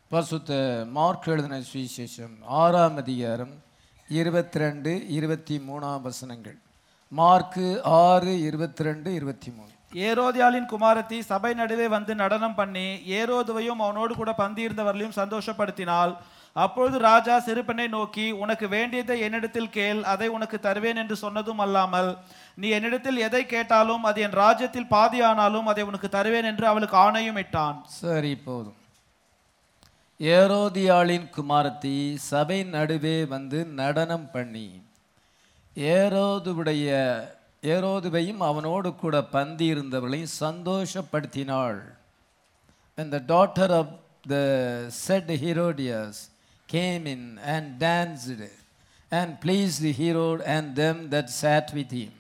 பசுத்த மார்க் எழுதின சுவிசேஷம் ஆறாம் அதிகாரம் இருபத்தி ரெண்டு இருபத்தி மூணாம் வசனங்கள் மார்க்கு ஆறு இருபத்தி ரெண்டு இருபத்தி மூணு ஏரோதியாளின் குமாரத்தி சபை நடுவே வந்து நடனம் பண்ணி ஏரோதுவையும் அவனோடு கூட பந்தியிருந்தவர்களையும் சந்தோஷப்படுத்தினாள் அப்பொழுது ராஜா சிறுபெண்ணை நோக்கி உனக்கு வேண்டியதை என்னிடத்தில் கேள் அதை உனக்கு தருவேன் என்று சொன்னதும் அல்லாமல் நீ என்னிடத்தில் எதை கேட்டாலும் அது என் ராஜ்யத்தில் பாதியானாலும் அதை உனக்கு தருவேன் என்று அவளுக்கு ஆணையும் இட்டான் சரி போதும் ஏரோதியாளின் குமாரத்தி சபை நடுவே வந்து நடனம் பண்ணி ஏரோதுவுடைய ஏரோதுவையும் அவனோடு கூட பந்தி இருந்தவர்களையும் சந்தோஷப்படுத்தினாள் And the daughter of the said Herodias came in and danced and pleased Herod and them that sat with him.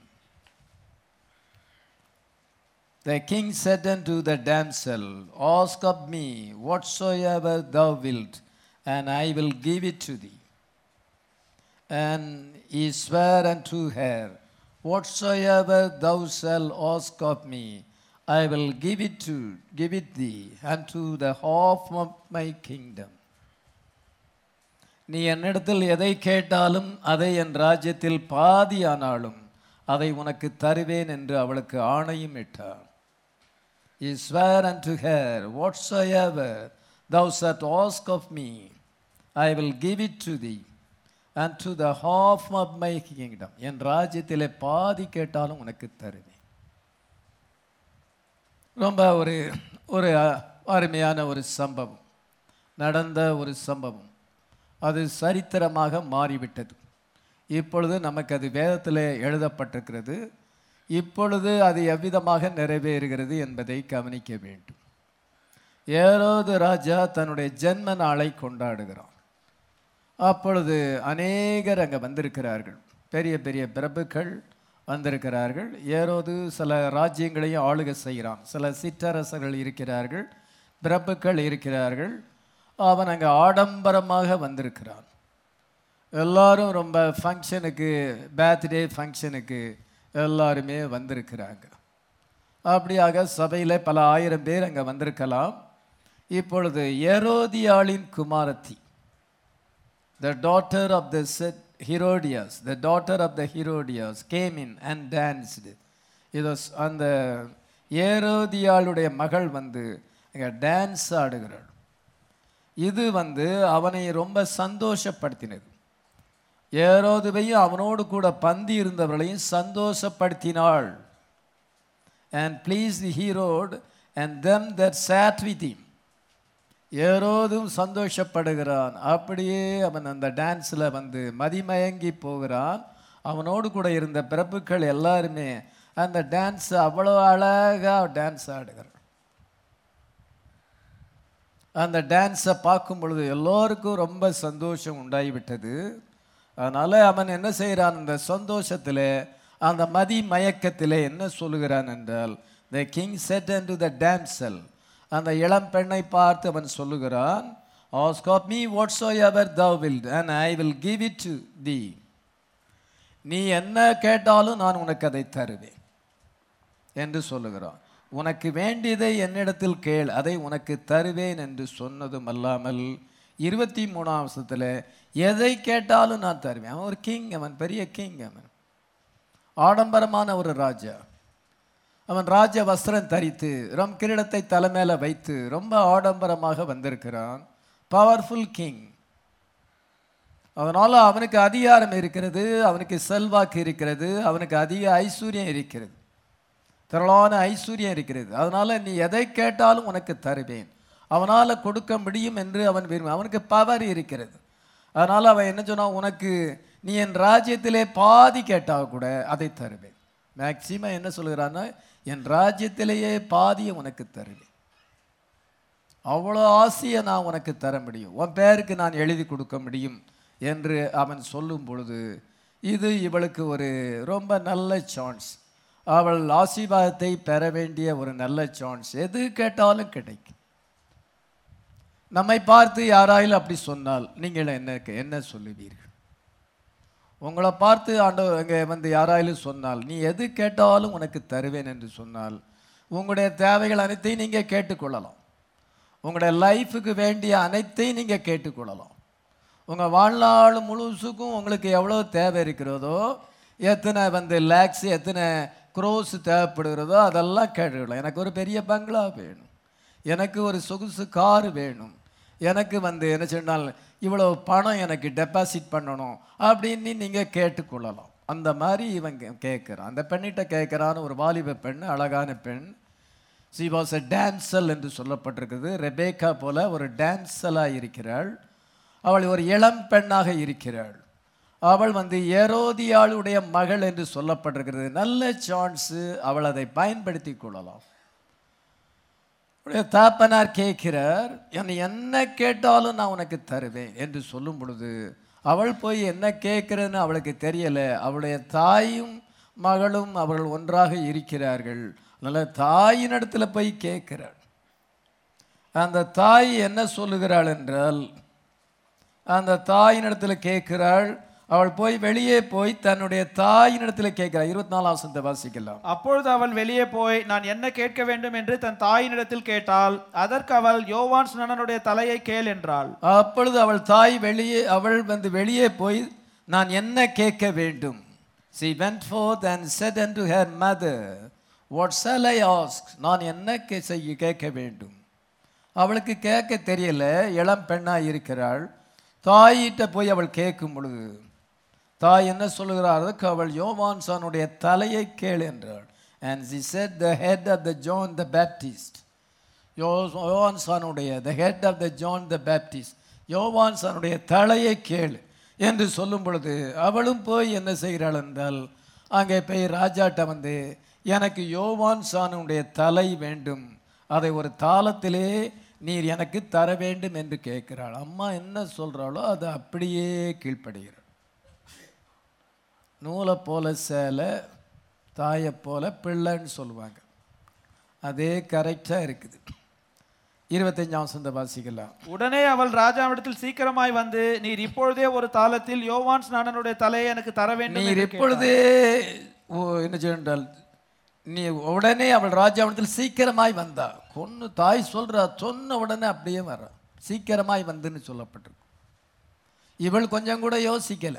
The king said unto the damsel, Ask of me whatsoever thou wilt, and I will give it to thee. And he sware unto her, Whatsoever thou shalt ask of me, I will give it to give it thee unto the half of my kingdom. நீ என்னிடத்தில் எதை கேட்டாலும் அதை என் ராஜ்யத்தில் பாதியானாலும் அதை உனக்கு தருவேன் என்று அவளுக்கு ஆணையும் இட்டார் He sware unto her, Whatsoever thou shalt ask of me, I will give it to thee, unto the half of my kingdom. என் ராஜ்யத்திலே பாதி கேட்டாலும் உனக்கு தருவேன் ரொம்ப ஒரு ஒரு அருமையான ஒரு சம்பவம் நடந்த ஒரு சம்பவம் அது சரித்திரமாக மாறிவிட்டது இப்பொழுது நமக்கு அது வேதத்தில் எழுதப்பட்டிருக்கிறது இப்பொழுது அது எவ்விதமாக நிறைவேறுகிறது என்பதை கவனிக்க வேண்டும் ஏரோது ராஜா தன்னுடைய ஜென்ம நாளை கொண்டாடுகிறான் அப்பொழுது அநேகர் அங்கே வந்திருக்கிறார்கள் பெரிய பெரிய பிரபுக்கள் வந்திருக்கிறார்கள் ஏரோது சில ராஜ்யங்களையும் ஆளுகை செய்கிறான் சில சிற்றரசர்கள் இருக்கிறார்கள் பிரபுக்கள் இருக்கிறார்கள் அவன் அங்கே ஆடம்பரமாக வந்திருக்கிறான் எல்லாரும் ரொம்ப ஃபங்க்ஷனுக்கு பர்த்டே ஃபங்க்ஷனுக்கு எல்லாருமே வந்திருக்கிறாங்க அப்படியாக சபையில் பல ஆயிரம் பேர் அங்கே வந்திருக்கலாம் இப்பொழுது ஏரோதியாளின் குமாரத்தி the daughter of the said Herodias the daughter of the Herodias came in and danced இது அந்த ஏரோதியாளுடைய மகள் வந்து அங்கே டான்ஸ் ஆடுகிறாள் இது வந்து அவனை ரொம்ப சந்தோஷப்படுத்தினது ஏரோதுவையும் அவனோடு கூட பந்தி இருந்தவர்களையும் சந்தோஷப்படுத்தினாள் and please the Herod and them that sat with him ஏரோதும் சந்தோஷப்படுகிறான் அப்படியே அவன் அந்த டான்ஸில் வந்து மதிமயங்கி போகிறான் அவனோடு கூட இருந்த பிரபுக்கள் எல்லாருமே அந்த டான்ஸ் அவ்வளோ அழகாக டான்ஸ் ஆடுகிறான் அந்த டான்ஸை பார்க்கும் பொழுது எல்லோருக்கும் ரொம்ப சந்தோஷம் உண்டாகிவிட்டது அதனால் அவன் என்ன செய்கிறான் அந்த சந்தோஷத்தில் அந்த மதி மயக்கத்தில் என்ன சொல்லுகிறான் என்றால் the king said and to the damsel அந்த இளம் பெண்ணை பார்த்து அவன் சொல்லுகிறான் ask of me whatsoever thou will and I will give it to thee நீ என்ன கேட்டாலும் நான் உனக்கு அதை தருவேன் என்று சொல்லுகிறான் உனக்கு வேண்டியதை என்னிடத்தில் கேள் அதை உனக்கு தருவேன் என்று சொன்னதும் அல்லாமல் இருபத்தி மூணாம் வருஷத்தில் எதை கேட்டாலும் நான் தருவேன் அவன் ஒரு கிங் அவன் பெரிய கிங் அவன் ஆடம்பரமான ஒரு ராஜா அவன் ராஜ வஸ்திரம் தரித்து ரம் கிரீடத்தை தலைமையில வைத்து ரொம்ப ஆடம்பரமாக வந்திருக்கிறான் பவர்ஃபுல் கிங் அதனால் அவனுக்கு அதிகாரம் இருக்கிறது அவனுக்கு செல்வாக்கு இருக்கிறது அவனுக்கு அதிக ஐஸ்வர்யம் இருக்கிறது திரளான ஐஸ்வர்யம் இருக்கிறது அதனால் நீ எதை கேட்டாலும் உனக்கு தருவேன் அவனால் கொடுக்க முடியும் என்று அவன் விரும்ப அவனுக்கு பவர் இருக்கிறது அதனால் அவன் என்ன சொன்னான் உனக்கு நீ என் ராஜ்யத்திலே பாதி கேட்டால் கூட அதை தருவேன் மேக்சிமம் என்ன சொல்கிறான்னா என் ராஜ்யத்திலேயே பாதியை உனக்கு தருவேன் அவ்வளோ ஆசையை நான் உனக்கு தர முடியும் உன் பேருக்கு நான் எழுதி கொடுக்க முடியும் என்று அவன் சொல்லும் பொழுது இது இவளுக்கு ஒரு ரொம்ப நல்ல சான்ஸ் அவள் ஆசீர்வாதத்தை பெற வேண்டிய ஒரு நல்ல சான்ஸ் எது கேட்டாலும் கிடைக்கும் நம்மை பார்த்து யாராயிலும் அப்படி சொன்னால் நீங்கள் என்ன என்ன சொல்லுவீர்கள் உங்களை பார்த்து ஆண்டவர் அங்கே வந்து யாராயிலும் சொன்னால் நீ எது கேட்டாலும் உனக்கு தருவேன் என்று சொன்னால் உங்களுடைய தேவைகள் அனைத்தையும் நீங்கள் கேட்டுக்கொள்ளலாம் உங்களுடைய லைஃபுக்கு வேண்டிய அனைத்தையும் நீங்கள் கேட்டுக்கொள்ளலாம் உங்கள் வாழ்நாள் முழுசுக்கும் உங்களுக்கு எவ்வளோ தேவை இருக்கிறதோ எத்தனை வந்து லேக்ஸ் எத்தனை க்ரோஸ் தேவைப்படுகிறதோ அதெல்லாம் கேட்டுக்கலாம் எனக்கு ஒரு பெரிய பங்களா வேணும் எனக்கு ஒரு சொகுசு கார் வேணும் எனக்கு வந்து என்ன சொன்னால் இவ்வளோ பணம் எனக்கு டெபாசிட் பண்ணணும் அப்படின்னு நீங்கள் கேட்டுக்கொள்ளலாம் அந்த மாதிரி இவன் கே- கேட்குறான் அந்த பெண்ணிட்ட கேட்குறான்னு ஒரு வாலிப பெண் அழகான பெண் சி வாஸ் எ டான்சல் என்று சொல்லப்பட்டிருக்குது ரெபேக்கா போல ஒரு டான்சலாக இருக்கிறாள் அவள் ஒரு இளம் பெண்ணாக இருக்கிறாள் அவள் வந்து ஏரோதியாளுடைய மகள் என்று சொல்லப்பட்டிருக்கிறது நல்ல சான்ஸு அவள் அதை பயன்படுத்தி கொள்ளலாம் உடைய தாப்பனார் கேட்கிறார் என்னை என்ன கேட்டாலும் நான் உனக்கு தருவேன் என்று சொல்லும் பொழுது அவள் போய் என்ன கேட்கிறன்னு அவளுக்கு தெரியல அவளுடைய தாயும் மகளும் அவர்கள் ஒன்றாக இருக்கிறார்கள் அதனால தாயினிடத்துல போய் கேட்கிறாள் அந்த தாய் என்ன சொல்லுகிறாள் என்றால் அந்த தாயினிடத்துல கேட்கிறாள் அவள் போய் வெளியே போய் தன்னுடைய தாயினிடத்துல கேட்கிறாள் இருபத்தி நாலாம் வசனத்தை வாசிக்கலாம் அப்பொழுது அவள் வெளியே போய் நான் என்ன கேட்க வேண்டும் என்று தன் தாயினிடத்தில் கேட்டாள் அதற்கு அவள் யோவான் ஸ்நானனுடைய தலையை கேள் என்றாள் அப்பொழுது அவள் தாய் வெளியே அவள் வந்து வெளியே போய் நான் என்ன கேட்க வேண்டும் she went forth and said unto her mother what shall i ask நான் என்ன கே- செய்ய கேட்க வேண்டும் அவளுக்கு கேட்க தெரியல இளம் பெண்ணா இருக்கிறாள் தாயிட்ட போய் அவள் கேட்கும் பொழுது தாய் என்ன சொல்லுகிறார் அதுக்கு அவள் யோவான்சானுடைய தலையை கேள் என்றாள் and she said the head of the john the baptist யோ- யோவான்சானுடைய the head of the John the Baptist யோவான்சானுடைய தலையை கேள் என்று சொல்லும் பொழுது அவளும் போய் என்ன செய்கிறாள் என்றால் அங்கே போய் ராஜாட்ட வந்து எனக்கு யோவான் சானுடைய தலை வேண்டும் அதை ஒரு தாளத்திலே நீர் எனக்கு தர வேண்டும் என்று கேட்கிறாள் அம்மா என்ன சொல்கிறாளோ அது அப்படியே கீழ்ப்படுகிறாள் நூலை போல சேலை தாயை போல பிள்ளைன்னு சொல்லுவாங்க அதே கரெக்டாக இருக்குது இருபத்தஞ்சாம் வசந்த வாசிக்கலாம் உடனே அவள் ராஜாவிடத்தில் சீக்கிரமாய் வந்து நீர் இப்பொழுதே ஒரு தாளத்தில் யோவான் ஸ்நானனுடைய தலையை எனக்கு தர வேண்டும் நீர் என்று இப்பொழுதே ஓ என்ன செய்தால் நீ உடனே அவள் ராஜாவிடத்தில் சீக்கிரமாய் வந்தா கொன்னு தாய் சொல்றா சொன்ன உடனே அப்படியே வர்றா சீக்கிரமாய் வந்துன்னு சொல்லப்பட்டிருக்கு இவள் கொஞ்சம் கூட யோசிக்கல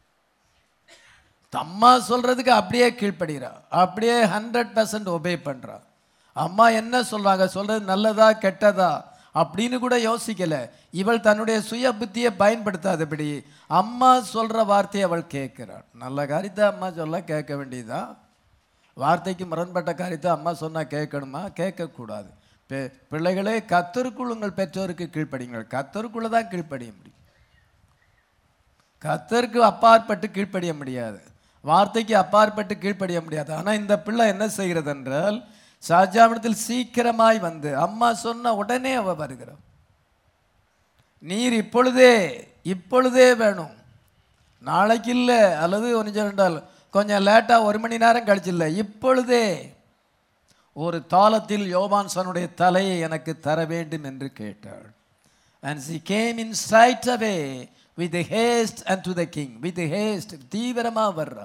அம்மா சொல்றதுக்கு அப்படியே கீழ்ப்படுகிறா அப்படியே ஹண்ட்ரட் பர்சன்ட் ஒபே பண்றா அம்மா என்ன சொல்றாங்க சொல்றது நல்லதா கெட்டதா அப்படின்னு கூட யோசிக்கல இவள் தன்னுடைய சுய புத்தியை பயன்படுத்தாதபடி அம்மா சொல்ற வார்த்தையை அவள் கேட்கிறாள் நல்ல காரியத்தை அம்மா சொல்ல கேட்க வேண்டியதா வார்த்தைக்கு முரண்பட்ட காரியத்தை அம்மா சொன்னா கேட்கணுமா கேட்கக்கூடாது பெ- பிள்ளைகளே கத்தருக்குள் உங்கள் பெற்றோருக்கு கீழ்ப்படிங்கள் கத்தருக்குள்ள தான் கீழ்ப்படிய முடியும் கத்தருக்கு அப்பாற்பட்டு கீழ்ப்படிய முடியாது வார்த்தைக்கு அப்பாற்பட்டு கீழ்ப்படிய முடியாது ஆனால் இந்த பிள்ளை என்ன செய்கிறது என்றால் ஷாஜாவிடத்தில் சீக்கிரமாய் வந்து அம்மா சொன்ன உடனே அவ வருகிறாள் நீர் இப்பொழுதே இப்பொழுதே வேணும் நாளைக்கு இல்லை அல்லது ஒன்று என்றால் கொஞ்சம் லேட்டாக ஒரு மணி நேரம் கழிச்சு இல்லை இப்பொழுதே ஒரு தாளத்தில் யோவான்சனுடைய தலையை எனக்கு தர வேண்டும் என்று கேட்டாள் and she came in sight away with haste unto the king with haste தீவிரமா வர்றா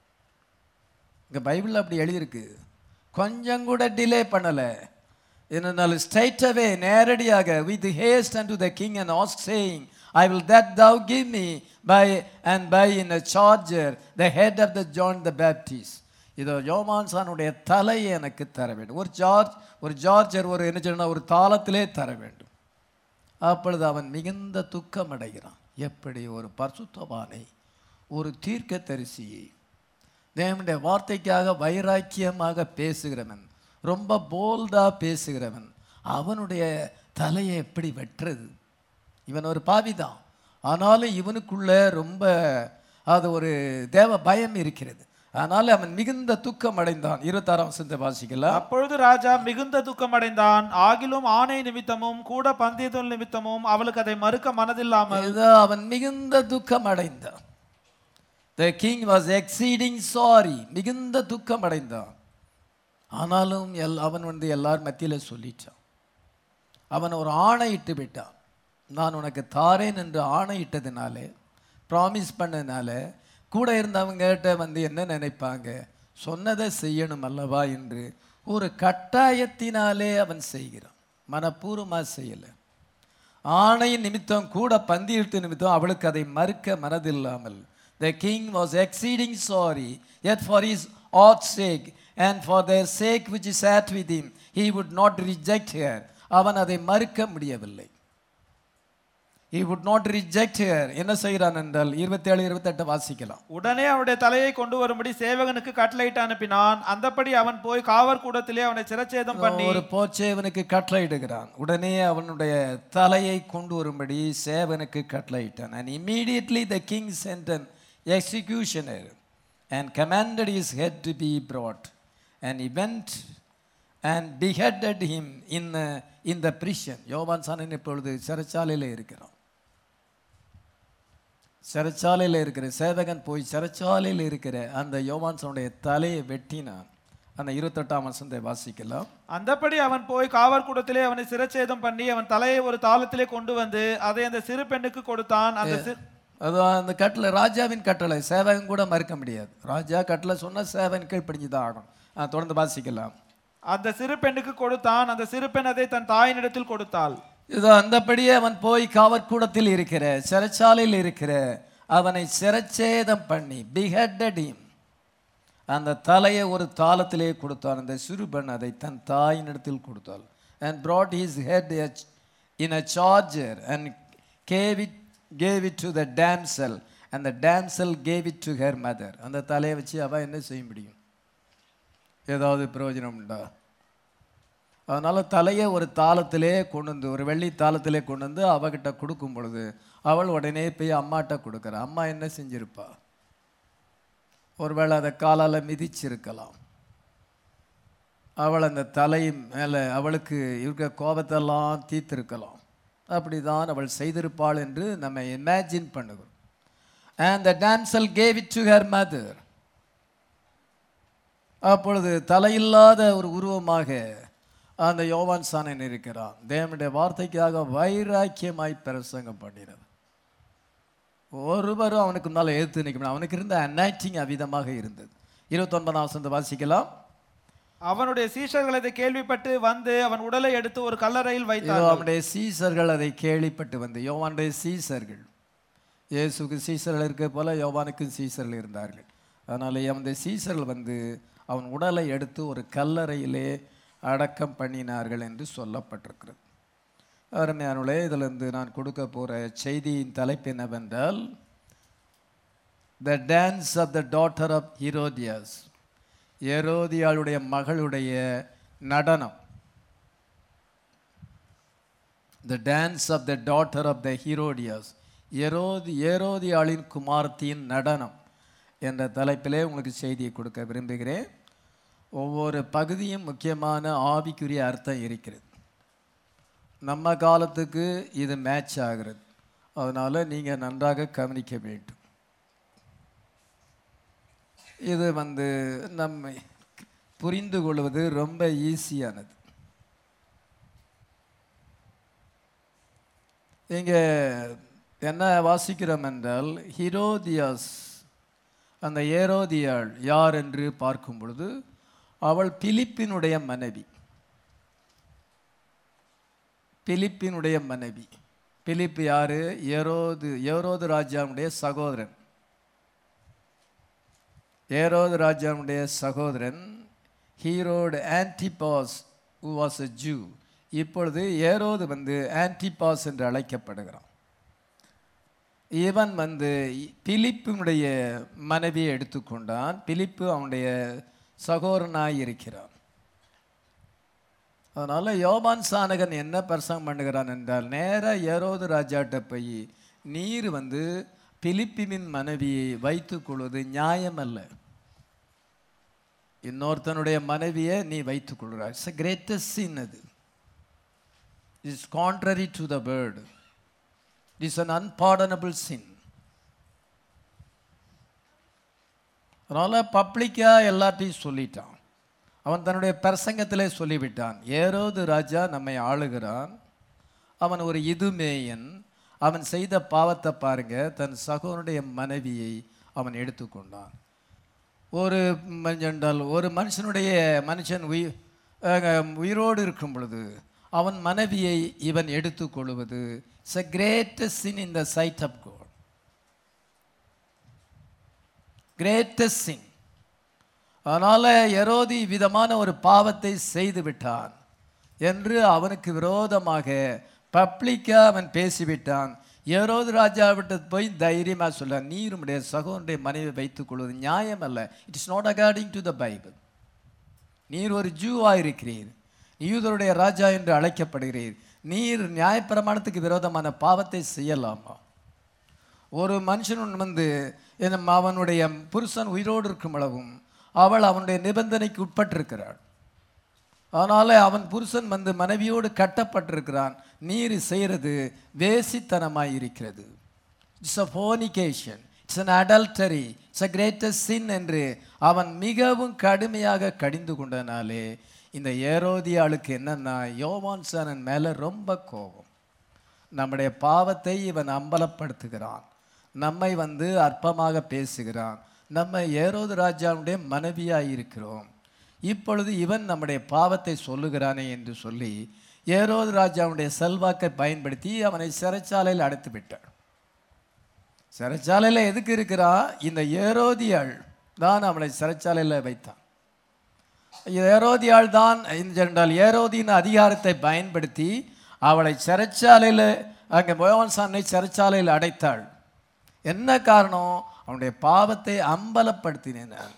இங்க பைபிள்ல அப்படி எழுதியிருக்கு கொஞ்சம் கூட டிலே பண்ணல என்னனால் ஸ்ட்ரைட் அவே நேரடியாக with haste and to the king and ask saying I will that thou give me by and by in a charger the head of the John the Baptist இதோ யோமான்சானுடைய தலையை எனக்கு தர வேண்டும் ஒரு ஜார்ஜ் ஒரு ஜார்ஜர் ஒரு என்ன சொல்லணும் ஒரு தாளத்திலே தர வேண்டும் அப்பொழுது அவன் மிகுந்த துக்கம் அடைகிறான் எப்படி ஒரு பரிசுத்தவானை ஒரு தீர்க்கதரிசியை தேவனுடைய வார்த்தைக்காக வைராக்கியமாக பேசுகிறவன் ரொம்ப போல்டா பேசுகிறவன் அவனுடைய தலையை எப்படி வெட்டுறது இவன் ஒரு பாவிதான் ஆனாலும் இவனுக்குள்ள ரொம்ப அது ஒரு தேவ பயம் இருக்கிறது அதனால அவன் மிகுந்த துக்கம் அடைந்தான் இருபத்தாறாம் வசனத்தை வாசிக்கலாம் அப்பொழுது ராஜா மிகுந்த துக்கம் அடைந்தான் ஆகிலும் ஆணை நிமித்தமும் கூட பந்தயத்தொல் நிமித்தமும் அவளுக்கு அதை மறுக்க மனதில்லாமல் இதோ அவன் மிகுந்த துக்கம் அடைந்தான் the king was exceeding sorry மிகுந்த துக்கம் அடைந்தான் ஆனாலும் எல் அவன் வந்து எல்லார் மத்தியில சொல்லிட்டான் அவன் ஒரு ஆணையிட்டு விட்டான் நான் உனக்கு தாரேன் என்று ஆணையிட்டதுனாலே ப்ராமிஸ் பண்ணதுனால கூட இருந்தவங்ககிட்ட வந்து என்ன நினைப்பாங்க சொன்னதை செய்யணும் அல்லவா என்று ஒரு கட்டாயத்தினாலே அவன் செய்கிறான் மனப்பூர்வமாக செய்யலை ஆணையின் நிமித்தம் கூட பந்தியிட்டு நிமித்தம் அவளுக்கு அதை மறுக்க மனதில்லாமல் the king was exceeding sorry yet for his oath's sake and for their sake which is sat with him he would not reject her அவன் அதை மறுக்க முடியவில்லை he would not reject her என்ன செய்கிறான் என்றால் இருபத்தேழு இருபத்தெட்டு வாசிக்கலாம் உடனே அவனுடைய தலையை கொண்டு வரும்படி சேவகனுக்கு கட்டளையிட்டு அனுப்பினான் அந்தப்படி அவன் போய் காவற் கூடத்திலே அவனை சிரச்சேதம் பண்ணி ஒரு போச்சேவனுக்கு கட்டளையிடுகிறான் உடனே அவனுடைய தலையை கொண்டு வரும்படி சேவனுக்கு கட்டளையிட்டான் and immediately the king sent an executioner and commanded his head to be brought and he went and beheaded him in the, in the prison யோவான் சானன் இப்பொழுது சிறைச்சாலையில் இருக்கிறான் சிறைச்சாலையில் இருக்கிற சேவகன் போய் சிறைச்சாலையில் இருக்கிற அந்த யோவான்சனுடைய தலையை வெட்டினான் அந்த இருபத்தெட்டாம் வசந்தை வாசிக்கலாம் அந்தப்படி அவன் போய் காவற் கூடத்திலே அவனை சிரச்சேதம் பண்ணி அவன் தலையை ஒரு தாளத்திலே கொண்டு வந்து அதை அந்த சிறு பெண்ணுக்கு கொடுத்தான் அந்த சி- அது அந்த கட்டளை ராஜாவின் கட்டளை சேவகன் கூட மறுக்க முடியாது ராஜா கட்டளை சொன்னால் சேவன் கீழ்ப்படிஞ்சு தான் ஆகணும் ஆ, தொடர்ந்து வாசிக்கலாம் அந்த சிறு பெண்ணுக்கு கொடுத்தான் அந்த சிறு பெண் அதை தன் தாயினிடத்தில் கொடுத்தாள் இதோ அந்தபடியே அவன் போய் காவற்கூடத்தில் இருக்கிற சிறைச்சாலையில் இருக்கிற அவனை சிரச்சேதம் பண்ணி பிஹெட்டட் him அந்த தலையை ஒரு தாளத்திலே கொடுத்தான் அந்த சிறுபெண் அதை தன் தாயினிடத்தில் கொடுத்தாள் and brought his head a- in a charger and gave it gave it to the damsel and the damsel gave it to her mother அந்த தலையை வச்சு அவ என்ன செய்ய முடியும் ஏதாவது பிரயோஜனம் உண்டா அதனால தலையை ஒரு தாளத்திலே கொண்டு வந்து ஒரு வெள்ளி தாளத்திலே கொண்டு வந்து அவகிட்ட கொடுக்கும் பொழுது அவள் உடனே போய் அம்மாட்ட கொடுக்குறா அம்மா என்ன செஞ்சிருப்பா ஒருவேளை அதை காலால் மிதிச்சிருக்கலாம் அவள் அந்த தலை மேலே அவளுக்கு இருக்க கோபத்தெல்லாம் தீர்த்திருக்கலாம் அப்படிதான் அவள் செய்திருப்பாள் என்று நம்ம இமேஜின் பண்ணுகிறோம் and the damsel gave it to her mother அப்பொழுது தலையில்லாத ஒரு உருவமாக அந்த யோவான் சாணன் இருக்கிறான் தேவனுடைய வார்த்தைக்காக வைராக்கியமாய் பிரசங்கம் பண்ணினது ஒருவரும் அவனுக்கு முன்னால் எதிர்த்து நிற்க முடியும் அவனுக்கு இருந்த அனாய்டிங் அவ்விதமாக இருந்தது இருபத்தொன்பதாம் வசந்த வாசிக்கலாம் அவனுடைய சீஷர்கள் அதை கேள்விப்பட்டு வந்து அவன் உடலை எடுத்து ஒரு கல்லறையில் இதோ வைத்தார் அவனுடைய சீசர்கள் அதை கேள்விப்பட்டு வந்து யோவானுடைய சீசர்கள் இயேசுக்கு சீசர்கள் இருக்க போல யோவானுக்கும் சீசர்கள் இருந்தார்கள் அதனால அவனுடைய சீசர்கள் வந்து அவன் உடலை எடுத்து ஒரு கல்லறையிலே அடக்கம் பண்ணினார்கள் என்று சொல்லப்பட்டிருக்கிறது அருமையானுளே இதிலிருந்து நான் கொடுக்க போகிற செய்தியின் தலைப்பு என்னவென்றால் the dance of the daughter of Herodias ஏரோதியாளுடைய மகளுடைய நடனம் the dance of the daughter of the Herodias ஏரோதி ஏரோதியாளின் குமார்த்தியின் நடனம் என்ற தலைப்பிலே உங்களுக்கு செய்தியை கொடுக்க விரும்புகிறேன் ஒவ்வொரு பகுதியும் முக்கியமான ஆவிக்குரிய அர்த்தம் இருக்கிறது நம்ம காலத்துக்கு இது மேட்ச் ஆகிறது அதனால் நீங்கள் நன்றாக கவனிக்க வேண்டும் இது வந்து நம்மை புரிந்து கொள்வது ரொம்ப ஈஸியானது இங்கே என்ன வாசிக்கிறோம் என்றால் ஹிரோதியாஸ் அந்த ஏரோதியாள் யார் என்று பார்க்கும் பொழுது அவள் பிலிப்பினுடைய மனைவி பிலிப்பினுடைய மனைவி பிலிப் யாரு ஏரோது ஏரோது ராஜாவுடைய சகோதரன் ஏரோது ராஜாவுடைய சகோதரன் Herod Antipas who was a Jew இப்பொழுது ஏரோது வந்து ஆன்டிபாஸ் என்று அழைக்கப்படுகிறான் இவன் வந்து பிலிப்பினுடைய மனைவியை எடுத்துக்கொண்டான் பிலிப்பு அவனுடைய சகோதரனாய் இருக்கிறான் அதனால யோபான் சானகன் என்ன பிரசங்கம் பண்ணுகிறான் என்றால் நேராக ஏரோது ராஜாட்ட போய் நீர் வந்து பிலிப்பினின் மனைவியை வைத்துக் கொள்வது நியாயம் அல்ல இன்னொருத்தனுடைய மனைவியை நீ வைத்துக் கொள்கிறாய் இட்ஸ் கிரேட்டஸ்ட் சின் அது it's contrary to the word it's an unpardonable sin அதனால் பப்ளிக்காக எல்லாத்தையும் சொல்லிட்டான் அவன் தன்னுடைய பிரசங்கத்திலே சொல்லிவிட்டான் ஏரோது ராஜா நம்மை ஆளுகிறான் அவன் ஒரு இதுமேயன் அவன் செய்த பாவத்தை பாருங்க தன் சகோனுடைய மனைவியை அவன் எடுத்துக்கொண்டான் ஒரு மஞ்சண்டால் ஒரு மனுஷனுடைய மனுஷன் உயிர் அஹ், உயிரோடு இருக்கும் பொழுது அவன் மனைவியை இவன் எடுத்துக்கொள்வது it's a greatest sin in the sight of God greatest sin அதனால எரோதி விதமான ஒரு பாவத்தை செய்து விட்டான் என்று அவனுக்கு விரோதமாக பப்ளிக்கா அவன் பேசிவிட்டான் ஏரோது ராஜாவிட்ட போய் தைரியமா சொல்ல நீர் உம்முடைய சகோதரனுடைய மனைவி வைத்துக் கொள்வது நியாயம் அல்ல it is not according to the Bible நீர் ஒரு ஜூவா இருக்கிறீர் யூதருடைய ராஜா என்று அழைக்கப்படுகிறீர் நீர் நியாயப்பிரமாணத்துக்கு விரோதமான பாவத்தை செய்யலாமா ஒரு மனுஷன் வந்து என்ன அவனுடைய புருஷன் உயிரோடு இருக்கும் அளவும் அவள் அவனுடைய நிபந்தனைக்கு உட்பட்டிருக்கிறாள் அதனால அவன் புருஷன் வந்து மனைவியோடு கட்டப்பட்டிருக்கிறான் நீர் செய்கிறது வேசித்தனமாய் இருக்கிறது it's a fornication it's an adultery it's a greatest sin என்று அவன் மிகவும் கடுமையாக கடிந்து கொண்டனாலே இந்த ஏரோதியாளுக்கு என்னன்னா யோவான் சானன் மேலே ரொம்ப கோபம் நம்முடைய பாவத்தை இவன் அம்பலப்படுத்துகிறான் நம்மை வந்து அற்பமாக பேசுகிறான் நம்ம ஏரோது ராஜாவுடைய மனைவியாய் இருக்கிறோம் இப்பொழுது இவன் நம்முடைய பாவத்தை சொல்லுகிறானே என்று சொல்லி ஏரோது ராஜாவுடைய செல்வாக்கை பயன்படுத்தி அவனை சிறைச்சாலையில் அடைத்து விட்டார் சிறைச்சாலையில் எதுக்கு இருக்கிறா இந்த ஏரோதியாள் தான் அவனை சிறைச்சாலையில் வைத்தான் ஏரோதியாள் தான் என்றால் ஏரோதியின் அதிகாரத்தை பயன்படுத்தி அவளை சிறைச்சாலையில் அங்கே மோகன்சானை சிறைச்சாலையில் அடைத்தாள் என்ன காரணம் அவனுடைய பாவத்தை அம்பலப்படுத்தினேன் நான்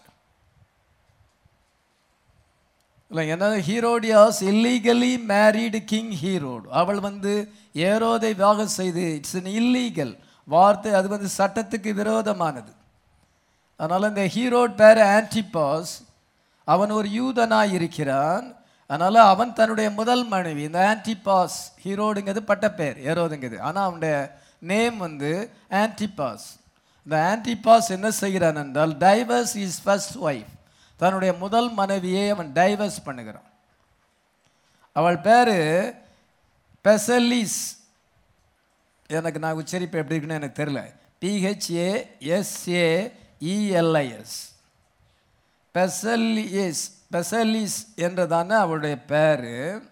இல்லை என்னது Herodias illegally married king Herod அவள் வந்து ஏரோதை விவாகம் செய்து இட்ஸ் an இல்லீகல் வார்த்தை அது வந்து சட்டத்துக்கு விரோதமானது அதனால் இந்த ஹீரோட் பேர் ஆன்டிபாஸ் அவன் ஒரு யூதனாய் இருக்கிறான் அதனால் அவன் தன்னுடைய முதல் மனைவி இந்த ஆன்டிபாஸ் ஹீரோடுங்கிறது பட்ட பேர் ஏரோதுங்கிறது ஆனால் அவனுடைய நேம் வந்து ஆன்டிபாஸ் இந்த ஆன்டிபாஸ் என்ன செய்கிறான் என்றால் டைவர்ஸ் இஸ் ஃபர்ஸ்ட் ஒய்ஃப் தன்னுடைய முதல் மனைவியை அவன் டைவர்ஸ் பண்ணுகிறான் அவள் பேர் பெசலிஸ் எனக்கு நான் உச்சரிப்பு எப்படி இருக்குன்னு எனக்கு தெரியல பிஹெச்ஏ எஸ்ஏ இஎல்ஐஎஸ் பெசலிஸ் பெசலிஸ் என்றதான அவளுடைய பேர்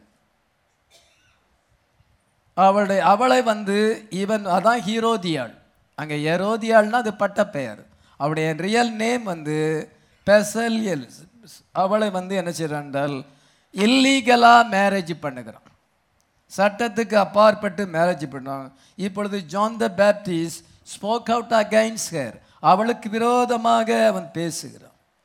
அவளுடைய அவளை வந்து இவன் அதான் ஹீரோதியாள் அங்கே எரோதியாள்னா அது பட்ட பெயர் அவளுடைய ரியல் நேம் வந்து பெசலியல் அவளை வந்து என்ன செய்கிறான்டால் இல்லீகலாக மேரேஜ் பண்ணுகிறான் சட்டத்துக்கு அப்பாற்பட்டு மேரேஜ் பண்ணான் இப்பொழுது John the Baptist spoke out against her அவளுக்கு விரோதமாக அவன் பேசுகிறான்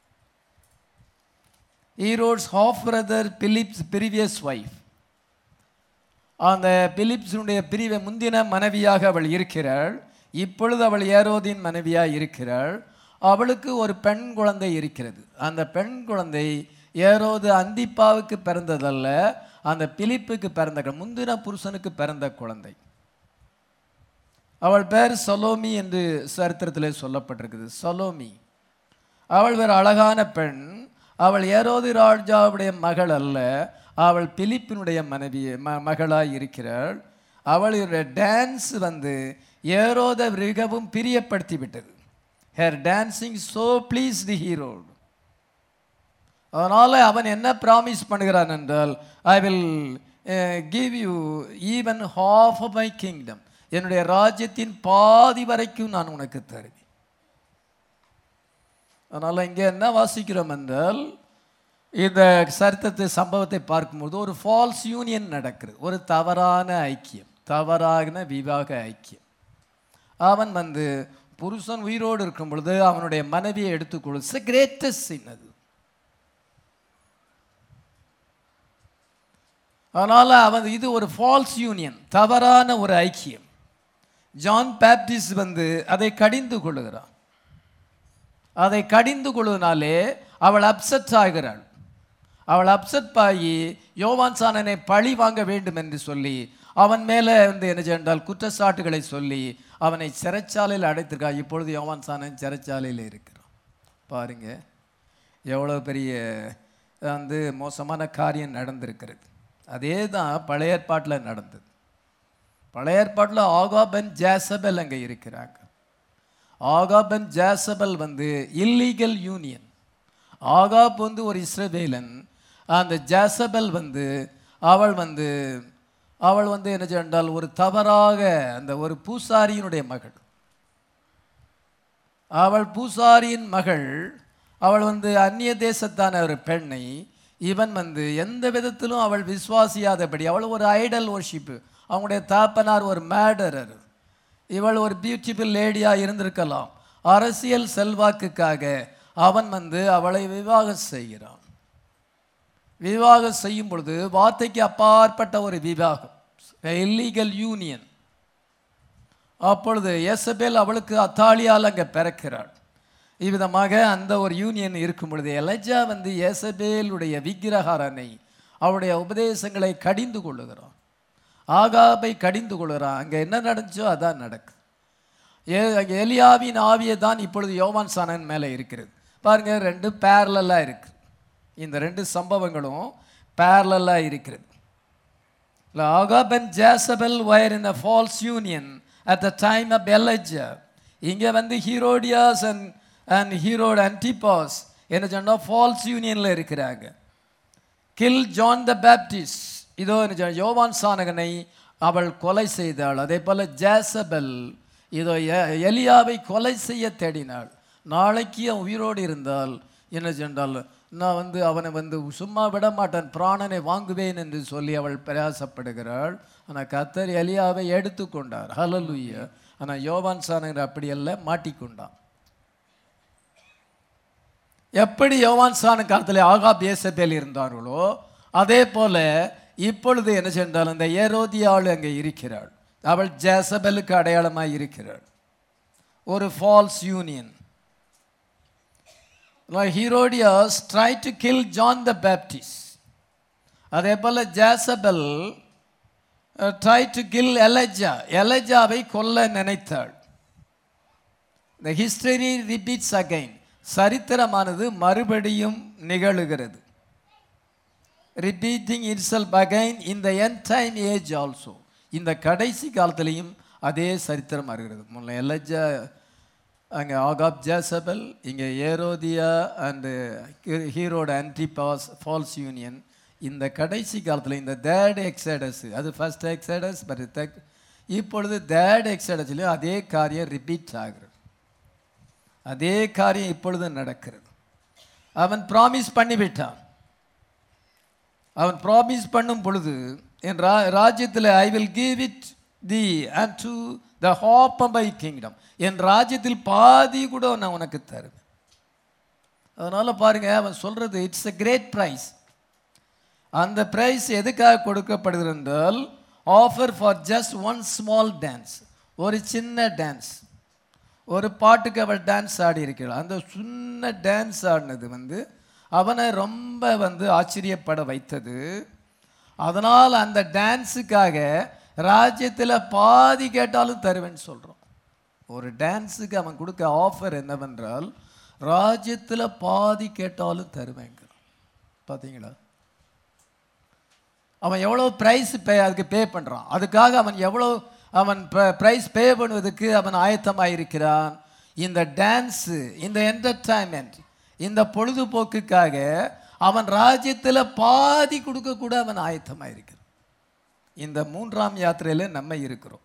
Herod's half brother Philip's previous wife அந்த பிலிப்ஸுடைய பிரிவை முந்தின மனைவியாக அவள் இருக்கிறாள் இப்பொழுது அவள் ஏரோதின் மனைவியாக இருக்கிறாள் அவளுக்கு ஒரு பெண் குழந்தை இருக்கிறது அந்த பெண் குழந்தை ஏரோது அந்திப்பாவுக்கு பிறந்ததல்ல அந்த பிலிப்புக்கு பிறந்த கு- முந்தின புருஷனுக்கு பிறந்த குழந்தை அவள் பேர் சொலோமி என்று சரித்திரத்தில் சொல்லப்பட்டிருக்குது சொலோமி அவள் வேறு அழகான பெண் அவள் ஏரோது ராஜாவுடைய மகள் அல்ல அவள் பிலிப்பினுடைய மனைவி ம மகளாய் இருக்கிறாள் அவளுடைய டான்ஸ் வந்து ஏரோத மிகவும் பிரியப்படுத்தி விட்டது her dancing so please the Herod அதனால் அவன் என்ன ப்ராமிஸ் பண்ணுகிறான் என்றால் I will give you even half of my kingdom என்னுடைய ராஜ்யத்தின் பாதி வரைக்கும் நான் உனக்கு தருவேன் அதனால் இங்கே என்ன வாசிக்கிறோம் என்றால் இந்த சரித்திரத்தை சம்பவத்தை பார்க்கும்போது ஒரு ஃபால்ஸ் யூனியன் நடக்குது ஒரு தவறான ஐக்கியம் தவறான விவாக ஐக்கியம் அவன் வந்து புருஷன் உயிரோடு இருக்கும் பொழுது அவனுடைய மனைவியை எடுத்துக்கொள்வது கிரேட்டஸ்ட் சின் அது அதனால் அவன் இது ஒரு ஃபால்ஸ் யூனியன் தவறான ஒரு ஐக்கியம் ஜான் பேப்டிஸ்ட் வந்து அதை கடிந்து கொள்ளுகிறான் அதை கடிந்து கொள்வதனாலே அவள் அப்செட் ஆகிறாள் அவள் அப்செட் ஆகி யோவான் சானனை பழி வாங்க வேண்டும் என்று சொல்லி அவன் மேலே வந்து என்ன சென்றால் குற்றச்சாட்டுகளை சொல்லி அவனை சிறைச்சாலையில் அடைத்திருக்கா இப்பொழுது யோவான் சானன் சிறைச்சாலையில் இருக்கிறான் பாருங்க எவ்வளோ பெரிய வந்து மோசமான காரியம் நடந்திருக்கிறது அதே தான் பழைய ஏற்பாட்டில் நடந்தது பழைய ஏற்பாட்டில் ஆகாபன் ஜேசபெல் அங்கே இருக்கிறாங்க ஆகாபன் ஜேசபல் வந்து இல்லீகல் யூனியன் ஆகாப் வந்து ஒரு இஸ்ரவேலன் அந்த ஜேசபல் வந்து அவள் வந்து அவள் வந்து என்ன சென்றால் ஒரு தவறாக அந்த ஒரு பூசாரியினுடைய மகள் அவள் பூசாரியின் மகள் அவள் வந்து அந்நிய தேசத்தான ஒரு பெண்ணை இவன் வந்து எந்த விதத்திலும் அவள் விசுவாசியாதபடி அவள் ஒரு ஐடல் worship அவங்களுடைய தாப்பனார் ஒரு மேடரர் இவள் ஒரு பியூட்டிஃபுல் லேடியாக இருந்திருக்கலாம் அரசியல் செல்வாக்குக்காக அவன் வந்து அவளை விவாகம் செய்கிறான் விவாகம் செய்யும் பொழுது வார்த்தைக்கு அப்பாற்பட்ட ஒரு விவாகம் இல்லீகல் யூனியன் அப்பொழுது எசபேல் அவளுக்கு அத்தாலியால் அங்கே பிறக்கிறாள் இவ்விதமாக அந்த ஒரு யூனியன் இருக்கும் பொழுது எலஜா வந்து எசபேலுடைய விக்கிரகாரனை அவருடைய உபதேசங்களை கடிந்து கொள்ளுகிறான் ஆகாபை கடிந்து கொள்கிறான் அங்கே என்ன நடந்துச்சோ அதான் நடக்கு ஏ அங்கே எலியாவின் ஆவியை தான் இப்பொழுது யோவான் சானன் மேலே இருக்கிறது பாருங்க ரெண்டு பேரலாக இருக்கு இந்த ரெண்டு சம்பவங்களும் பேரலாக இருக்கிறது இல்லை Ahab and Jezebel were in a false union at the time of Elijah இங்கே வந்து Herodias and and Herod Antipas என்ன சொன்னால் ஃபால்ஸ் யூனியனில் இருக்கிறாங்க கில் ஜான் த பேப்டிஸ்ட் இதோ என்ன சொன்னா, யோவான் சானகனை அவள் கொலை செய்தாள் அதே போல் ஜேசபெல் இதோ எ- எலியாவை கொலை செய்ய தேடினாள் நாளைக்கு அவன் உயிரோடு இருந்தால் என்ன சென்றால் நான் வந்து அவனை வந்து சும்மா விட மாட்டேன் பிராணனை வாங்குவேன் என்று சொல்லி அவள் பிரயாசப்படுகிறாள் ஆனால் கத்தர் எலியாவை எடுத்துக்கொண்டார் ஹலலுய்ய ஆனால் யோவான் சானகர் அப்படியல்ல மாட்டிக்கொண்டான் எப்படி யோவான் சான காலத்தில் ஆகாப் ஏசபேல் இருந்தார்களோ அதே போல இப்பொழுது என்ன சென்றால் அந்த ஏரோதியாள் அங்கே இருக்கிறாள் அவள் ஜேசபெலுக்கு அடையாளமாக இருக்கிறாள் ஒரு false union Herodias try to kill John the Baptist அதே போல் Jezebel try to kill Elijah எலஜாவை கொல்ல நினைத்தாள் the history repeats again சரித்திரமானது மறுபடியும் நிகழுகிறது repeating itself again in the end time age also இந்த கடைசி காலத்திலையும் அதே சரித்திரம் வருகிறது முன்ன எலஜா அங்கே ஆகாப் ஜேசபல் இங்கே Herodias and Herod Antipas false union இந்த கடைசி காலத்தில் இந்த தேர்ட் எக்ஸடஸ் அது ஃபர்ஸ்ட் எக்ஸடஸ் பட் இப்பொழுது தேர்ட் எக்ஸடஸ்லையும் அதே காரியம் ரிப்பீட் ஆகிறது அதே காரியம் இப்பொழுது நடக்கிறது அவன் ப்ராமிஸ் பண்ணிவிட்டான் அவன் ப்ராமிஸ் பண்ணும் பொழுது என் ரா ராஜ்யத்தில் I will give it the and to the half my kingdom என் ராஜ்யத்தில் பாதி கூட நான் உனக்கு தருவேன் அதனால் பாருங்க அவன் சொல்றது இட்ஸ் a கிரேட் ப்ரைஸ் அந்த ப்ரைஸ் எதுக்காக கொடுக்கப்படுகிறது என்றால் offer for just one small dance ஒரு சின்ன டான்ஸ் ஒரு பாட்டுக்கு அவள் டான்ஸ் ஆடி இருக்கிறாள் அந்த சின்ன டான்ஸ் ஆடினது வந்து அவனை ரொம்ப வந்து ஆச்சரியப்பட வைத்தது அதனால் அந்த டான்ஸுக்காக ராஜ்யத்தில் பாதி கேட்டாலும் தருவேன்னு சொல்கிறோம் ஒரு டான்ஸுக்கு அவன் கொடுக்க ஆஃபர் என்னவென்றால் ராஜ்யத்தில் பாதி கேட்டாலும் தருவேங்கிறான் பார்த்தீங்களா அவன் எவ்வளோ ப்ரைஸ் பே அதுக்கு பே பண்ணுறான் அதுக்காக அவன் எவ்வளோ அவன் ப்ரைஸ் பே பண்ணுவதற்கு அவன் ஆயத்தமாக இருக்கிறான் இந்த டான்ஸு இந்த என்டர்டைன்மெண்ட் இந்த பொழுதுபோக்குக்காக அவன் ராஜ்யத்தில் பாதி கொடுக்க கூட அவன் ஆயத்தமாக இருக்கிறான் இந்த மூன்றாம் யாத்திரையில் நம்ம இருக்கிறோம்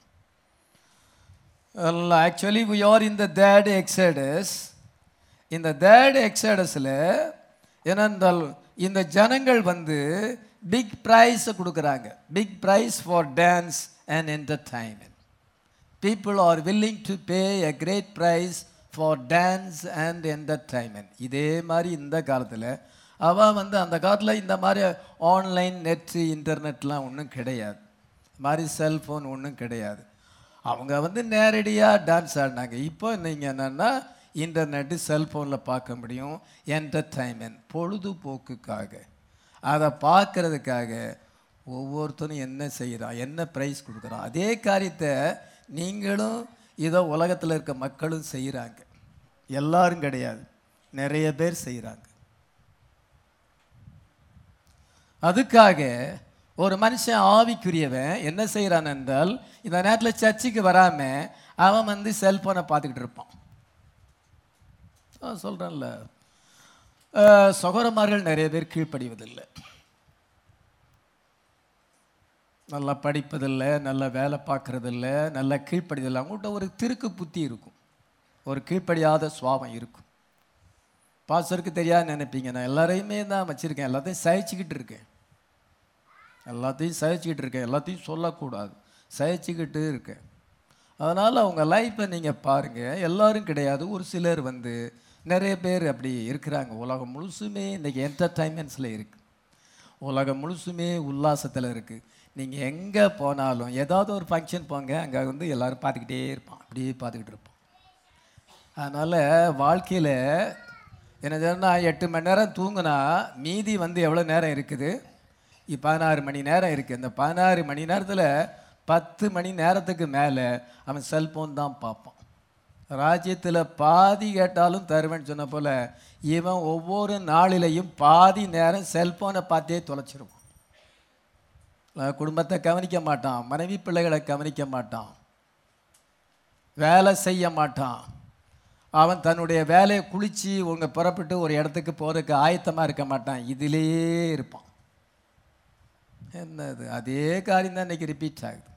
actually we are in the third exodus இந்த தேர்ட் எக்ஸடஸில் ஏனென்றால் இந்த ஜனங்கள் வந்து பிக் ப்ரைஸை கொடுக்குறாங்க big prize for dance and entertainment people are willing to pay a great price for dance and entertainment இதே மாதிரி இந்த காலத்தில் அவன் வந்து அந்த காலத்தில் இந்த மாதிரி ஆன்லைன் நெட்டு இன்டர்நெட்லாம் ஒன்றும் கிடையாது இந்த மாதிரி செல்ஃபோன் ஒன்றும் கிடையாது அவங்க வந்து நேரடியாக டான்ஸ் ஆடினாங்க இப்போ நீங்கள் என்னென்னா இன்டர்நெட்டு செல்ஃபோனில் பார்க்க முடியும் என்டர்டைன்மெண்ட் பொழுதுபோக்குக்காக அதை பார்க்கறதுக்காக ஒவ்வொருத்தரும் என்ன செய்கிறான் என்ன ப்ரைஸ் கொடுக்குறான் அதே காரியத்தை நீங்களும் இதோ உலகத்தில் இருக்க மக்களும் செய்கிறாங்க எல்லாரும் கிடையாது நிறைய பேர் செய்கிறாங்க அதுக்காக ஒரு மனுஷன் ஆவிக்குரியவன் என்ன செய்கிறான் என்றால் இந்த நேரத்தில் சர்ச்சுக்கு வராமல் அவன் வந்து செல்ஃபோனை பார்த்துக்கிட்டு இருப்பான் சொல்கிறேன்ல சகோதரமார்கள் நிறைய பேர் கீழ்ப்படிவதில்லை நல்லா படிப்பதில்ல நல்ல வேலை பார்க்கறதில்ல நல்ல கீழ்ப்படிதில்லை அவங்கள்ட்ட ஒரு திருக்கு புத்தி இருக்கும் ஒரு கீழ்ப்படியாத சுவாபம் இருக்கும் பாஸ்டருக்கு தெரியாது நினைப்பீங்க நான் எல்லாரையுமே தான் வச்சுருக்கேன் எல்லாத்தையும் சகிச்சுக்கிட்டு இருக்கேன் எல்லாத்தையும் சகிச்சுக்கிட்டு இருக்கேன் எல்லாத்தையும் சொல்லக்கூடாது சகிச்சுக்கிட்டு இருக்கேன் அதனால் அவங்க லைஃப்பை நீங்கள் பாருங்கள் எல்லாரும் கிடையாது ஒரு சிலர் வந்து நிறைய பேர் அப்படி இருக்கிறாங்க உலகம் முழுசுமே இன்றைக்கி என்டர்டைன்மெண்ட்ஸில் இருக்குது உலகம் முழுசுமே உல்லாசத்தில் இருக்குது நீங்கள் எங்கே போனாலும் ஏதாவது ஒரு ஃபங்க்ஷன் போங்க அங்கே வந்து எல்லோரும் பார்த்துக்கிட்டே இருப்பான் அப்படியே பார்த்துக்கிட்டு இருப்பான் அதனால் வாழ்க்கையில் என்ன சொன்னால் எட்டு மணி நேரம் தூங்குனா மீதி வந்து எவ்வளோ நேரம் இருக்குது இ- பதினாறு மணி நேரம் இருக்குது இந்த பதினாறு மணி நேரத்தில் பத்து மணி நேரத்துக்கு மேலே அவன் செல்ஃபோன் தான் பார்ப்பான் ராஜ்யத்தில் பாதி கேட்டாலும் தருவேன்னு சொன்ன போல் இவன் ஒவ்வொரு நாளிலையும் பாதி நேரம் செல்ஃபோனை பார்த்தே தொலைச்சிருவான் அஹ் குடும்பத்தை கவனிக்க மாட்டான் மனைவி பிள்ளைகளை கவனிக்க மாட்டான் வேலை செய்ய மாட்டான் அவன் தன்னுடைய வேலையை குளித்து உங்க புறப்பட்டு ஒரு இடத்துக்கு போகிறதுக்கு ஆயத்தமாக இருக்க மாட்டான் இதிலேயே இருப்பான் என்னது அதே காரியம் தான் இன்னைக்கு ரிப்பீட் ஆகுது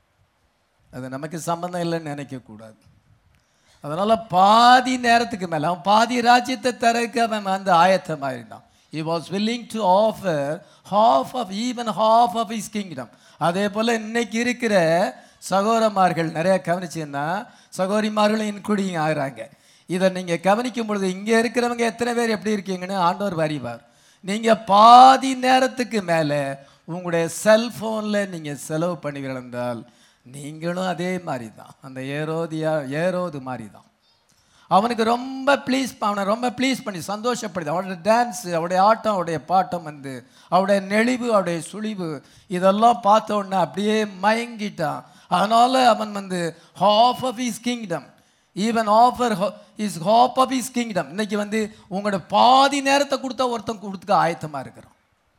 அது நமக்கு சம்மந்தம் இல்லைன்னு நினைக்கக்கூடாது அதனால் பாதி நேரத்துக்கு மேலே அவன் பாதி ராஜ்யத்தை தரக்கு அவன் வந்து ஆயத்தமாக இருந்தான் he was willing to offer half of even half of his kingdom அதே போல் இன்னைக்கு இருக்கிற சகோதரமார்கள் நிறைய கவனிச்சீங்கன்னா சகோதரிமார்களும் இன்க்ளூடிங் ஆகுறாங்க இதை நீங்கள் கவனிக்கும் பொழுது இங்கே இருக்கிறவங்க எத்தனை பேர் எப்படி இருக்கீங்கன்னு ஆண்டவர் அறிவார் நீங்கள் பாதி நேரத்துக்கு மேலே உங்களுடைய செல்ஃபோனில் நீங்கள் செலவு பண்ணுவீர்கள் என்றால் நீங்களும் அதே மாதிரி தான் அந்த ஏரோதியா ஏரோது மாதிரி தான் அவனுக்கு ரொம்ப ப்ளீஸ் அவனை ரொம்ப ப்ளீஸ் பண்ணி சந்தோஷப்படுது அவனோட டான்ஸு அவருடைய ஆட்டம் அவருடைய பாட்டம் வந்து அவருடைய நெளிவு அவருடைய சுழிவு இதெல்லாம் பார்த்த உடனே அப்படியே மயங்கிட்டான் அதனால அவன் வந்து half of his kingdom even offer his half of his kingdom இன்னைக்கு வந்து உங்களோட பாதி நேரத்தை கொடுத்தா ஒருத்தன் கொடுத்துக்க ஆயத்தமாக இருக்கிறான்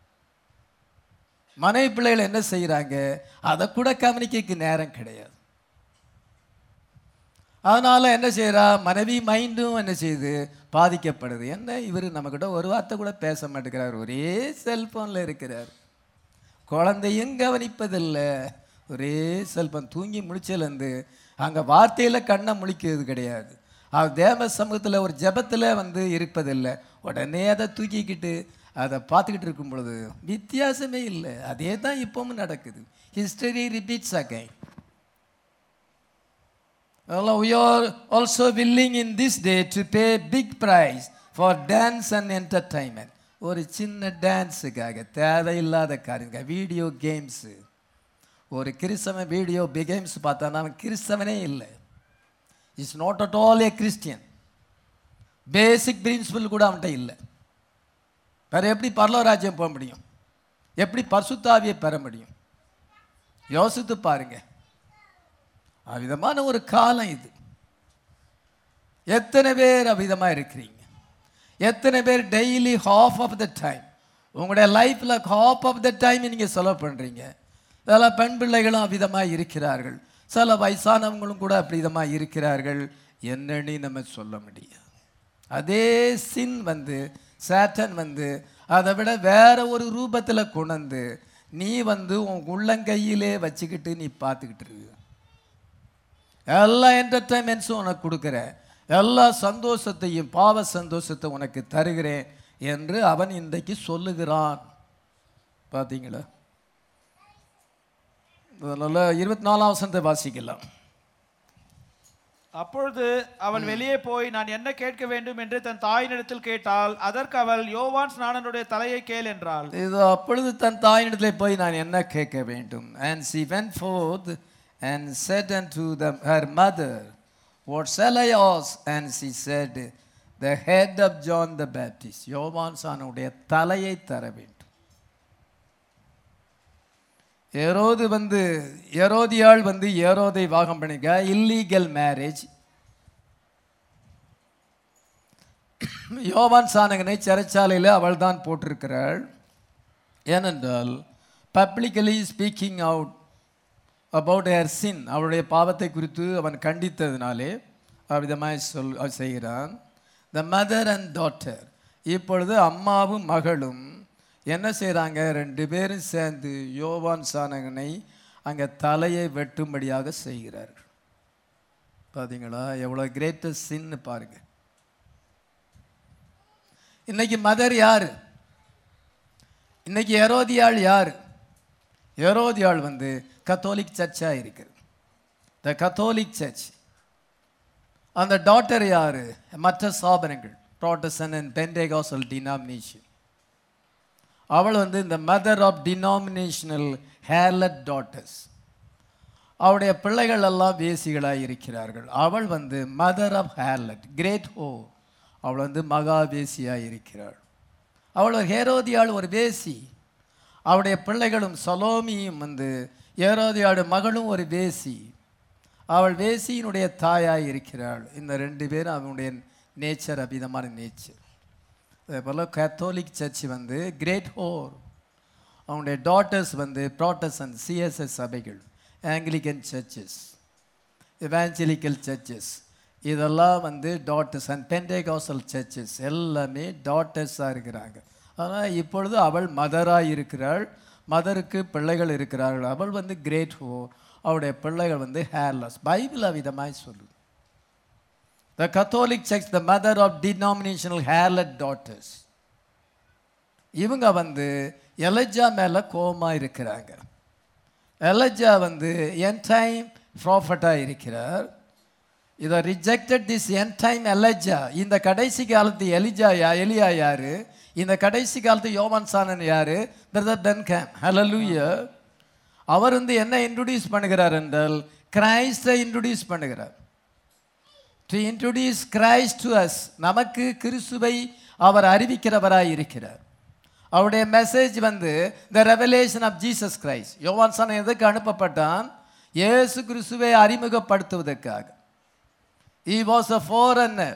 மனைவி பிள்ளைகள் என்ன செய்கிறாங்க அதை கூட கவனிக்க நேரம் கிடையாது அதனால என்ன செய்றா மனைவி மைண்டும் என்ன செய்யுது பாதிக்கப்படுது என்ன இவர் நம்மக்கிட்ட ஒரு வார்த்தை கூட பேச மாட்டேங்கிறார் ஒரே செல்போனில் இருக்கிறார் குழந்தையும் கவனிப்பதில்லை ஒரே செல்போன் தூங்கி முழிச்சலேருந்து அங்கே வார்த்தையில் கண்ணை முழிக்கிறது கிடையாது அவர் தேவ சமூகத்தில் ஒரு ஜெபத்தில் வந்து இருப்பதில்லை உடனே அதை தூக்கிக்கிட்டு அதை பார்த்துக்கிட்டு இருக்கும் பொழுது வித்தியாசமே இல்லை அதே தான் இப்பவும் நடக்குது history repeats again Allah, we are also willing in this day to pay big price for dance and entertainment. ஒரு சின்ன டான்ஸுக்காக தேவையில்லாத காரியங்க வீடியோ கேம்ஸு ஒரு கிறிஸ்தவன் வீடியோ கேம்ஸ் பார்த்தானா அவன் கிறிஸ்தவனே இல்லை is not at all a Christian basic principle கூட அவன்கிட்ட இல்லை வேற எப்படி பரலோராஜ்யம் போக முடியும் எப்படி பரிசுத்தாவியை பெற முடியும் யோசித்து பாருங்க அவ்விதமான ஒரு காலம் இது எத்தனை பேர் அவ்விதமாக இருக்கிறீங்க எத்தனை பேர் daily half of the time உங்களுடைய லைஃப்பில் ஹாஃப் ஆஃப் த டைம் நீங்கள் செலவு பண்ணுறீங்க சில பெண் பிள்ளைகளும் அவ்விதமாக இருக்கிறார்கள் சில வயசானவங்களும் கூட அவ்விதமாக இருக்கிறார்கள் என்னன்னு நம்ம சொல்ல முடியாது அதே சின் வந்து சேட்டன் வந்து அதை விட வேற ஒரு ரூபத்தில் கொண்டு நீ வந்து உன் உள்ளங்கையிலே வச்சுக்கிட்டு நீ பார்த்துக்கிட்டு இருக்கு எல்லா என்டர்டைன்மெண்ட்ஸும் உனக்கு கொடுக்குறேன் எல்லா சந்தோஷத்தையும் பாவ சந்தோஷத்தை உனக்கு தருகிறேன் என்று அவன் இன்றைக்கு சொல்லுகிறான் பார்த்தீங்களா அதனால இருபத்தி நாலாம் வசனத்தை வாசிக்கலாம் அப்பொழுது அவள் வெளியே போய் நான் என்ன கேட்க வேண்டும் என்று தன் தாயினிடத்தில் கேட்டால் அதற்கு அவள் யோவான் ஸ்நானனுடைய தலையை கேள் என்றாள் இது அப்பொழுது தன் தாயினிடத்தில் போய் நான் என்ன கேட்க வேண்டும் and she went forth and said unto them, her mother what shall I ask and she said the head of John the Baptist யோவான் சானுடைய தலையை தர வேண்டும் ஏரோது வந்து ஏரோதியாள் வந்து ஏரோதை வாகம் பண்ணிக்க இல்லீகல் மேரேஜ் யோவான் சானகனை சிறைச்சாலையில் அவள் தான் போட்டிருக்கிறாள் ஏனென்றால் publicly speaking out about her sin அவளுடைய பாவத்தை குறித்து அவன் கண்டித்ததினாலே அவ்விதமாய் சொல் அவன் செய்கிறான் த மதர் அண்ட் டாட்டர் இப்பொழுது அம்மாவும் மகளும் என்ன செய்கிறாங்க ரெண்டு பேரும் சேர்ந்து யோவான் சானகனை அங்கே தலையை வெட்டும்படியாக செய்கிறார்கள் பார்த்தீங்களா எவ்வளோ கிரேட்டஸ்ட் சின்னு பாருங்க இன்னைக்கு மதர் யார் இன்னைக்கு எரோதியாள் யார் எரோதியாள் வந்து கத்தோலிக் சர்ச்சாக இருக்குது த கத்தோலிக் சர்ச் அந்த டாட்டர் யாரு மற்ற ஸ்தாபனங்கள் ப்ராட்டசன் அண்ட் பெண்டேகாசல் டினாமினேஷன் அவள் வந்து இந்த mother of denominational harlot daughters அவளுடைய பிள்ளைகள் எல்லாம் வேசிகளாக இருக்கிறார்கள் அவள் வந்து மதர் ஆஃப் ஹேர்லட் கிரேட் ஹோ அவள் வந்து மகா வேசியாக இருக்கிறாள் அவள் ஒரு ஹேரோதியாள் ஒரு வேசி அவளுடைய பிள்ளைகளும் சலோமியும் வந்து ஏரோதியாடு மகளும் ஒரு வேசி அவள் வேசியினுடைய தாயாய் இருக்கிறாள் இந்த ரெண்டு பேரும் அவனுடைய நேச்சர் அபிதமான நேச்சர் அதே போல் கத்தோலிக் சர்ச் வந்து கிரேட் ஹோர் அவனுடைய டாட்டர்ஸ் வந்து ப்ராட்டசன் சிஎஸ்எஸ் சபைகள் ஆங்கிலிக்கன் சர்ச்சஸ் எவாஞ்சலிக்கல் சர்ச்சஸ் இதெல்லாம் வந்து டாட்டர்ஸ் அண்ட் பெண்டேகாசல் சர்ச்சஸ் எல்லாமே டாட்டர்ஸாக இருக்கிறாங்க ஆனால் இப்பொழுது அவள் மதராக இருக்கிறாள் மதருக்கு பிள்ளைகள் இருக்கிறார்கள் அவள் வந்து கிரேட் ஹோ அவளுடைய பிள்ளைகள் வந்து ஹேர்லெஸ் பைபிள் அவிதமாய் சொல்லுது the Catholic church the mother of denominational harlot daughters இவங்க வந்து எலஜா மேலே கோபமாக இருக்கிறாங்க எலஜா வந்து என் டைம் ப்ராஃபட்டாக இருக்கிறார் இதை rejected this end time Elijah இந்த கடைசி காலத்து எலிஜா யா எலியா யாரு இந்த கடைசி காலத்து யோவான் சானன் யாரு பிரதர் டன்கேம் ஹலலூயா அவர் வந்து என்ன இன்ட்ரடியூஸ் பண்ணுகிறார் என்றால் கிரைஸ்டை இன்ட்ரடியூஸ் பண்ணுகிறார் to introduce Christ to us நமக்கு கிறிஸ்துவை அவர் அறிவிக்கிறவராய் இருக்கிறார் அவருடைய மெசேஜ் வந்து the revelation of Jesus Christ யோவான் சானன் எதுக்கு அனுப்பப்பட்டான் இயேசு கிறிஸ்துவை அறிமுகப்படுத்துவதற்காக He was a foreigner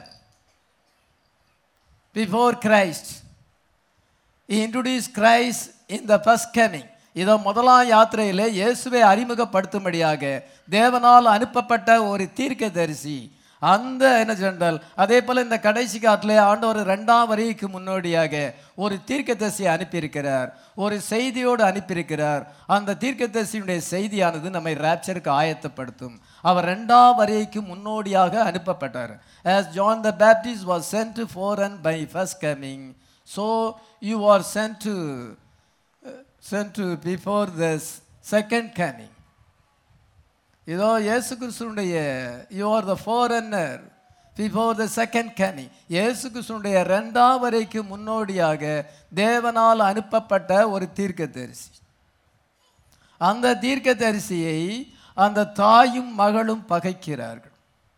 before Christ. He introduced Christ in the first coming. இதோ முதலாம் யாத்திரையிலே இயேசுவை அறிமுகப்படுத்தும்படியாக தேவனால் அனுப்பப்பட்ட ஒரு தீர்க்கதரிசி அந்த என்ன சொன்னால் அதே போல இந்த கடைசி காலத்திலே ஆண்டவர் ரெண்டாம் வரிக்கு முன்னோடியாக ஒரு தீர்க்கதரிசியை அனுப்பியிருக்கிறார் ஒரு செய்தியோடு அனுப்பியிருக்கிறார் அந்த தீர்க்கதரிசியுடைய செய்தியானது நம்மை ராப்சருக்கு ஆயத்தப்படுத்தும் அவர் ரெண்டாம் வரைக்கு முன்னோடியாக அனுப்பப்பட்டார் as John the Baptist was sent to foreign by first coming so you are sent to uh, sent to before this second coming இதோ இயேசு கிறிஸ்துனுடைய you are the forerunner before the second coming இயேசு கிறிஸ்துனுடைய ரெண்டாம் வரைக்கு முன்னோடியாக தேவனால் அனுப்பப்பட்ட ஒரு தீர்க்கதரிசி அந்த தீர்க்கதரிசியை அந்த தாயும் மகளும் பகைக்கிறார்கள்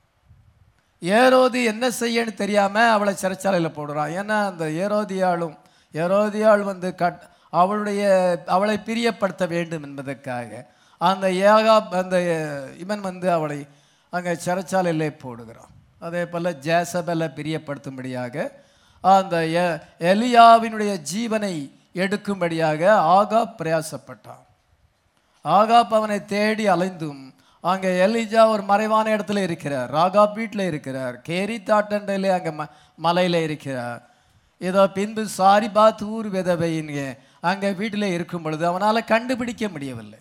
ஏரோது என்ன செய்யன்னு தெரியாம அவளை சிறைச்சாலையில் போடுறான் ஏன்னா அந்த ஏரோதியாளும் ஏரோதியாள் வந்து கட் அவளுடைய அவளை பிரியப்படுத்த வேண்டும் என்பதற்காக அந்த ஏகா அந்த இவன் வந்து அவளை அங்கே சிறைச்சாலையிலே போடுகிறான் அதே போல் ஜேசபலை பிரியப்படுத்தும்படியாக அந்த எ- எலியாவினுடைய ஜீவனை எடுக்கும்படியாக ஆகா பிரயாசப்பட்டான் ஆகாப் அவனை தேடி அலைந்தும் அங்கே எலிஜா ஒரு மறைவான இடத்துல இருக்கிறார் ராகாப் வீட்டில் இருக்கிறார் கேரி தாட்டண்டையிலே அங்கே ம மலையில் இருக்கிறார் இதோ பின்பு சாரிபாத் ஊர் விதவையின்க அங்கே வீட்டில் இருக்கும் பொழுது அவனால் கண்டுபிடிக்க முடியவில்லை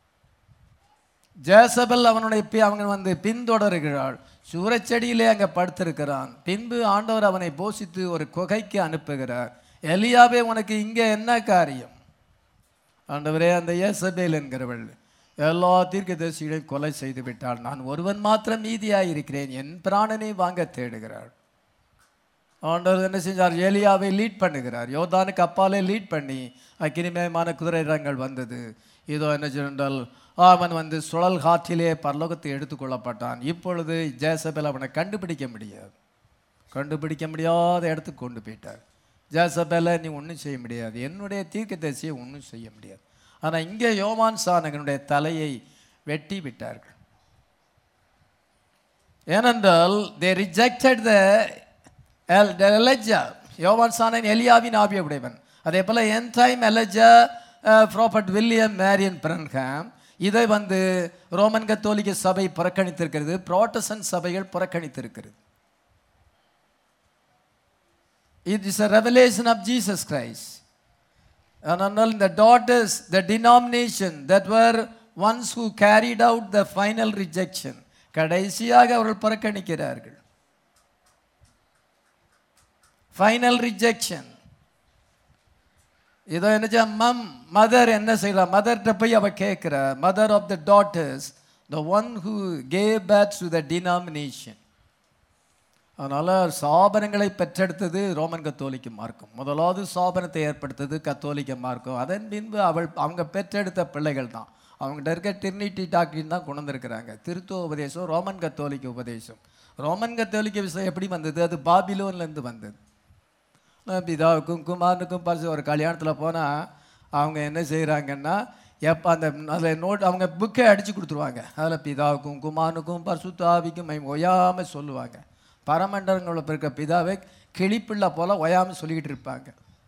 ஜேசபல் அவனுடைய பி- அவங்க வந்து பின்தொடருகிறாள் சூரச்செடியிலே அங்கே படுத்திருக்கிறான் பின்பு ஆண்டவர் அவனை போஷித்து ஒரு குகைக்கு அனுப்புகிறார் எலியாவே உனக்கு இங்கே என்ன காரியம் ஆண்டவரே அந்த ஏசபேல் என்கிறவள் எல்லா தீர்க்கதரிசிகளையும் கொலை செய்து விட்டாள் நான் ஒருவன் மாத்திரம் மீதியாய் இருக்கிறேன் என் பிராணனை வாங்க தேடுகிறாள் ஆண்டவர் என்ன செஞ்சார் ஏலியாவை லீட் பண்ணுகிறார் யோதானுக்கு அப்பாலே லீட் பண்ணி அக்கினிமயமான குதிரை ரங்கள் வந்தது இதோ என்ன சொன்னால் அவன் வந்து சுழல் காற்றிலே பரலோகத்தை எடுத்துக்கொள்ளப்பட்டான் இப்பொழுது ஜேசபேல் அவனை கண்டுபிடிக்க முடியாது கண்டுபிடிக்க முடியாத இடத்துக்கு கொண்டு போயிட்டார் ஜேசபேலை நீ ஒன்றும் செய்ய முடியாது என்னுடைய தீர்க்கதரிசியை ஒன்றும் செய்ய முடியாது ஆனால் இங்கே யோவான் சானகனுடைய தலையை வெட்டி விட்டார்கள் ஏனென்றால் தே ரிஜெக்டட் த எலஜா யோவான் சானன் எலியாவின் ஆவிய உடையவன் அதே போல் end time Elijah prophet William Marrion Branham இதை வந்து ரோமன் கத்தோலிக்க சபை புறக்கணித்திருக்கிறது புரோட்டசன்ட் சபைகள் புறக்கணித்திருக்கிறது It is a revelation of Jesus Christ. ஆனால் இந்த daughters the denomination that were ones who carried out the final rejection கடைசியாக அவர்கள் புறக்கணிக்கிறார்கள் ஃபைனல் ரிஜெக்ஷன் இதோ என்ன மம் மதர் என்ன செய்யறா மதர்கிட்ட போய் அவ கேட்குறா mother of the daughters the one who gave back to the denomination அதனால் சாபனங்களை பெற்றெடுத்தது ரோமன் கத்தோலிக்க மார்க்கம் முதலாவது சாபனத்தை ஏற்படுத்தது கத்தோலிக்க மார்க்கம் அதன் பின்பு அவள் அவங்க பெற்றெடுத்த பிள்ளைகள் தான் அவங்ககிட்ட இருக்க டிரினிட்டி டாக்டின் தான் கொண்டு வந்திருக்கிறாங்க திருத்துவ உபதேசம் ரோமன் கத்தோலிக்க உபதேசம் ரோமன் கத்தோலிக்க விஷயம் எப்படி வந்தது அது பாபிலோன்லேருந்து வந்தது நான் பிதாவுக்கும் குமாரனுக்கும் பரிசு ஒரு கல்யாணத்தில் போனால் அவங்க என்ன செய்கிறாங்கன்னா எப்போ அந்த அதில் நோட் அவங்க புக்கை அடித்து கொடுத்துருவாங்க அதில் பிதாவுக்கும் குமாரனுக்கும் பரிசுத்தாவிக்கும் ஒயாமல் சொல்லுவாங்க பரமண்டலங்களில் இருக்க பிதாவை கிளிப்பிள்ளை போல் ஒயாமல் சொல்லிக்கிட்டு இருப்பாங்க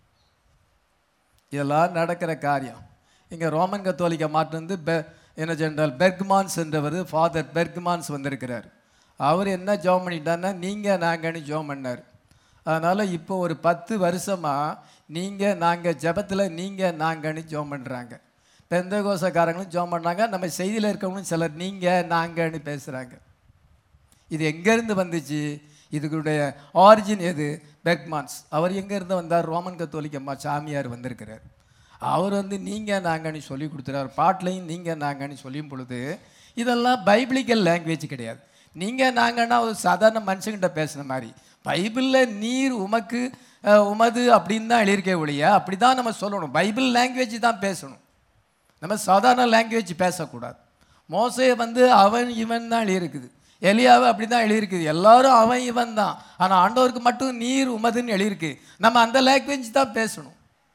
இதெல்லாம் நடக்கிற காரியம் இங்கே ரோமன் கத்தோலிக்க மாட்டு வந்து பெ என்ன ஜென்ரல் பெர்க்மான்ஸ் என்றவர் ஃபாதர் பெர்க்மான்ஸ் வந்திருக்கிறார் அவர் என்ன ஜோம் பண்ணிட்டாருன்னா நீங்கள் நாங்கன்னு ஜோம் பண்ணார் அதனால் இப்போ ஒரு பத்து வருஷமாக நீங்கள் நாங்கள் ஜெபத்தில் நீங்கள் நாங்கன்னு ஜோம் பண்ணுறாங்க பெந்த கோசக்காரங்களும் ஜோம் பண்ணுறாங்க நம்ம செய்தியில் இருக்கவங்களும் சிலர் நீங்கள் நாங்கன்னு பேசுகிறாங்க இது எங்கேருந்து வந்துச்சு இதுக்குடைய ஆரிஜின் எது பெர்க்மான்ஸ் அவர் எங்கேருந்து வந்தார் ரோமன் கத்தோலிக்கம்மா சாமியார் வந்திருக்கிறார் அவர் வந்து நீங்கள் நாங்கன்னு சொல்லி கொடுத்துறாரு பாட்டிலையும் நீங்கள் நாங்கன்னு சொல்லியும் பொழுது இதெல்லாம் பைபிளிக்கல் லாங்குவேஜ் கிடையாது நீங்கள் நாங்கன்னா ஒரு சாதாரண மனுஷங்கிட்ட பேசுன மாதிரி பைபிளில் நீர் உமக்கு அஹ், உமது அப்படின்னு தான் எழுதியிருக்கே ஒழிய அப்படி தான் நம்ம சொல்லணும் பைபிள் லாங்குவேஜ் தான் பேசணும் நம்ம சாதாரண லாங்குவேஜ் பேசக்கூடாது மோசே வந்து அவன் இவன் தான் எழுதியிருக்குது எலியாவை அப்படி தான் எழுதியிருக்குது எல்லாரும் அவன் இவன் தான் ஆனால் ஆண்டவருக்கு மட்டும் நீர் உமதுன்னு எழுதியிருக்கு நம்ம அந்த லாங்குவேஜ் தான் பேசணும்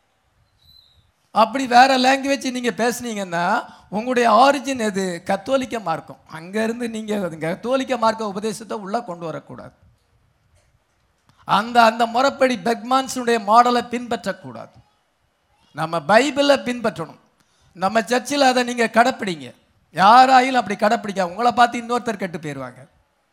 அப்படி வேற லாங்குவேஜ் நீங்கள் பேசுனீங்கன்னா உங்களுடைய ஆரிஜின் எது கத்தோலிக்க மார்க்கம் அங்கேருந்து நீங்கள் கத்தோலிக்க மார்க்க உபதேசத்தை உள்ளே கொண்டு வரக்கூடாது அந்த அந்த முறைப்படி பெக்மான்ஸுடைய மாடலை பின்பற்றக்கூடாது நம்ம பைபிளை பின்பற்றணும் நம்ம சர்ச்சில் அதை நீங்கள் கடைப்பிடிங்க யாராயிலும் அப்படி கடைப்பிடிக்க உங்களை பார்த்து இன்னொருத்தர் கெட்டு போயிடுவாங்க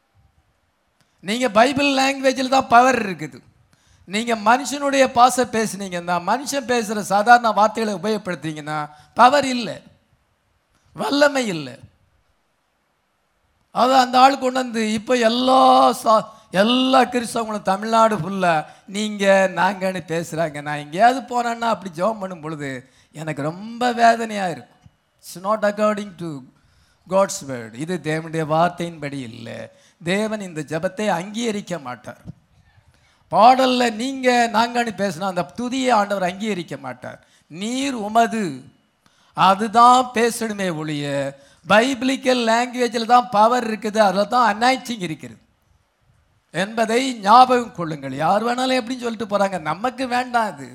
நீங்கள் பைபிள் லாங்குவேஜில் தான் பவர் இருக்குது நீங்கள் மனுஷனுடைய பாச பேசுனீங்கன்னா மனுஷன் பேசுகிற சாதாரண வார்த்தைகளை உபயோகப்படுத்துறீங்கன்னா பவர் இல்லை வல்லமை இல்லை அது அந்த ஆள் கொண்டு வந்து இப்போ எல்லா சா எல்லா கிறிஸ்தவங்களும் தமிழ்நாடு ஃபுல்லாக நீங்கள் நாங்கன்னு பேசுகிறாங்க நான் எங்கேயாவது போனேன்னா அப்படி ஜெபம் பண்ணும் பொழுது எனக்கு ரொம்ப வேதனையாக இருக்கும் it's not according to God's word இது தேவனுடைய வார்த்தையின்படி இல்லை தேவன் இந்த ஜெபத்தை அங்கீகரிக்க மாட்டார் பாடல்ல நீங்க நாங்கன்னு பேசினா அந்த துதியை ஆண்டவர் அங்கீகரிக்க மாட்டார் நீர் உமது அதுதான் பேசணுமே ஒழிய பைபிளிக்கல் லாங்குவேஜில் தான் பவர் இருக்குது அதில் தான் அனாய்ச்சிங் இருக்கிறது என்பதை ஞாபகம் கொள்ளுங்கள் யார் வேணாலும் எப்படின்னு சொல்லிட்டு போறாங்க நமக்கு வேண்டாம் அது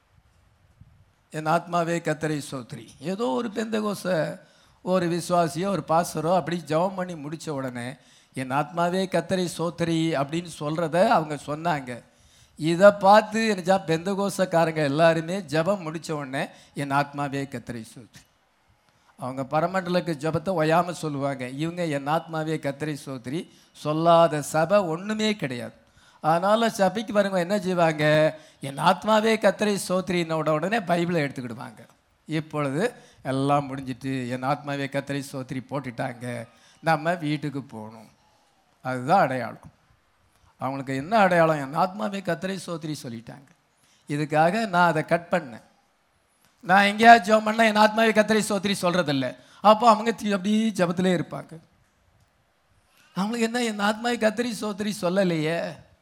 என் ஆத்மாவே கத்தரை சோத்ரி ஏதோ ஒரு பெந்தகோச ஒரு விசுவாசியோ ஒரு பாசரோ அப்படி ஜெபம் பண்ணி முடிச்ச உடனே என் ஆத்மாவே கத்தரை சோத்ரி அப்படின்னு சொல்கிறத அவங்க சொன்னாங்க இதை பார்த்து என்னச்சா பெந்தகோசக்காரங்க எல்லாருமே ஜெபம் முடிச்ச உடனே என் ஆத்மாவே கத்தரை சோத்ரி அவங்க பரமண்டலுக்கு ஜெபத்தை ஒயாமல் சொல்லுவாங்க இவங்க என் ஆத்மாவே கத்தரை சோத்ரி சொல்லாத சபை ஒன்றுமே கிடையாது அதனால் சபைக்கு பாருங்க என்ன செய்வாங்க என் ஆத்மாவே கத்தரை சோத்ரினோட உடனே பைபிளை எடுத்துக்கிடுவாங்க இப்பொழுது எல்லாம் முடிஞ்சிட்டு என் ஆத்மாவே கத்தரை சோத்ரி போட்டுட்டாங்க நம்ம வீட்டுக்கு போகணும் அதுதான் அடையாளம் அவங்களுக்கு என்ன அடையாளம் என் ஆத்மாவே கத்தரை சோத்ரி சொல்லிட்டாங்க இதுக்காக நான் அதை கட் பண்ணேன் நான் எங்கேயாவது ஜெபம் பண்ணால் என் ஆத்மாவை கத்தரை சோத்திரி சொல்கிறதில்ல அப்போ அவங்க தி- அப்படியே ஜெபத்திலே இருப்பாங்க அவங்களுக்கு என்ன என் ஆத்மாவை கத்தரி சோத்திரி சொல்லலையே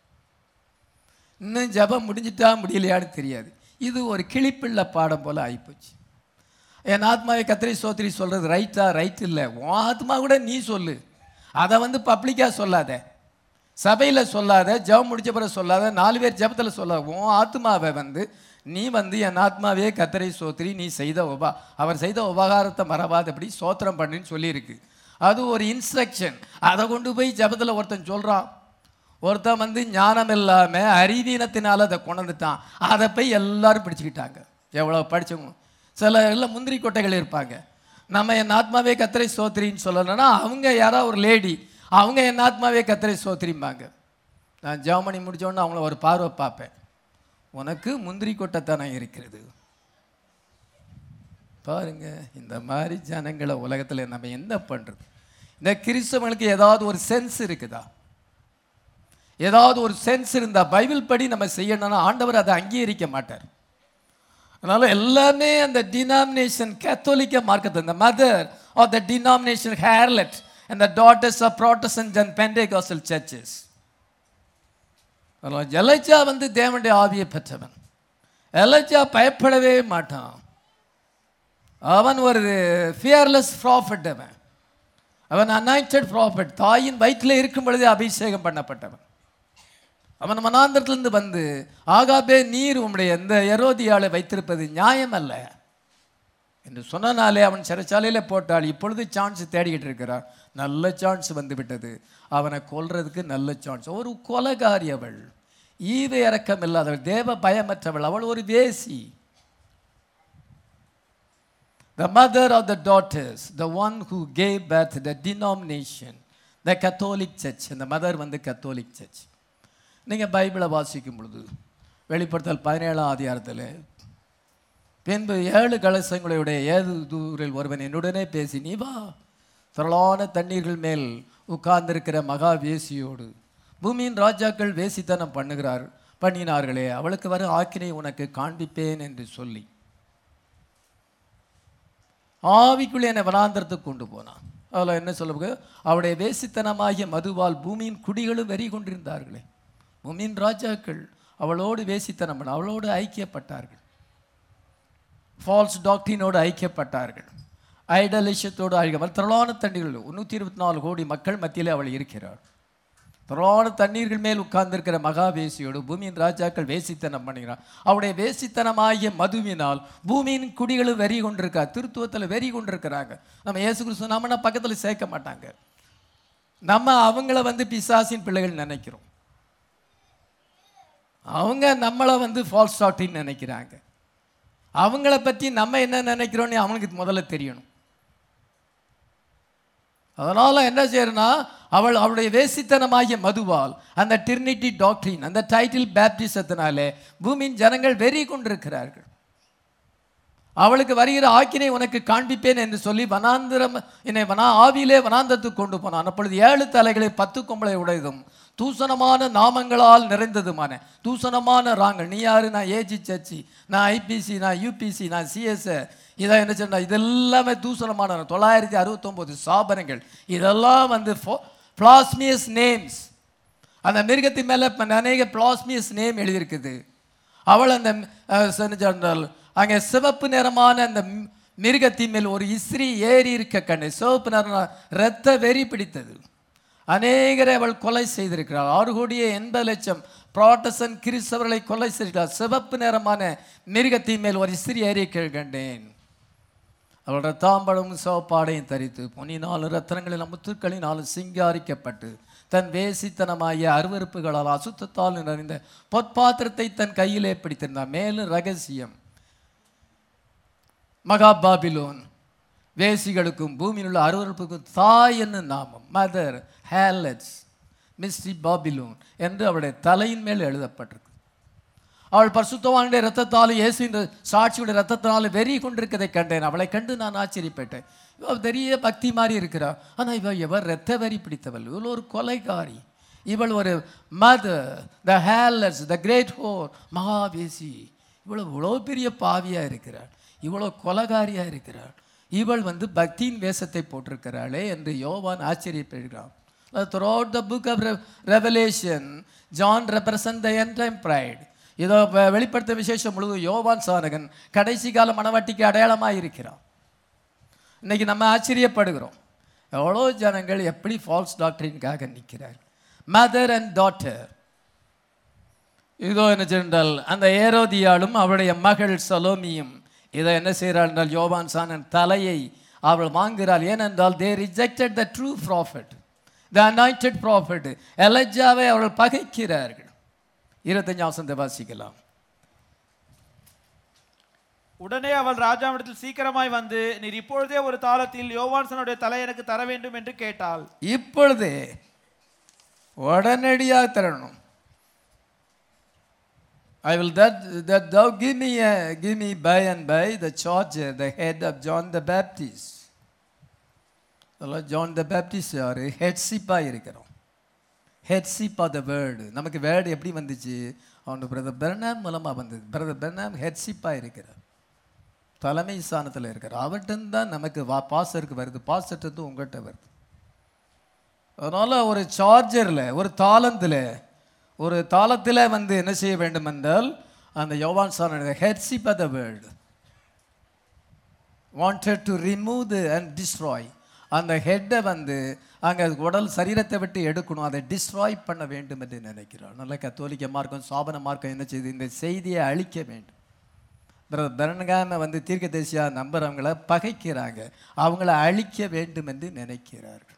இன்னும் ஜெபம் முடிஞ்சிட்டா முடியலையான்னு தெரியாது இது ஒரு கிளிப்பிள்ளை பாடம் போல் ஆகிப்போச்சு என் ஆத்மாவை கத்திரி சோத்திரி சொல்கிறது ரைட்டா ரைட் இல்லை உன் ஆத்மா கூட நீ சொல்லு அதை வந்து பப்ளிக்காக சொல்லாத சபையில் சொல்லாத ஜெபம் முடிச்ச பிறகு சொல்லாத நாலு பேர் ஜெபத்தில் சொல்லாத உன் ஆத்மாவை வந்து நீ வந்து என் ஆத்மாவே கத்தரை சோத்திரி நீ செய்த உபா அவர் செய்த உபகாரத்தை மறவாதபடி சோத்திரம் பண்ணுன்னு சொல்லியிருக்கு அது ஒரு இன்ஸ்ட்ரக்ஷன் அதை கொண்டு போய் ஜெபத்தில் ஒருத்தன் சொல்கிறான் ஒருத்தன் வந்து ஞானம் இல்லாமல் அறிவீனத்தினால அதை கொண்டுட்டான் அதை போய் எல்லாரும் பிடிச்சிக்கிட்டாங்க எவ்வளோ படிச்சவங்க சில எல்லாம் முந்திரி கொட்டைகள் இருப்பாங்க நம்ம என் ஆத்மாவே கத்திரை சோத்திரின்னு சொல்லணும்னா அவங்க யாரோ ஒரு லேடி அவங்க என் ஆத்மாவே கத்திரை சோத்திரிம்பாங்க நான் ஜெவமணி முடிச்ச உடனே அவங்கள ஒரு பார்வை பார்ப்பேன் உனக்கு முந்திரி கொட்டைத்தனம் இருக்கிறது பாருங்க இந்த மாதிரி ஜனங்களை உலகத்தில் நம்ம என்ன பண்றது இந்த கிறிஸ்தவங்களுக்கு ஏதாவது ஒரு சென்ஸ் இருக்குதா ஏதாவது ஒரு சென்ஸ் இருந்தா பைபிள் படி நம்ம செய்யணும்னா ஆண்டவர் அதை அங்கீகரிக்க மாட்டார் அதனால எல்லாமே அந்த டினாமினேஷன் கேத்தோலிக்க மார்க்கத்தை இந்த mother of the denomination harlot and the daughters of Protestant and Pentecostal churches. அதனால எலைஜா வந்து தேவனுடைய ஆவியை பெற்றவன் எலைஜா பயப்படவே மாட்டான் அவன் ஒரு ஃபியர்லெஸ் ப்ராஃபிட் அவன் அவன் அனாய்டட் ப்ராஃபிட் தாயின் வயிற்றில் இருக்கும் பொழுதே அபிஷேகம் பண்ணப்பட்டவன் அவன் மனாந்திரத்திலிருந்து வந்து ஆகாபே நீர் உம்முடைய இந்த எரோதியாளை வைத்திருப்பது நியாயம் அல்ல என்று சொன்னனாலே அவன் சிறைச்சாலையில் போட்டால் இப்பொழுது சான்ஸ் தேடிக்கிட்டு இருக்கிறான் நல்ல சான்ஸ் வந்து விட்டது அவனை கொல்றதுக்கு நல்ல சான்ஸ் ஒரு கொலகாரி அவள் ஈவு இறக்கம் இல்லாதவள் தேவ பயமற்றவள் அவள் ஒரு வேசி The mother of the daughters, the one who gave birth, the denomination, the Catholic Church. இந்த மதர் வந்து கத்தோலிக் சர்ச் நீங்கள் பைபிளை வாசிக்கும் பொழுது வெளிப்படுத்தல் பதினேழாம் அதிகாரத்தில் பின்பு ஏழு கலசங்களுடைய ஏது தூரில் ஒருவன் என்னுடனே பேசி நீ வா திரளான தண்ணீர்கள் மேல் உட்கார்ந்திருக்கிற மகா வேசியோடு பூமியின் ராஜாக்கள் வேசித்தனம் பண்ணுகிறார் பண்ணினார்களே அவளுக்கு வரும் ஆக்கினை உனக்கு காண்பிப்பேன் என்று சொல்லி ஆவிக்குள்ளே என்னை வனாந்தரத்துக்கு கொண்டு போனான் அதில் என்ன சொல்ல அவருடைய வேசித்தனமாகிய மதுவால் பூமியின் குடிகளும் வெறி கொண்டிருந்தார்களே பூமியின் ராஜாக்கள் அவளோடு வேசித்தனம் பண்ண அவளோடு ஐக்கியப்பட்டார்கள் ஃபால்ஸ் டாக்டினோடு ஐக்கியப்பட்டார்கள் ஐடலிஷத்தோடு ஐக்கிய திரளான தண்ணீர்கள் நூற்றி இருபத்தி நாலு கோடி மக்கள் மத்தியிலே அவள் இருக்கிறாள் திரளான தண்ணீர்கள் மேல் உட்கார்ந்திருக்கிற மகாவேசியோடு பூமியின் ராஜாக்கள் வேசித்தனம் பண்ணுகிறார் அவருடைய வேசித்தனமாகிய மதுவினால் பூமியின் குடிகளும் வெறி கொண்டிருக்கா திருத்துவத்தில் வெறி கொண்டிருக்கிறாங்க நம்ம இயேசு கிறிஸ்து நம்மனா பக்கத்தில் சேர்க்க மாட்டாங்க நம்ம அவங்கள வந்து பிசாசின் பிள்ளைகள் நினைக்கிறோம் அவங்க நம்மளை வந்து ஃபால்ஸ் டாக்டின்னு நினைக்கிறாங்க அவங்கள பற்றி நம்ம என்ன நினைக்கிறோன்னு அவனுக்கு முதல்ல தெரியணும் அதனால என்ன செய்யறனா அவள் அவளுடைய வேசித்தனமாகிய மதுவால் அந்த டிர்னிட்டி டாக்டரின் அந்த டைட்டில் பேப்டிசத்தினாலே பூமியின் ஜனங்கள் வெறி கொண்டிருக்கிறார்கள் அவளுக்கு வருகிற ஆக்கினை உனக்கு காண்பிப்பேன் என்று சொல்லி வனாந்திரம் என்னை வனா ஆவியிலே வனாந்தத்துக்கு கொண்டு போனான் அப்பொழுது ஏழு தலைகளை பத்து கொம்பளை உடையதும் தூசணமான நாமங்களால் நிறைந்ததுமான தூசணமான ராங்கள் நீ யாரு நான் ஏஜி சர்ச்சி நான் ஐபிசி நான் யூபிசி நான் சிஎஸ் இதை என்ன சொன்னா இதெல்லாமே தூசணமான தொள்ளாயிரத்தி அறுபத்தொம்போது சாபனங்கள் இதெல்லாம் வந்து பிளாஸ்மியஸ் நேம்ஸ் அந்த மிருகத்தின் மேலே அநேக பிளாஸ்மியஸ் நேம் எழுதியிருக்குது அவள் அந்த அஹ், என்ன சொன்னால் அங்கே சிவப்பு நிறமான அந்த மி- மிருகத்தின் மேல் ஒரு இஸ்ரி ஏறி இருக்க கண்ணு சிவப்பு நிறம் இரத்த வெறி பிடித்தது அநேகரை அவள் கொலை செய்திருக்கிறாள் ஆறு கோடியே எண்பது லட்சம் புராட்டசன் கிறிஸ்தவர்களை கொலை செய்திருக்கிறார் சிவப்பு நிறமான மிருகத்தின் மேல் ஒரு இஸ்ரி ஏறி கண்டேன் அவள் ரத்தாம்பழமும் சிவப்பாடையும் தரித்து பொன்னினாலும் ரத்தனங்களிலும் முத்துக்களினாலும் சிங்காரிக்கப்பட்டு தன் வேசித்தனமாகிய அருவருப்புகளால் அசுத்தத்தால் நிறைந்த பொற்பாத்திரத்தை தன் கையிலே பிடித்திருந்தார் மேலும் ரகசியம் மகா பாபிலோன் வேசிகளுக்கும் பூமியில் உள்ள அருவருப்புக்கும் தாய் என்னும் நாமம் மதர் ஹேலட்ஸ் மிஸ்டி பாபிலோன் என்று அவளுடைய தலையின் மேல் எழுதப்பட்டிருக்கு அவள் பரிசுத்தவானுடைய ரத்தத்தாலும் இயேசுவின் சாட்சியுடைய ரத்தத்தினாலும் வெறி கொண்டிருக்கதை கண்டேன் அவளை கண்டு நான் ஆச்சரியப்பட்டேன் இவ பெரிய பக்தி மாதிரி இருக்கிறா ஆனால் இவ எவர் ரத்த வெறி பிடித்தவள் இவள் ஒரு கொலைகாரி இவள் ஒரு மதர் த ஹேலர்ஸ் த கிரேட் ஹோர் மகாவேசி இவ்வளோ இவ்வளோ பெரிய பாவியாக இருக்கிறாள் இவ்வளோ கொலகாரியாக இருக்கிறாள் இவள் வந்து பக்தியின் வேஷத்தை போட்டிருக்கிறாளே என்று யோவான் ஆச்சரியப்படுகிறான் throughout the book of Re- revelation john represent the end time pride இதோ வெ- வெளிப்படுத்த விசேஷம் முழுவதும் யோவான் சானகன் கடைசி கால மனவாட்டிக்கு அடையாளமாக இருக்கிறான் இன்னைக்கு நம்ம ஆச்சரியப்படுகிறோம் எவ்வளோ ஜனங்கள் எப்படி ஃபால்ஸ் டாக்டரின்காக நிற்கிறார் மதர் அண்ட் டாட்டர் இதோ என்ன சென்றால் அந்த ஏரோதியாலும் அவளுடைய மகள் சலோமியும் இதை என்ன செய்கிறாள் என்றால் யோவான் சானன் தலையை அவள் வாங்குகிறாள் ஏனென்றால் they rejected the true prophet the anointed prophet எலஜாவை அவர்கள் பகைக்கிறார்கள் இருபத்தஞ்சாம் வசனத்தை வாசிக்கலாம் உடனே அவள் ராஜாவிடத்தில் சீக்கிரமாய் வந்து நீர் இப்பொழுதே ஒரு தாளத்தில் யோவான்சனுடைய தலை எனக்கு தர வேண்டும் என்று கேட்டாள் இப்பொழுதே உடனடியாக தரணும் I will that that thou give me a, give me by and by the charger, the head of John the Baptist. அதெல்லாம் ஜான் த பேப்டிஸ்ட் யார் ஹெட்ஸிப்பாக இருக்கிறோம் ஹெட்ஸிப் ஆஃப் த வேர்டு நமக்கு வேர்டு எப்படி வந்துச்சு அவனோட பிரதர் பெர்னாம் மூலமாக வந்தது பிரதர் பெர்னாம் ஹெட்ஸிப்பாக இருக்கிறார் தலைமை ஸ்தானத்தில் இருக்கிறார் அவர்கிட்ட தான் நமக்கு வா பாசருக்கு வருது பாசட்டு உங்கள்கிட்ட வருது அதனால் ஒரு சார்ஜரில் ஒரு தாளத்தில் ஒரு தாளத்தில் வந்து என்ன செய்ய வேண்டும் என்றால் அந்த யோவான் சார் headship of the word wanted to remove the and destroy அந்த ஹெட்டை வந்து அங்கே உடல் சரீரத்தை விட்டு எடுக்கணும் அதை டிஸ்ட்ராய் பண்ண வேண்டும் என்று நினைக்கிறார் நல்ல கத்தோலிக்க மார்க்கம் சாபன மார்க்கம் என்ன செய்யுது இந்த செய்தியை அழிக்க வேண்டும் பிரதர் பெரன்காம வந்து தீர்க்கதரிசியா நம்புறவங்கள பகைக்கிறாங்க அவங்கள அழிக்க வேண்டும் என்று நினைக்கிறார்கள்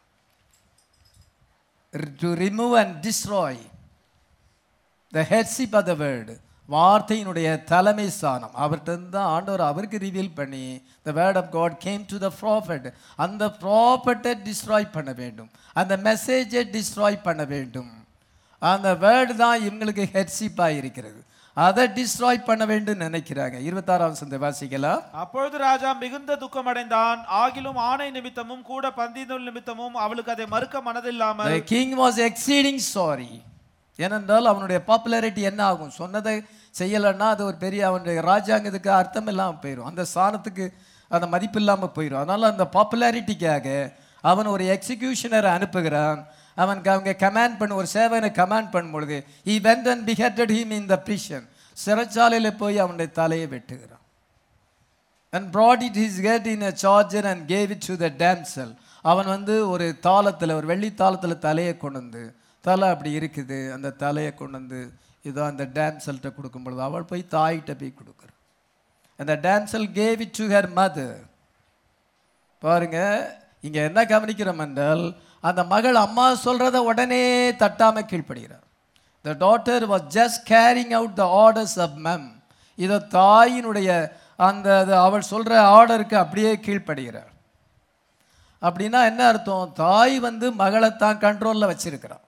to remove and destroy the headship of the word வார்த்தையினுடைய தலைமை ஸ்தானம் அவர்கிட்ட தான் ஆண்டவர் அவருக்கு ரிவீல் பண்ணி the word of God came to the prophet அந்த ப்ராஃபட்டை டிஸ்ட்ராய் பண்ண வேண்டும் அந்த மெசேஜை டிஸ்ட்ராய் பண்ண வேண்டும் அந்த வேர்டு தான் இவங்களுக்கு ஹெட்ஷிப்பாக இருக்கிறது அதை டிஸ்ட்ராய் பண்ண வேண்டும் நினைக்கிறாங்க இருபத்தாறாம் சந்தை வாசிக்கலாம் அப்பொழுது ராஜா மிகுந்த துக்கமடைந்தான் ஆகிலும் ஆணை நிமித்தமும் கூட பந்தினல் நிமித்தமும் அவளுக்கு அதை மறுக்க மனதில்லாமல் The king was exceeding sorry ஏனென்றால் அவனுடைய பாப்புலாரிட்டி என்ன ஆகும் சொன்னதை செய்யலைன்னா அது ஒரு பெரிய அவனுடைய ராஜாங்கத்துக்கு அர்த்தம் இல்லாமல் போயிடும் அந்த ஸ்தானத்துக்கு அந்த மதிப்பு இல்லாமல் போயிடும் அதனால் அந்த பாப்புலாரிட்டிக்காக அவன் ஒரு எக்ஸிக்யூஷனரை அனுப்புகிறான் அவனுக்கு அவங்க கமாண்ட் பண்ண ஒரு சேவனை கமாண்ட் பண்ணும் பொழுது he went and beheaded him in the prison சிறைச்சாலையில் போய் அவனுடைய தலையை வெட்டுகிறான் and brought it his head in a charger and gave it to the damsel அவன் வந்து ஒரு தாளத்தில் ஒரு வெள்ளி தாளத்தில் தலையை கொண்டு வந்து தலை அப்படி இருக்குது அந்த தலையை கொண்டு வந்து இதோ அந்த டேம்சல்கிட்ட கொடுக்கும் பொழுது அவள் போய் தாயிட்ட போய் கொடுக்குறான் அந்த damsel gave it to her mother பாருங்க இங்க என்ன கவனிக்கிறோம் என்றால் அந்த மகள் அம்மா சொல்றத உடனே தட்டாம கீழ்ப்படுகிறார் the daughter was just carrying out the orders of mam இதை தாயினுடைய அந்த அது அவள் சொல்ற ஆர்டருக்கு அப்படியே கீழ்ப்படுகிறார் அப்படின்னா என்ன அர்த்தம் தாய் வந்து மகளை தான் கண்ட்ரோலில் வச்சிருக்கிறான்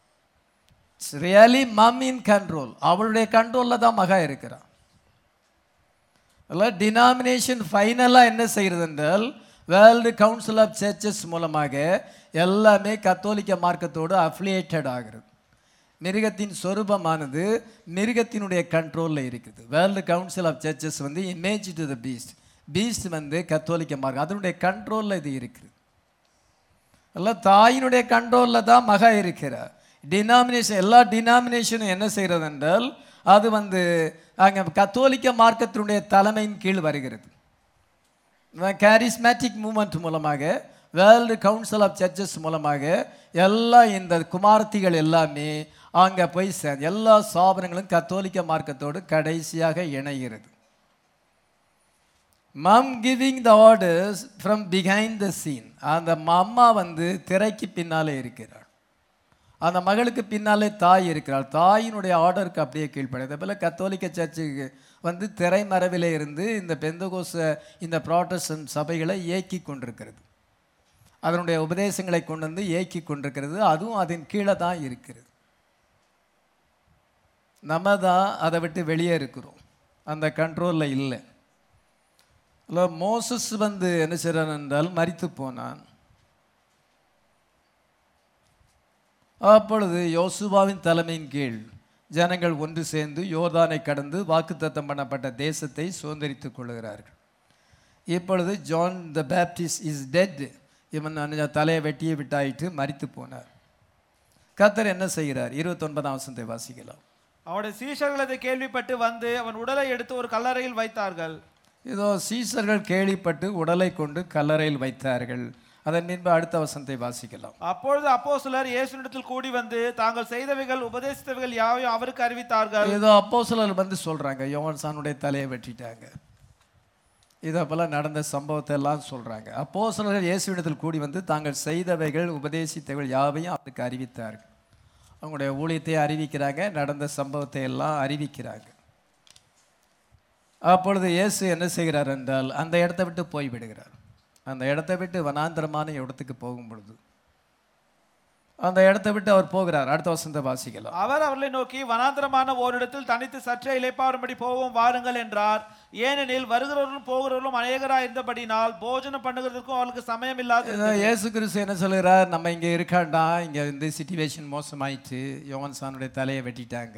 ரியலி மம் இன் கண்ட்ரோல் அவளுடைய கண்ட்ரோலில் தான் மகா இருக்கிறான் அதில் டினாமினேஷன் ஃபைனலாக என்ன செய்கிறது என்றால் வேர்ல்டு கவுன்சில் ஆஃப் சர்ச்சஸ் மூலமாக எல்லாமே கத்தோலிக்க மார்க்கத்தோடு அஃபிலியேட்டட் ஆகிறது மிருகத்தின் சொரூபமானது மிருகத்தினுடைய கண்ட்ரோலில் இருக்குது வேர்ல்டு கவுன்சில் ஆஃப் சர்ச்சஸ் வந்து image to the beast beast வந்து கத்தோலிக்க மார்க்கம் அதனுடைய கண்ட்ரோலில் இது இருக்குது எல்லாம் தாயினுடைய கண்ட்ரோலில் தான் மகா இருக்கிறார் டினாமினேஷன் எல்லா டினாமினேஷனும் என்ன செய்கிறது என்றால் அது வந்து அங்கே கத்தோலிக்க மார்க்கத்தினுடைய தலைமையின் கீழ் வருகிறது கேரிஸ்மேட்டிக் மூமெண்ட் மூலமாக வேர்ல்டு கவுன்சில் ஆஃப் சர்ச்சஸ் மூலமாக எல்லா இந்த குமார்த்திகள் எல்லாமே அங்கே போய் சே எல்லா ஸ்தாபனங்களும் கத்தோலிக்க மார்க்கத்தோடு கடைசியாக இணைகிறது mum giving the orders from behind the scene அந்த அம்மா வந்து திரைக்கு பின்னாலே இருக்கிறாள் அந்த மகளுக்கு பின்னாலே தாய் இருக்கிறாள் தாயினுடைய ஆர்டருக்கு அப்படியே கீழ்ப்படை அதே போல் கத்தோலிக்க சர்ச்சுக்கு வந்து திரைமறைவிலே இருந்து இந்த பெந்தகோச இந்த ப்ராட்டஸ்டன் சபைகளை இயக்கி கொண்டிருக்கிறது அதனுடைய உபதேசங்களை கொண்டு வந்து இயக்கி கொண்டிருக்கிறது அதுவும் அதன் கீழே தான் இருக்கிறது நம்ம தான் அதை விட்டு வெளியே இருக்கிறோம் அந்த கண்ட்ரோலில் இல்லை இல்லை மோசஸ் வந்து என்ன செய்கிறான் என்றால் மரித்து போனான் அப்பொழுது யோசுவாவின் தலைமையின் கீழ் ஜனங்கள் ஒன்று சேர்ந்து யோர்தானை கடந்து வாக்குத்தத்தம் பண்ணப்பட்ட தேசத்தை சுதந்திரித்துக் கொள்கிறார்கள் இப்பொழுது John the Baptist is dead இவன் அந்த தலையை வெட்டியை விட்டாயிட்டு மரித்து போனார் கத்தர் என்ன செய்கிறார் இருபத்தொன்பதாம் வசனத்தை வாசிக்கலாம் அவனுடைய சீஷர்கள் அதை கேள்விப்பட்டு வந்து அவன் உடலை எடுத்து ஒரு கல்லறையில் வைத்தார்கள் இதோ சீசர்கள் கேள்விப்பட்டு உடலை கொண்டு கல்லறையில் வைத்தார்கள் அதன் பின்பு அடுத்த வசனத்தை வாசிக்கலாம் அப்பொழுது அப்போஸ்தலர் இயேசுனிடத்தில் கூடி வந்து தாங்கள் செய்தவைகள் உபதேசித்தவைகள் யாவையும் அவருக்கு அறிவித்தார்கள் ஏதோ அப்போ வந்து சொல்றாங்க யோவான் சானுடைய தலையை வெட்டிட்டாங்க இதை போல நடந்த சம்பவத்தை எல்லாம் சொல்றாங்க அப்போ சிலர் இயேசுவிடத்தில் கூடி வந்து தாங்கள் செய்தவைகள் உபதேசித்தவைகள் யாவையும் அவருக்கு அறிவித்தார்கள் அவங்களுடைய ஊழியத்தை அறிவிக்கிறாங்க நடந்த சம்பவத்தை எல்லாம் அறிவிக்கிறாங்க அப்பொழுது இயேசு என்ன செய்கிறார் என்றால் அந்த இடத்தை விட்டு போய் விடுகிறார் அந்த இடத்தை விட்டு வனாந்தரமான இடத்துக்கு போகும் பொழுது அந்த இடத்தை விட்டு அவர் போகிறார் அடுத்த வசந்த வாசிக்கலாம் அவர் அவர்களை நோக்கி வனாந்தரமான ஓரிடத்தில் தனித்து சற்றே இளைப்பாறும்படி போவோம் வாருங்கள் என்றார் ஏனெனில் வருகிறவர்களும் போகிறவர்களும் அநேகராய் இருந்தபடினால் போஜனம் பண்ணுகிறதுக்கும் அவர்களுக்கு சமயம் இல்லாது இதோ இயேசு கிறிஸ்து என்ன சொல்லுகிறார் நம்ம இங்கே இருக்காண்டா இங்கே இந்த சிச்சுவேஷன் மோசமாயிடுச்சு யோவான் சானுடைய தலையை வெட்டிட்டாங்க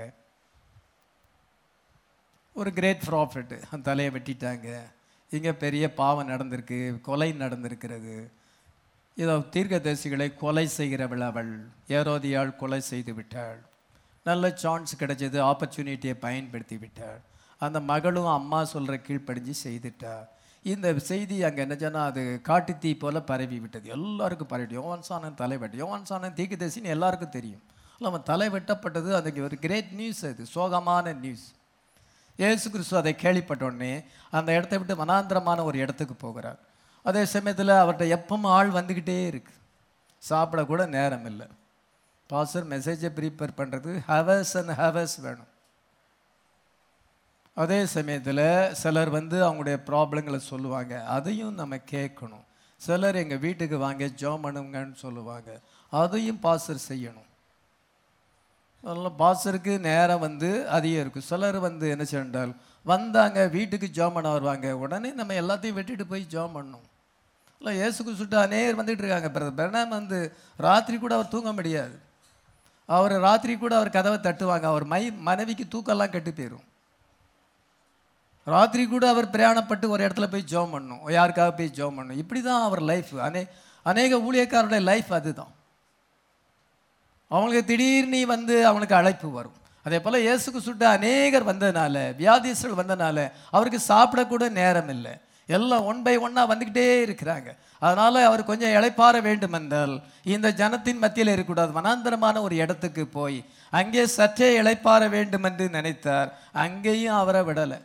ஒரு கிரேட் ப்ராஃபிட் அந்த தலையை வெட்டிட்டாங்க இங்கே பெரிய பாவம் நடந்திருக்கு கொலை நடந்திருக்கிறது இதோ தீர்க்கதரிசிகளை கொலை செய்கிறவள் அவள் ஏரோதியாள் கொலை செய்து விட்டாள் நல்ல சான்ஸ் கிடைச்சது ஆப்பர்ச்சுனிட்டியை பயன்படுத்தி விட்டாள் அந்த மகளும் அம்மா சொல்கிற கீழ்ப்படிஞ்சு செய்துட்டா இந்த செய்தி அங்கே என்ன சொன்னால் அது காட்டுத்தீ போல பரவி விட்டது எல்லாருக்கும் பரவிட்டு யோவான் சாணன் தலை வெட்டு யோவான் சாணன் தீர்க்கதரிசின்னு எல்லாருக்கும் தெரியும் இல்லை அவன் தலை வெட்டப்பட்டது அதுக்கு ஒரு கிரேட் நியூஸ் அது சோகமான நியூஸ் இயேசு கிறிஸ்து அதை கேள்விப்பட்ட உடனே அந்த இடத்தை விட்டு வனாந்திரமான ஒரு இடத்துக்கு போகிறார் அதே சமயத்தில் அவர்கிட்ட எப்பவும் ஆள் வந்துக்கிட்டே இருக்கு சாப்பிட கூட நேரம் இல்லை பாஸ்டர் மெசேஜை ப்ரிப்பேர் பண்ணுறது ஹவர்ஸ் அண்ட் ஹவர்ஸ் வேணும் அதே சமயத்தில் சிலர் வந்து அவங்களுடைய ப்ராப்ளங்களை சொல்லுவாங்க அதையும் நம்ம கேட்கணும் சிலர் எங்கள் வீட்டுக்கு வாங்க ஜோம் பண்ணுங்கன்னு சொல்லுவாங்க அதையும் பாஸ்டர் செய்யணும் அதனால் பாஸ்டருக்கு நேரம் வந்து அதிகம் இருக்கும் சிலர் வந்து என்ன செய்யண்டால் வந்தாங்க வீட்டுக்கு ஜோம் பண்ண வருவாங்க உடனே நம்ம எல்லாத்தையும் வெட்டிட்டு போய் ஜோம் பண்ணணும் இல்லை இயேசுக்கு சுட்டு அநேகர் வந்துட்டு இருக்காங்க பிரதர் பிரணாம் வந்து ராத்திரி கூட அவர் தூங்க முடியாது அவர் ராத்திரி கூட அவர் கதவை தட்டுவாங்க அவர் மை மனைவிக்கு தூக்கம்லாம் கெட்டு போயிடும் ராத்திரி கூட அவர் பிரயாணப்பட்டு ஒரு இடத்துல போய் ஜோம் பண்ணணும் யாருக்காக போய் ஜோம் பண்ணணும் இப்படி தான் அவர் லைஃப் அநே அநேக ஊழியக்காரருடைய லைஃப் அதுதான் அவங்களுக்கு திடீர்னு வந்து அவனுக்கு அழைப்பு வரும் அதே போல் இயேசுக்கு சுட்ட அநேகர் வந்ததுனால வியாதிஸ்கள் வந்ததுனால அவருக்கு சாப்பிடக்கூட நேரம் இல்லை எல்லாம் ஒன் பை ஒன்னாக வந்துக்கிட்டே இருக்கிறாங்க அதனால் அவர் கொஞ்சம் இளைப்பாற வேண்டும் என்றால் இந்த ஜனத்தின் மத்தியில் இருக்கக்கூடாது வனாந்தரமான ஒரு இடத்துக்கு போய் அங்கே சற்றே இளைப்பாற வேண்டும் என்று நினைத்தார் அங்கேயும் அவரை விடலை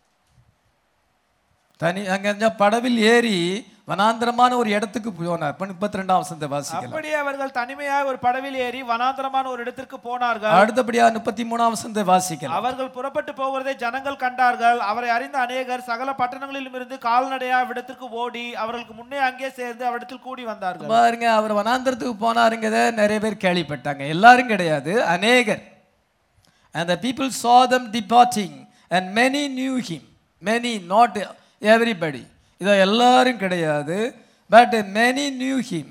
தனி அங்கே படவில் ஏறி வனாந்தரமான ஒரு இடத்துக்கு போனார் இப்போ முப்பத்தி ரெண்டாம் வசந்த வாசிக்கலாம் அப்படியே அவர்கள் தனிமையாக ஒரு படவில் ஏறி வனாந்தரமான ஒரு இடத்திற்கு போனார்கள் அடுத்தபடியா முப்பத்தி மூணாம் வசந்த வாசிக்கலாம் அவர்கள் புறப்பட்டு போகிறதை ஜனங்கள் கண்டார்கள் அவரை அறிந்த அநேகர் சகல பட்டணங்களிலும் இருந்து கால்நடையா அவ்விடத்திற்கு ஓடி அவர்களுக்கு முன்னே அங்கே சேர்ந்து அவ்விடத்தில் கூடி வந்தார்கள் பாருங்க அவர் வனாந்தரத்துக்கு போனாருங்கிறத நிறைய பேர் கேள்விப்பட்டாங்க எல்லாரும் கிடையாது அநேகர் and the people saw them departing and many knew him many not everybody இதோ எல்லாரும் கிடையாது but many knew him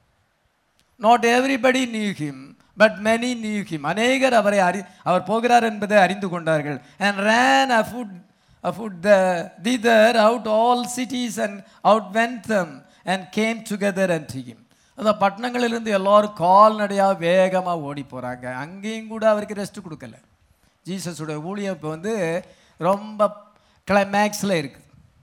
not everybody knew him but many knew him அநேகர் அவரை அறி அவர் போகிறார் என்பதை அறிந்து கொண்டார்கள் and ran afoot afoot the thither out all cities and outwent them and came together unto him அந்த பட்டணங்களிலிருந்து எல்லாரும் கால்நடையாக வேகமாக ஓடி போகிறாங்க அங்கேயும் கூட அவருக்கு ரெஸ்ட் கொடுக்கல ஜீசஸுடைய ஊழியம் இப்போ வந்து ரொம்ப கிளைமேக்ஸில் இருக்குது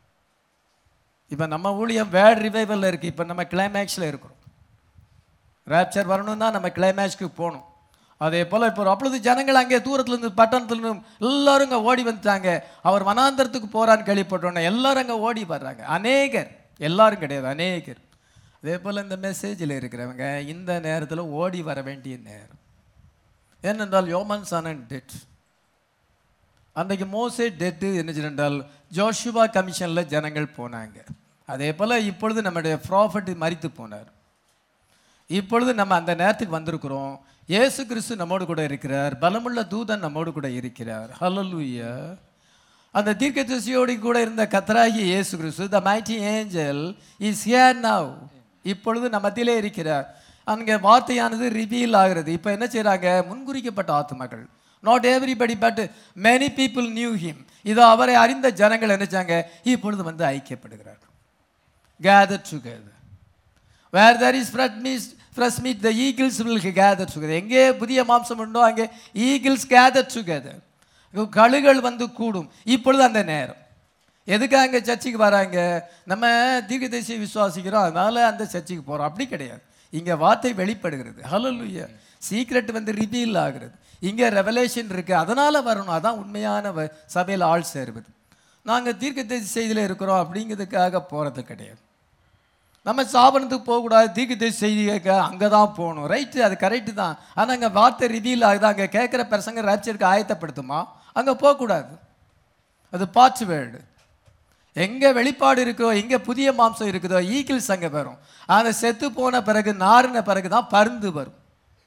இப்போ நம்ம ஊழியம் வேர்ட் ரிவைவலில் இருக்குது இப்போ நம்ம கிளைமேக்ஸில் இருக்கிறோம் ரேப்சர் வரணும்னா நம்ம கிளைமேக்ஸ்க்கு போகணும் அதே போல் இப்போ அப்பொழுது ஜனங்கள் அங்கே தூரத்துலேருந்து பட்டணத்துலேருந்து எல்லாரும் இங்கே ஓடி வந்துட்டாங்க அவர் வனாந்தரத்துக்கு போகிறான்னு கேள்விப்பட்டோன்னே எல்லாரும் அங்கே ஓடி வர்றாங்க அநேகர் எல்லாரும் கிடையாது அநேகர் அதே போல் இந்த மெசேஜில் இருக்கிறவங்க இந்த நேரத்தில் ஓடி வர வேண்டிய நேரம் ஏனென்றால் யோமன் சனன் டெட் அன்றைக்கு மோசே டெட்டு என்ன என்றால் ஜோஷுவா கமிஷனில் ஜனங்கள் போனாங்க அதே போல் இப்பொழுது நம்முடைய ப்ராஃபட் மறித்து போனார் இப்பொழுது நம்ம அந்த நேரத்துக்கு வந்திருக்கிறோம் இயேசு கிறிஸ்து நம்மோடு கூட இருக்கிறார் பலமுள்ள தூதன் நம்மோடு கூட இருக்கிறார் ஹalleluya அந்த தீர்க்கதரிசியோடு கூட இருந்த கத்தராகி இயேசு கிறிஸ்து the mighty angel is here now இப்பொழுது நம்ம மத்தியிலே இருக்கிறார் அங்கே வார்த்தையானது ரிவீல் ஆகிறது இப்போ என்ன செய்கிறாங்க முன்குறிக்கப்பட்ட ஆத்துமக்கள் not everybody but many people knew him இதோ அவரை அறிந்த ஜனங்கள் நினைச்சாங்க இப்பொழுது வந்து ஐக்கியப்படுகிறார்கள் gather together where there is fresh meat fresh meat the eagles will gather together எங்கே புதிய மாம்சம் உண்டோ அங்கே ஈகிள்ஸ் gather together கழுகள் வந்து கூடும் இப்பொழுது அந்த நேரம் எதுக்காக அங்கே சர்ச்சுக்கு வராங்க நம்ம தீர்க்கதரிசியை விசுவாசிக்கிறோம் அதனால அந்த சர்ச்சுக்கு போகிறோம் அப்படி கிடையாது இங்கே வார்த்தை வெளிப்படுகிறது ஹalleluya சீக்ரெட் வந்து ரிவீல் ஆகிறது இங்கே ரெவலேஷன் இருக்குது அதனால் வரணும் அதான் உண்மையான வ- சபையில் ஆள் சேருவது நாங்கள் தீர்க்கதரிசி செய்தியில் இருக்கிறோம் அப்படிங்கிறதுக்காக போகிறது கிடையாது நம்ம சாபனத்துக்கு போகக்கூடாது தீர்க்கதரிசி செய்தி கேட்க அங்கே தான் போகணும் ரைட்டு அது கரெக்டு தான் ஆனால் அங்கே வார்த்தை ரிவீல் ஆகுது அங்கே கேட்குற பிரசங்க ரேப்சருக்கு ஆயத்தப்படுத்துமா அங்கே போகக்கூடாது அது பாச்சு வேர்டு எங்கே வெளிப்பாடு இருக்கோ எங்கே புதிய மாம்சம் இருக்குதோ ஈக்கிள்ஸ் அங்கே வரும் அதை செத்து போன பிறகு நாறின பிறகு தான் பருந்து வரும்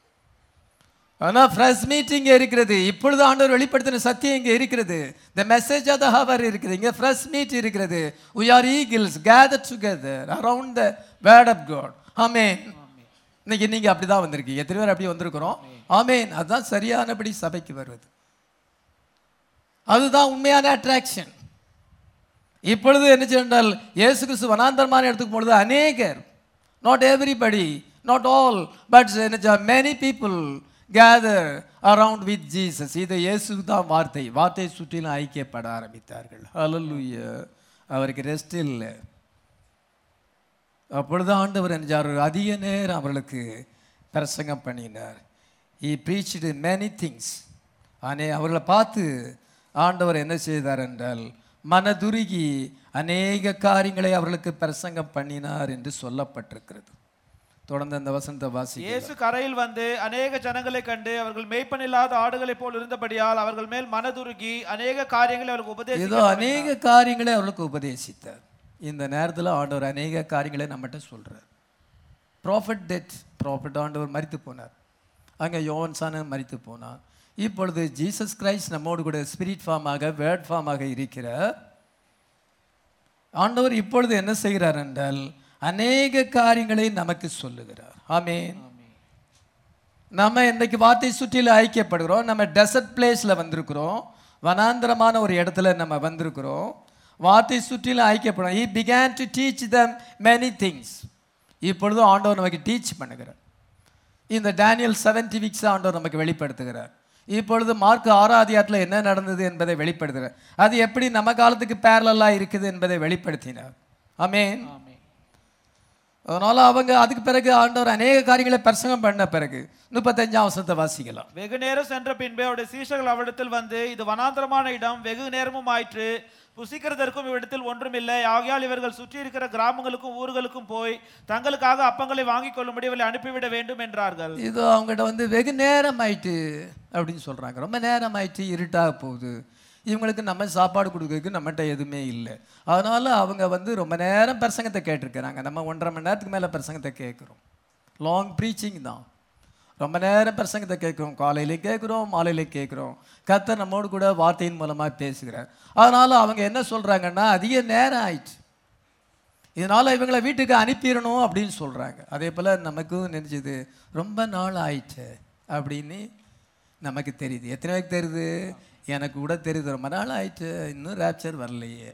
ஆனால் ஃப்ரெஷ் மீட்டிங் இருக்கிறது இப்பொழுது ஆண்டவர் வெளிப்படுத்தின சத்தியம் இங்கே இருக்கிறது the message of the hour இருக்குது இங்கே ஃப்ரெஷ் மீட் இருக்கிறது we are eagles gathered together around the word of god ஆமென் இன்னைக்கு நீங்கள் அப்படி தான் வந்திருக்கீங்க எத்தனை பேர் அப்படி வந்திருக்கிறோம் ஆமென் அதுதான் சரியானபடி சபைக்கு வருவது அதுதான் உண்மையான அட்ராக்ஷன் இப்பொழுது என்ன சொன்னால் இயேசு கிறிஸ்து வனாந்தரமான இடத்துக்கு பொழுது அநேகர் not everybody not all but many people gather around with Jesus இது இயேசு தான் வார்த்தை வார்த்தையை சுற்றிலும் ஐக்கியப்பட ஆரம்பித்தார்கள் ஹalleluya அவருக்கு ரெஸ்ட் இல்லை அப்பொழுது ஆண்டவர் என்றார் அதிக நேரம் அவர்களுக்கு பிரசங்கம் பண்ணினார் ஈ ப்ரீச்டு many திங்ஸ் ஆனே அவர்களை பார்த்து ஆண்டவர் என்ன செய்தார் என்றால் மனதுருகி அநேக காரியங்களை அவர்களுக்கு பிரசங்கம் பண்ணினார் என்று சொல்லப்பட்டிருக்கிறது தொடர்ந்து அந்த வசந்த வாசி இயேசு கரையில் வந்து அநேக ஜனங்களை கண்டு அவர்கள் மேய்ப்பனில்லாத ஆடுகளைப் போல் இருந்தபடியால் அவர்கள் மேல் மனதுருகி அநேக காரியங்களை அவர்களுக்கு உபதேசி ஏதோ அநேக காரியங்களை அவர்களுக்கு உபதேசித்தார் இந்த நேரத்தில் ஆண்டவர் அநேக காரியங்களை நம்மகிட்ட சொல்றார் ப்ராஃபிட் டெத் ப்ராஃபிட் ஆண்டவர் மரித்து போனார் அங்கே யோவன்சான மரித்து போனார் இப்பொழுது ஜீசஸ் கிரைஸ்ட் நம்மோடு கூட ஸ்பிரிட் ஃபார்மாக வேர்ட் ஃபார்மாக இருக்கிற ஆண்டவர் இப்பொழுது என்ன செய்கிறார் என்றால் அநேக காரியங்களை நமக்கு சொல்லுகிறார் ஆமென் நம்ம இன்னைக்கு வார்த்தை சுற்றில ஐக்கியப்படுகிறோம் நம்ம டெசர்ட் பிளேஸில் வந்திருக்கிறோம் வனாந்தரமான ஒரு இடத்துல நம்ம வந்திருக்கிறோம் வார்த்தை சுற்றில ஐக்கியப்படுறோம் he began to teach them many things இப்பொழுது ஆண்டவர் நமக்கு டீச் பண்ணுகிறார் இந்த டேனியல் செவன்டி வீக்ஸ் ஆண்டவர் நமக்கு வெளிப்படுத்துகிறார் இப்பொழுது மார்க் ஆறாதியாத்தில் என்ன நடந்தது என்பதை வெளிப்படுத்துகிறார் அது எப்படி நம்ம காலத்துக்கு பேரலாக இருக்குது என்பதை வெளிப்படுத்தினார் ஆமென் அதனால அவங்க அதுக்கு பிறகு ஆண்டவர் அநேக காரியங்களை பிரசங்கம் பண்ண பிறகு முப்பத்தஞ்சாம் வசனத்தை வாசிக்கலாம் வெகு நேரம் சென்ற பின்பு அவருடைய சீஷர்கள் அவரிடத்தில் வந்து இது வனாந்தரமான இடம் வெகு நேரமும் ஆயிற்று புசிக்கிறதற்கும் இவ்விடத்தில் ஒன்றுமில்லை ஆகையால் இவர்கள் சுற்றி இருக்கிற கிராமங்களுக்கும் ஊர்களுக்கும் போய் தங்களுக்காக அப்பங்களை வாங்கிக் கொள்ளும்படி இவர்களை அனுப்பிவிட வேண்டும் என்றார்கள் இது அவங்ககிட்ட வந்து வெகு நேரம் ஆயிட்டு அப்படின்னு சொல்றாங்க ரொம்ப நேரம் ஆயிட்டு இருட்டாக போகுது இவங்களுக்கு நம்ம சாப்பாடு கொடுக்கறதுக்கு நம்மகிட்ட எதுவுமே இல்லை அதனால அவங்க வந்து ரொம்ப நேரம் பிரசங்கத்தை கேட்டிருக்கிறாங்க நம்ம ஒன்றரை மணி நேரத்துக்கு மேலே பிரசங்கத்தை கேட்குறோம் லாங் ப்ரீச்சிங் தான் ரொம்ப நேரம் பிரசங்கத்தை கேட்குறோம் காலையில கேட்குறோம் மாலையில கேட்குறோம் கர்த்தர் நம்மோடு கூட வார்த்தையின் மூலமாக பேசுகிறார் அதனால அவங்க என்ன சொல்றாங்கன்னா அதிக நேரம் ஆயிடுச்சு இதனால இவங்களை வீட்டுக்கு அனுப்பிடணும் அப்படின்னு சொல்றாங்க அதே போல நமக்கும் நினைச்சது ரொம்ப நாள் ஆயிடுச்சு அப்படின்னு நமக்கு தெரியுது எத்தனை பேருக்கு தெரியுது எனக்கு கூட தெரியுது ரொம்ப நாள் ஆயிடுச்சு இன்னும் ரேப்சர் வரலையே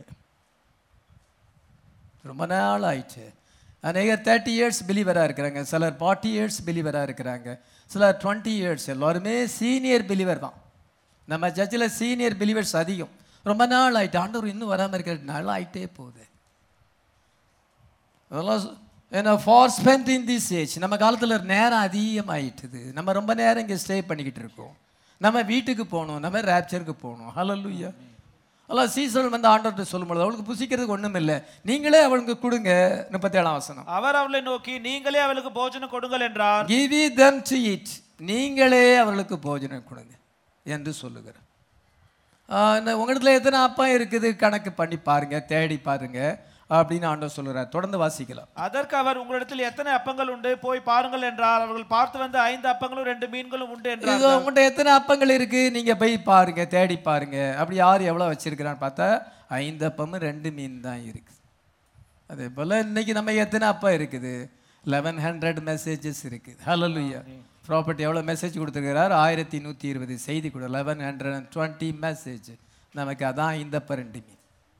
ரொம்ப நாள் ஆயிடுச்சு அநேக தேர்ட்டி இயர்ஸ் பிலீவராக இருக்கிறாங்க சிலர் ஃபார்ட்டி இயர்ஸ் பிலீவராக இருக்கிறாங்க சிலர் டுவெண்ட்டி இயர்ஸ் எல்லாருமே சீனியர் பிலீவர் தான் நம்ம சர்ச்சில் சீனியர் பிலீவர்ஸ் அதிகம் ரொம்ப நாள் ஆயிட்டு ஆண்டவர் இன்னும் வராமல் இருக்கிற நாள் ஆயிட்டே போகுது அதெல்லாம் ஏன்னா for spend in this age நம்ம காலத்தில் நேரம் அதிகமாயிட்டுது நம்ம ரொம்ப நேரம் இங்கே ஸ்டே பண்ணிக்கிட்டு இருக்கோம் நம்ம வீட்டுக்கு போகணும் நம்ம ரேப்சருக்கு போகணும் ஹalleluya அல்ல சீசன் வந்து ஆண்டவர்கிட்ட சொல்லும்பொழுது அவளுக்கு புசிக்கிறதுக்கு ஒன்றும் இல்லை நீங்களே அவளுக்கு கொடுங்க முப்பத்தேழாம் வசனம் அவர் அவளை நோக்கி நீங்களே அவளுக்கு போஜனம் கொடுங்கள் என்றார் கிவ் them to eat நீங்களே அவர்களுக்கு போஜனம் கொடுங்க என்று சொல்லுகிறார் ஆஹ் இந்த உங்களிடத்துல எத்தனை அப்பா இருக்குது கணக்கு பண்ணி பாருங்க தேடி பாருங்க அப்படின்னு ஆண்டவர் சொல்லுறார் தொடர்ந்து வாசிக்கலாம் அதற்கு அவர் உங்களிடத்தில் எத்தனை அப்பங்கள் உண்டு போய் பாருங்கள் என்றார் அவர்கள் பார்த்து வந்து ஐந்து அப்பங்களும் ரெண்டு மீன்களும் உண்டு என்றார் இது உங்கள்கிட்ட எத்தனை அப்பங்கள் இருக்கு நீங்க போய் பாருங்க தேடி பாருங்க அப்படி யார் எவ்வளவு வச்சிருக்கிறான்னு பார்த்தா ஐந்து அப்பமும் ரெண்டு மீன் தான் இருக்கு அதே போல இன்னைக்கு நம்ம எத்தனை அப்பம் இருக்குது லெவன் ஹண்ட்ரட் மெசேஜஸ் இருக்குது ஹalleluya ப்ராப்பர்ட்டி எவ்வளோ மெசேஜ் கொடுத்துருக்கிறார் ஆயிரத்தி நூற்றி இருபது செய்தி கூட eleven hundred and twenty message நமக்கு அதான் இந்த ரெண்டு மீன்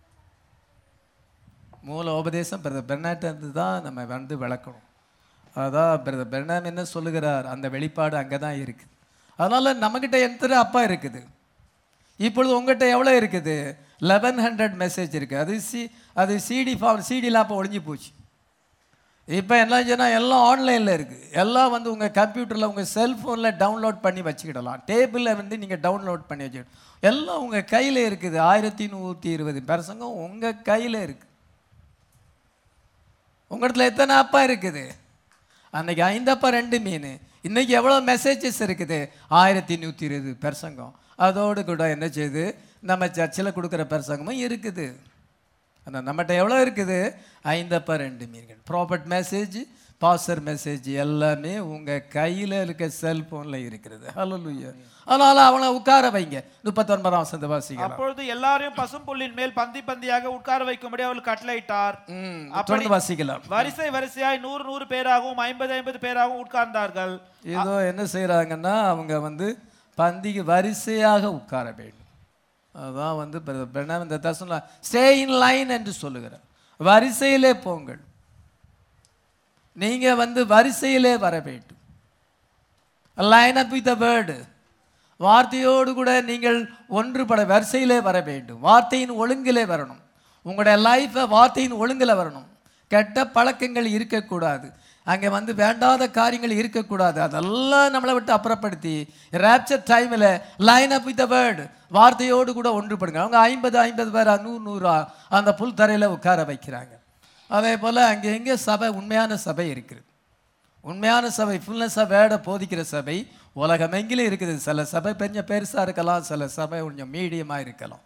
மூல உபதேசம் பிரதர் பெர்னாட்டு தான் நம்ம வந்து விளக்கணும் அதான் பிரதர் பெர்னாம் என்ன சொல்லுகிறார் அந்த வெளிப்பாடு அங்கே தான் இருக்குது அதனால் நம்மக்கிட்ட எத்தனை அப்பா இருக்குது இப்பொழுது உங்கள்கிட்ட எவ்வளோ இருக்குது லெவன் ஹண்ட்ரட் மெசேஜ் இருக்குது அது சி அது சிடி ஃபார்ம் சிடிலாம் அப்போ ஒழிஞ்சு போச்சு இப்போ என்ன சொன்னால் எல்லாம் ஆன்லைனில் இருக்குது எல்லாம் வந்து உங்கள் கம்ப்யூட்டரில் உங்கள் செல்ஃபோனில் டவுன்லோட் பண்ணி வச்சுக்கிடலாம் டேபிளில் வந்து நீங்கள் டவுன்லோட் பண்ணி வச்சுக்கிடலாம் எல்லாம் உங்கள் கையில் இருக்குது ஆயிரத்தி நூற்றி இருபது பிரசங்கம் உங்கள் கையில் இருக்குது உங்களிடத்துல எத்தனை அப்பா இருக்குது அன்னைக்கு ஐந்தப்பா ரெண்டு மீன் இன்னைக்கு எவ்வளோ மெசேஜஸ் இருக்குது ஆயிரத்தி நூற்றி இருபது பிரசங்கம் அதோடு கூட என்ன செய்யுது நம்ம சர்ச்சில் கொடுக்குற பிரசங்கமும் இருக்குது ஆனால் நம்மகிட்ட எவ்வளோ இருக்குது ஐந்தப்பா ரெண்டு மீன்கள் ப்ராப்பர்ட் மெசேஜ் பாஸ்டர் மெசேஜ் எல்லாமே உங்கள் கையில் இருக்க செல்ஃபோனில் இருக்கிறது ஹalleluya அதனால் அவனை உட்கார வைங்க முப்பத்தொன்பதாம் வசந்த வாசிக்கலாம் அப்பொழுது எல்லாரையும் பசும்புல்லின் மேல் பந்தி பந்தியாக உட்கார வைக்கும்படி அவள் கட்டளையிட்டார் ம் அப்படி- தொடர்ந்து வாசிக்கலாம் வரிசை வரிசையாய் நூறு நூறு பேராகவும் ஐம்பது ஐம்பது பேராகவும் உட்கார்ந்தார்கள் ஏதோ என்ன செய்கிறாங்கன்னா அவங்க வந்து பந்திக்கு வரிசையாக உட்கார வேண்டும் அதான் வந்து பிர- பிரணவ் இந்த தசன ஸ்டே இன் லைன் என்று சொல்லுகிறார் வரிசையிலே போங்கள் நீங்க வந்து வரிசையிலே வர வேண்டும் லைன் அப் வித் வேர்டு வார்த்தையோடு கூட நீங்கள் ஒன்றுபட வரிசையிலே வர வேண்டும் வார்த்தையின் ஒழுங்கிலே வரணும் உங்களுடைய லைஃப்பை வார்த்தையின் ஒழுங்கில் வரணும் கெட்ட பழக்கங்கள் இருக்கக்கூடாது அங்கே வந்து வேண்டாத காரியங்கள் இருக்கக்கூடாது அதெல்லாம் நம்மளை விட்டு அப்புறப்படுத்தி ரேப்சர் டைமில் லைன் அப் வித் வேர்டு வார்த்தையோடு கூட ஒன்றுபடுங்க அவங்க ஐம்பது ஐம்பது பேரா நூறு நூறா அந்த புல் தரையில் உட்கார வைக்கிறாங்க அதே போல் அங்கே எங்கே சபை உண்மையான சபை இருக்குது உண்மையான சபை ஃபுல்னஸாக வேட போதிக்கிற சபை உலகமெங்கிலும் இருக்குது சில சபை கொஞ்சம் பெருசாக இருக்கலாம் சில சபை கொஞ்சம் மீடியமாக இருக்கலாம்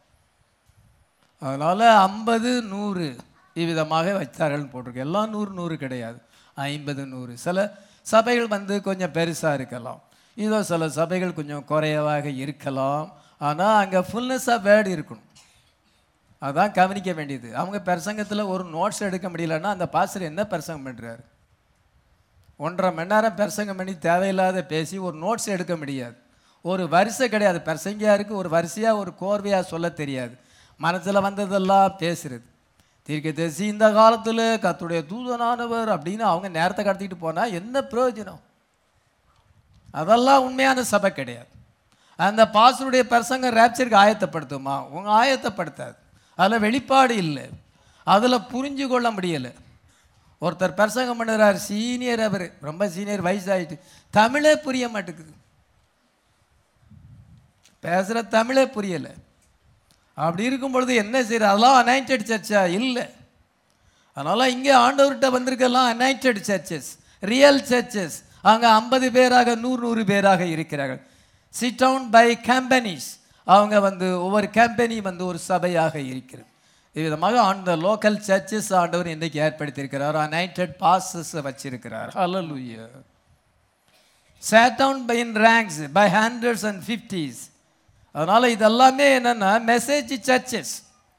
அதனால் ஐம்பது நூறு இவ்விதமாக வைத்தார்கள் போட்டிருக்கு எல்லாம் நூறு நூறு கிடையாது ஐம்பது நூறு சில சபைகள் வந்து கொஞ்சம் பெருசாக இருக்கலாம் இதோ சில சபைகள் கொஞ்சம் குறைவாக இருக்கலாம் ஆனால் அங்கே ஃபுல்னஸாக வேர்டு இருக்கணும் அதான் கவனிக்க வேண்டியது அவங்க பிரசங்கத்தில் ஒரு நோட்ஸ் எடுக்க முடியலன்னா அந்த பாஸ்டர் என்ன பிரசங்கம் பண்ணுறாரு ஒன்றரை மணி நேரம் பிரசங்கம் பண்ணி தேவையில்லாத பேசி ஒரு நோட்ஸ் எடுக்க முடியாது ஒரு வரிசை கிடையாது பிரசங்கியாருக்கு ஒரு வரிசையாக ஒரு கோர்வையாக சொல்ல தெரியாது மனசில் வந்ததெல்லாம் பேசுறது தீர்க்க தரிசி இந்த காலத்தில் கத்துடைய தூதனானவர் அப்படின்னு அவங்க நேரத்தை கடத்திட்டு போனால் என்ன பிரயோஜனம் அதெல்லாம் உண்மையான சபை கிடையாது அந்த பாஸ்டருடைய பிரசங்கம் ரேப்சருக்கு ஆயத்தப்படுத்துமா உங்க ஆயத்தப்படுத்தாது அதில் வெளிப்பாடு இல்லை அதில் புரிஞ்சு கொள்ள முடியலை ஒருத்தர் பிரசங்கம் பண்ணுறார் சீனியர் அவர் ரொம்ப சீனியர் வயசாயிட்டு தமிழே புரிய மாட்டேங்குது பேசுகிற தமிழே புரியலை அப்படி இருக்கும் பொழுது என்ன செய்யறது அதெல்லாம் அனைண்டட் சர்ச்சா இல்லை அதனால் இங்கே ஆண்டவர்கிட்ட வந்திருக்கலாம் அனைண்டட் சர்ச்சஸ் ரியல் சர்ச்சஸ் அங்கே ஐம்பது பேராக நூறு நூறு பேராக இருக்கிறார்கள் சிட் டவுன் பை கம்பெனிஸ் அவங்க வந்து ஒவ்வொரு கம்பெனி வந்து ஒரு சபையாக இருக்கிறது இவ்விதமாக அந்த லோக்கல் சர்ச்சஸ் ஆண்டவர் இன்றைக்கு ஏற்படுத்தியிருக்கிறார் அனைண்டட் பாசஸ் வச்சிருக்கிறார் ஹalleluya sat down by in ranks by hundreds and fifties அதனால இதெல்லாமே என்னன்னா மெசேஜ் சர்ச்சஸ்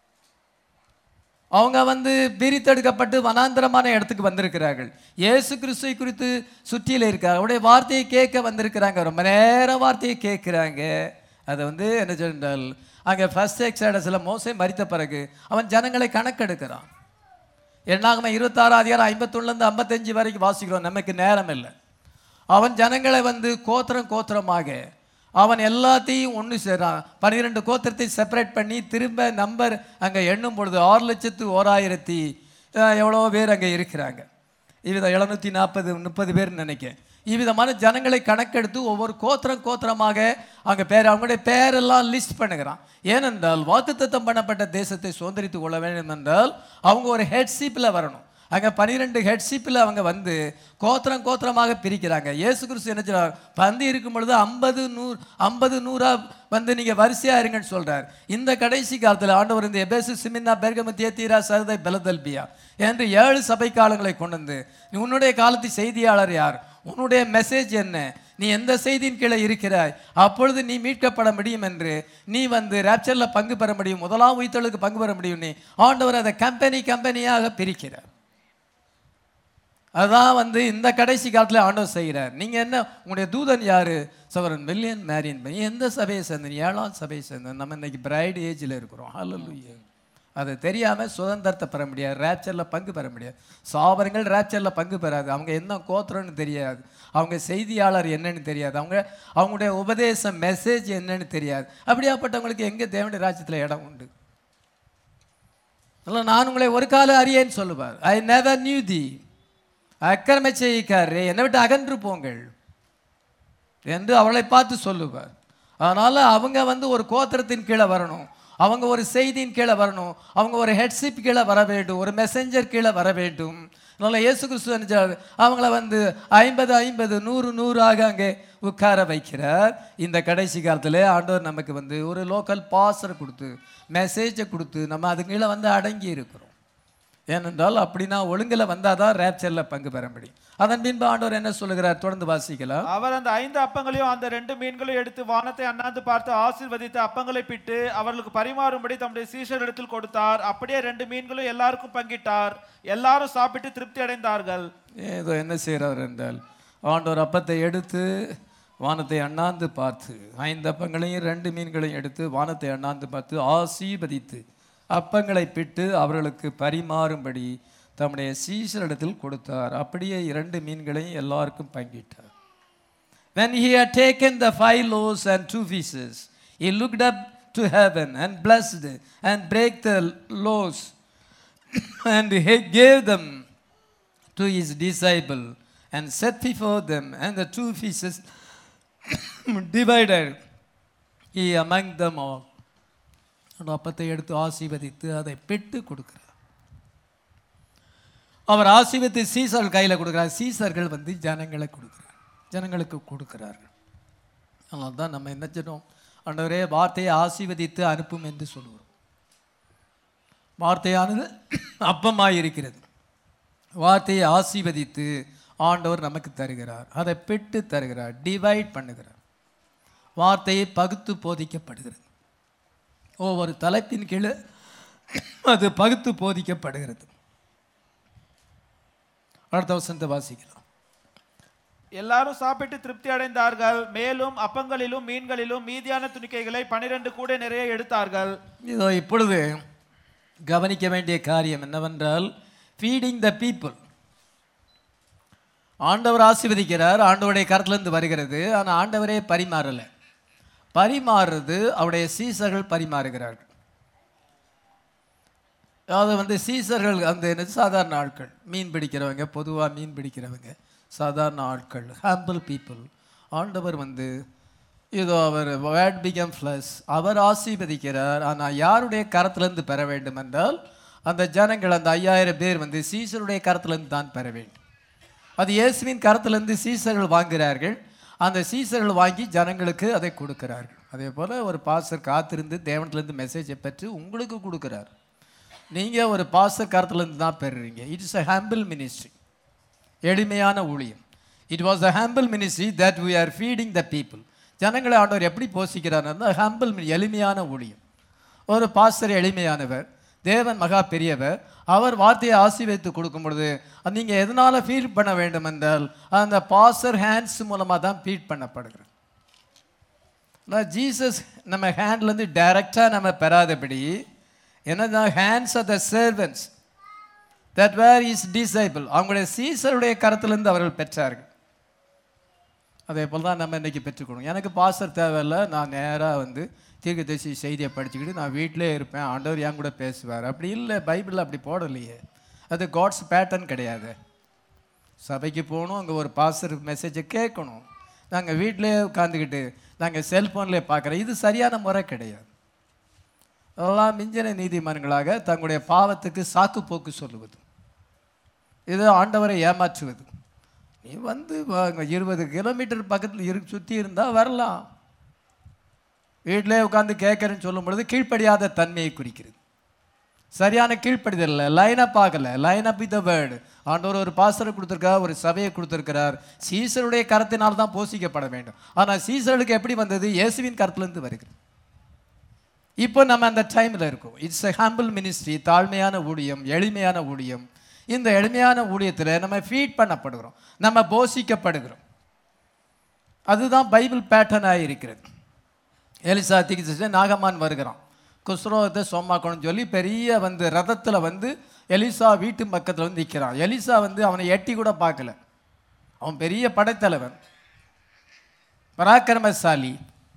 அவங்க வந்து பிரித்தெடுக்கப்பட்டு வனாந்திரமான இடத்துக்கு வந்திருக்கிறார்கள் இயேசு கிறிஸ்துவை குறித்து சுற்றியில் இருக்காங்க அவருடைய வார்த்தையை கேட்க வந்திருக்கிறாங்க ரொம்ப நேரம் வார்த்தையை கேட்குறாங்க அதை வந்து என்ன சொன்னால் அங்கே ஃபர்ஸ்ட் எக்ஸைடஸில் மோசை மறித்த பிறகு அவன் ஜனங்களை கணக்கெடுக்கிறான் எண்ணாகம இருபத்தாறு அதிகாரம் ஐம்பத்தொன்னுலேருந்து ஐம்பத்தஞ்சு வரைக்கும் வாசிக்கிறோம் நமக்கு நேரம் இல்லை அவன் ஜனங்களை வந்து கோத்திரம் கோத்திரமாக அவன் எல்லாத்தையும் ஒன்று சேர்றான் பன்னிரெண்டு கோத்திரத்தை செப்பரேட் பண்ணி திரும்ப நம்பர் அங்கே எண்ணும் பொழுது ஆறு லட்சத்து ஓராயிரத்தி அஹ், எவ்வளோ பேர் அங்கே இருக்கிறாங்க இவ்விதம் எழுநூற்றி நாற்பது முப்பது பேர் நினைக்கிறேன் இவ்விதமான ஜனங்களை கணக்கெடுத்து ஒவ்வொரு கோத்திரம் கோத்திரமாக அங்கே பேர் அவங்களுடைய பேரெல்லாம் லிஸ்ட் பண்ணுகிறான் ஏனென்றால் வாக்குத்தத்தம் பண்ணப்பட்ட தேசத்தை சுதந்திரித்து கொள்ள வேண்டும் என்றால் அவங்க ஒரு ஹெட்ஷிப்பில் வரணும் அங்கே பனிரெண்டு ஹெட்ஷிப்பில் அவங்க வந்து கோத்திரம் கோத்திரமாக பிரிக்கிறாங்க இயேசு கிறிஸ்து என்ன சொல்றார் பந்தி இருக்கும் பொழுது ஐம்பது நூறு ஐம்பது நூறா வந்து நீங்கள் வரிசையாக இருங்கன்னு சொல்றார் இந்த கடைசி காலத்தில் ஆண்டவர் இந்த எபேசு சிமின்னா பெர்கமு தியத்தீரா சரதை பெலதல்பியா என்று ஏழு சபை காலங்களை கொண்டு வந்து நீ உன்னுடைய காலத்து செய்தியாளர் யார் உன்னுடைய மெசேஜ் என்ன நீ எந்த செய்தியின் கீழே இருக்கிறாய் அப்பொழுது நீ மீட்கப்பட முடியும் என்று நீ வந்து ரேப்சரில் பங்கு பெற முடியும் முதலாம் உயிர்த்தலுக்கு பங்கு பெற முடியும் நீ ஆண்டவர் அதை கம்பெனி கம்பெனியாக பிரிக்கிறார் அதான் வந்து இந்த கடைசி காலத்தில் ஆண்டவர் செய்கிறார் நீங்கள் என்ன உங்களுடைய தூதன் யாரு சவரன் மில்லியன் மேரியன் நீ எந்த சபையை சேர்ந்த நீ ஏழாம் சபையை சேர்ந்த நம்ம இன்னைக்கு பிரைட் ஏஜில் இருக்கிறோம் ஹalleluya அது தெரியாமல் சுதந்திரத்தை பெற முடியாது ரேப்சரில் பங்கு பெற முடியாது சாபரங்கள் ரேப்சரில் பங்கு பெறாது அவங்க என்ன கோத்திரம்னு தெரியாது அவங்க செய்தியாளர் என்னன்னு தெரியாது அவங்க அவங்களுடைய உபதேசம் மெசேஜ் என்னன்னு தெரியாது அப்படியாப்பட்டவங்களுக்கு எங்கே தேவனுடைய ராஜ்யத்தில் இடம் உண்டு அல்ல நான் உங்களை ஒரு காலம் அறியேன்னு சொல்லுவார் ஐ நெவர் நியூ தி அக்கிரம செய்யிக்காரே என்னை விட்டு அகன்று போங்கள் என்று அவளை பார்த்து சொல்லுவார் அதனால் அவங்க வந்து ஒரு கோத்திரத்தின் கீழே வரணும் அவங்க ஒரு செய்தியின் கீழே வரணும் அவங்க ஒரு ஹெட்ஷிப் கீழே வர வேண்டும் ஒரு மெசஞ்சர் கீழே வர வேண்டும் அதனால் இயேசு கிறிஸ்து நினைச்சார் அவங்கள வந்து ஐம்பது ஐம்பது நூறு நூறாக அங்கே உட்கார வைக்கிறார் இந்த கடைசி காலத்தில் ஆண்டவர் நமக்கு வந்து ஒரு லோக்கல் பாசரை கொடுத்து மெசேஜை கொடுத்து நம்ம அது கீழே வந்து அடங்கி இருக்கிறோம் ஏனென்றால் அப்படின்னா ஒழுங்கில் வந்தால் தான் ரேப்சரில் பங்கு பெற முடியும் அதன் பின்பு ஆண்டவர் என்ன சொல்லுகிறார் தொடர்ந்து வாசிக்கலாம் அவர் அந்த ஐந்து அப்பங்களையும் அந்த ரெண்டு மீன்களையும் எடுத்து வானத்தை அண்ணாந்து பார்த்து ஆசீர்வதித்து அப்பங்களை பிட்டு அவர்களுக்கு பரிமாறும்படி தம்முடைய சீஷரிடத்தில் கொடுத்தார் அப்படியே ரெண்டு மீன்களும் எல்லாருக்கும் பங்கிட்டார் எல்லாரும் சாப்பிட்டு திருப்தி அடைந்தார்கள் ஏதோ என்ன செய்கிறார் என்றால் ஆண்டவர் அப்பத்தை எடுத்து வானத்தை அண்ணாந்து பார்த்து ஐந்து அப்பங்களையும் ரெண்டு மீன்களையும் எடுத்து வானத்தை அண்ணாந்து பார்த்து ஆசீர்வதித்து அப்பங்களை பிட்டு அவர்களுக்கு பரிமாறும்படி தம்முடைய சீசரிடத்தில் கொடுத்தார் அப்படியே இரண்டு மீன்களையும் எல்லாருக்கும் பங்கிட்டார் When he had taken the five loaves and two fishes, he looked up to heaven and blessed and brake the loaves and he gave them to his disciple and set before them and the two fishes divided he among them all. அந்த அப்பத்தை எடுத்து ஆசீர்வதித்து அதை bed கொடுக்கிறார் அவர் ஆசீர்வதித்து சீசர்கள் கையில் கொடுக்கிறார் சீசர்கள் வந்து ஜனங்களை கொடுக்கிறார் ஜனங்களுக்கு கொடுக்கிறார்கள் அதனால தான் நம்ம என்ன செய்றோம் ஆண்டவரே வார்த்தையை ஆசீர்வதித்து அனுப்பும் என்று சொல்லுவோம் வார்த்தையானது அப்பமாய் இருக்கிறது வார்த்தையை ஆசீர்வதித்து ஆண்டவர் நமக்கு தருகிறார் அதை பெட்டு தருகிறார் டிவைட் பண்ணுகிறார் வார்த்தையை பகுத்து போதிக்கப்படுகிறது ஒவ்வொரு தலைப்பின் கீழே அது பகுத்து போதிக்கப்படுகிறது அடுத்த வசனத்தை வாசிக்கலாம் எல்லாரும் சாப்பிட்டு திருப்தி அடைந்தார்கள் மேலும் அப்பங்களிலும் மீன்களிலும் மீதியான துணிக்கைகளை பனிரெண்டு கூட நிறைய எடுத்தார்கள் இதோ இப்பொழுது கவனிக்க வேண்டிய காரியம் என்னவென்றால் ஃபீடிங் த பீப்புள் ஆண்டவர் ஆசீர்வதிக்கிறார் ஆண்டவருடைய கருத்துலேருந்து வருகிறது ஆனால் ஆண்டவரே பரிமாறலை பரிமாறுறது அவருடைய சீசர்கள் பரிமாறுகிறார்கள் அதாவது வந்து சீசர்கள் அந்த என்ன சாதாரண ஆட்கள் மீன் பிடிக்கிறவங்க பொதுவாக மீன் பிடிக்கிறவங்க சாதாரண ஆட்கள் ஹாம்பிள் பீப்புள் ஆண்டவர் வந்து இதோ அவர் வேட் பிகம் ஃப்ளஸ் அவர் ஆசீர்வதிக்கிறார் ஆனால் யாருடைய கரத்திலிருந்து பெற வேண்டும் என்றால் அந்த ஜனங்கள் அந்த ஐயாயிரம் பேர் வந்து சீசருடைய கரத்திலிருந்து தான் பெற வேண்டும் அது இயேசுவின் கரத்திலிருந்து சீசர்கள் வாங்குகிறார்கள் அந்த சீசர்கள் வாங்கி ஜனங்களுக்கு அதை கொடுக்கிறார்கள் அதே போல் ஒரு பாஸ்டர் காத்திருந்து தேவனத்திலேருந்து மெசேஜை பெற்று உங்களுக்கு கொடுக்குறார் நீங்கள் ஒரு பாஸ்டர் கரத்திலேருந்து தான் பெறுறீங்க இட்ஸ் a humble மினிஸ்ட்ரி எளிமையான ஊழியம் it was a humble ministry that we are feeding the people ஜனங்களை ஆண்டவர் எப்படி போஷிக்கிறார்னா ஹம்பிள் எளிமையான ஊழியம் ஒரு பாஸ்டர் எளிமையானவர் தேவன் மகா பெரியவர் அவர் வார்த்தையை ஆசீர்வதித்து கொடுக்கும் பொழுது நீங்கள் எதனால் ஃபீட் பண்ண வேண்டும் என்றால் அந்த பாஸ்டர் ஹேண்ட்ஸ் மூலமாக தான் ஃபீட் பண்ணப்படுகிறது நான் ஜீசஸ் நம்ம ஹேண்ட்லேருந்து டைரெக்டாக நம்ம பெறாதபடி என்னதான் hands of the servants that were his disciple அவங்களுடைய சீசருடைய கரத்திலிருந்து அவர்கள் பெற்றார்கள் அதே போல் தான் நம்ம இன்றைக்கி பெற்றுக்கணும் எனக்கு பாஸ்டர் தேவையில்லை நான் நேராக வந்து தீர்க்கதரிசி செய்தியை படிச்சுக்கிட்டு நான் வீட்டிலே இருப்பேன் ஆண்டவர் என் கூட பேசுவார் அப்படி இல்லை பைபிளில் அப்படி போடலையே அது காட்ஸ் பேட்டர்ன் கிடையாது சபைக்கு போகணும் அங்கே ஒரு பாஸ்டர் மெசேஜை கேட்கணும் நாங்கள் வீட்டிலே உட்காந்துக்கிட்டு நாங்கள் செல்ஃபோன்லேயே பார்க்குறோம் இது சரியான முறை கிடையாது அதெல்லாம் மிஞ்சின நீதிமன்றங்களாக தங்களுடைய பாவத்துக்கு சாக்கு போக்கு சொல்லுவது இது ஆண்டவரை ஏமாற்றுவது நீ வந்து வாங்க இருபது கிலோமீட்டர் பக்கத்தில் இரு சுற்றி இருந்தால் வரலாம் வீட்டிலே உட்காந்து கேட்குறேன்னு சொல்லும் பொழுது கீழ்ப்படியாத தன்மையை குறிக்கிறது சரியான கீழ்ப்படிதல் இல்லை லைனாக பார்க்கல line up with the word ஆண்டவர் ஒரு பாஸ்டரை கொடுத்துருக்கார் ஒரு சபையை கொடுத்துருக்கிறார் சீசருடைய கரத்தினால் தான் போஷிக்கப்பட வேண்டும் ஆனால் சீசருக்கு எப்படி வந்தது இயேசுவின் கரத்திலிருந்து வருகிறது இப்போ நம்ம அந்த டைமில் இருக்கோம் இட்ஸ் எ ஹம்பிள் மினிஸ்ட்ரி தாழ்மையான ஊழியம் எளிமையான ஊழியம் இந்த எளிமையான ஊழியத்தில் நம்ம ஃபீட் பண்ணப்படுகிறோம் நம்ம போஷிக்கப்படுகிறோம் அதுதான் பைபிள் பேட்டர்னாக இருக்கிறது எலிசா திகிச்சு நாகமான் வருகிறான் குஸ்ரோகத்தை சொம்மாக்கணும்னு சொல்லி பெரிய வந்து ரதத்தில் வந்து எலிசா வீட்டு பக்கத்தில் வந்து நிற்கிறான் எலிசா வந்து அவனை எட்டி கூட பார்க்கல அவன் பெரிய படைத்தலைவன் பராக்கிரமசாலி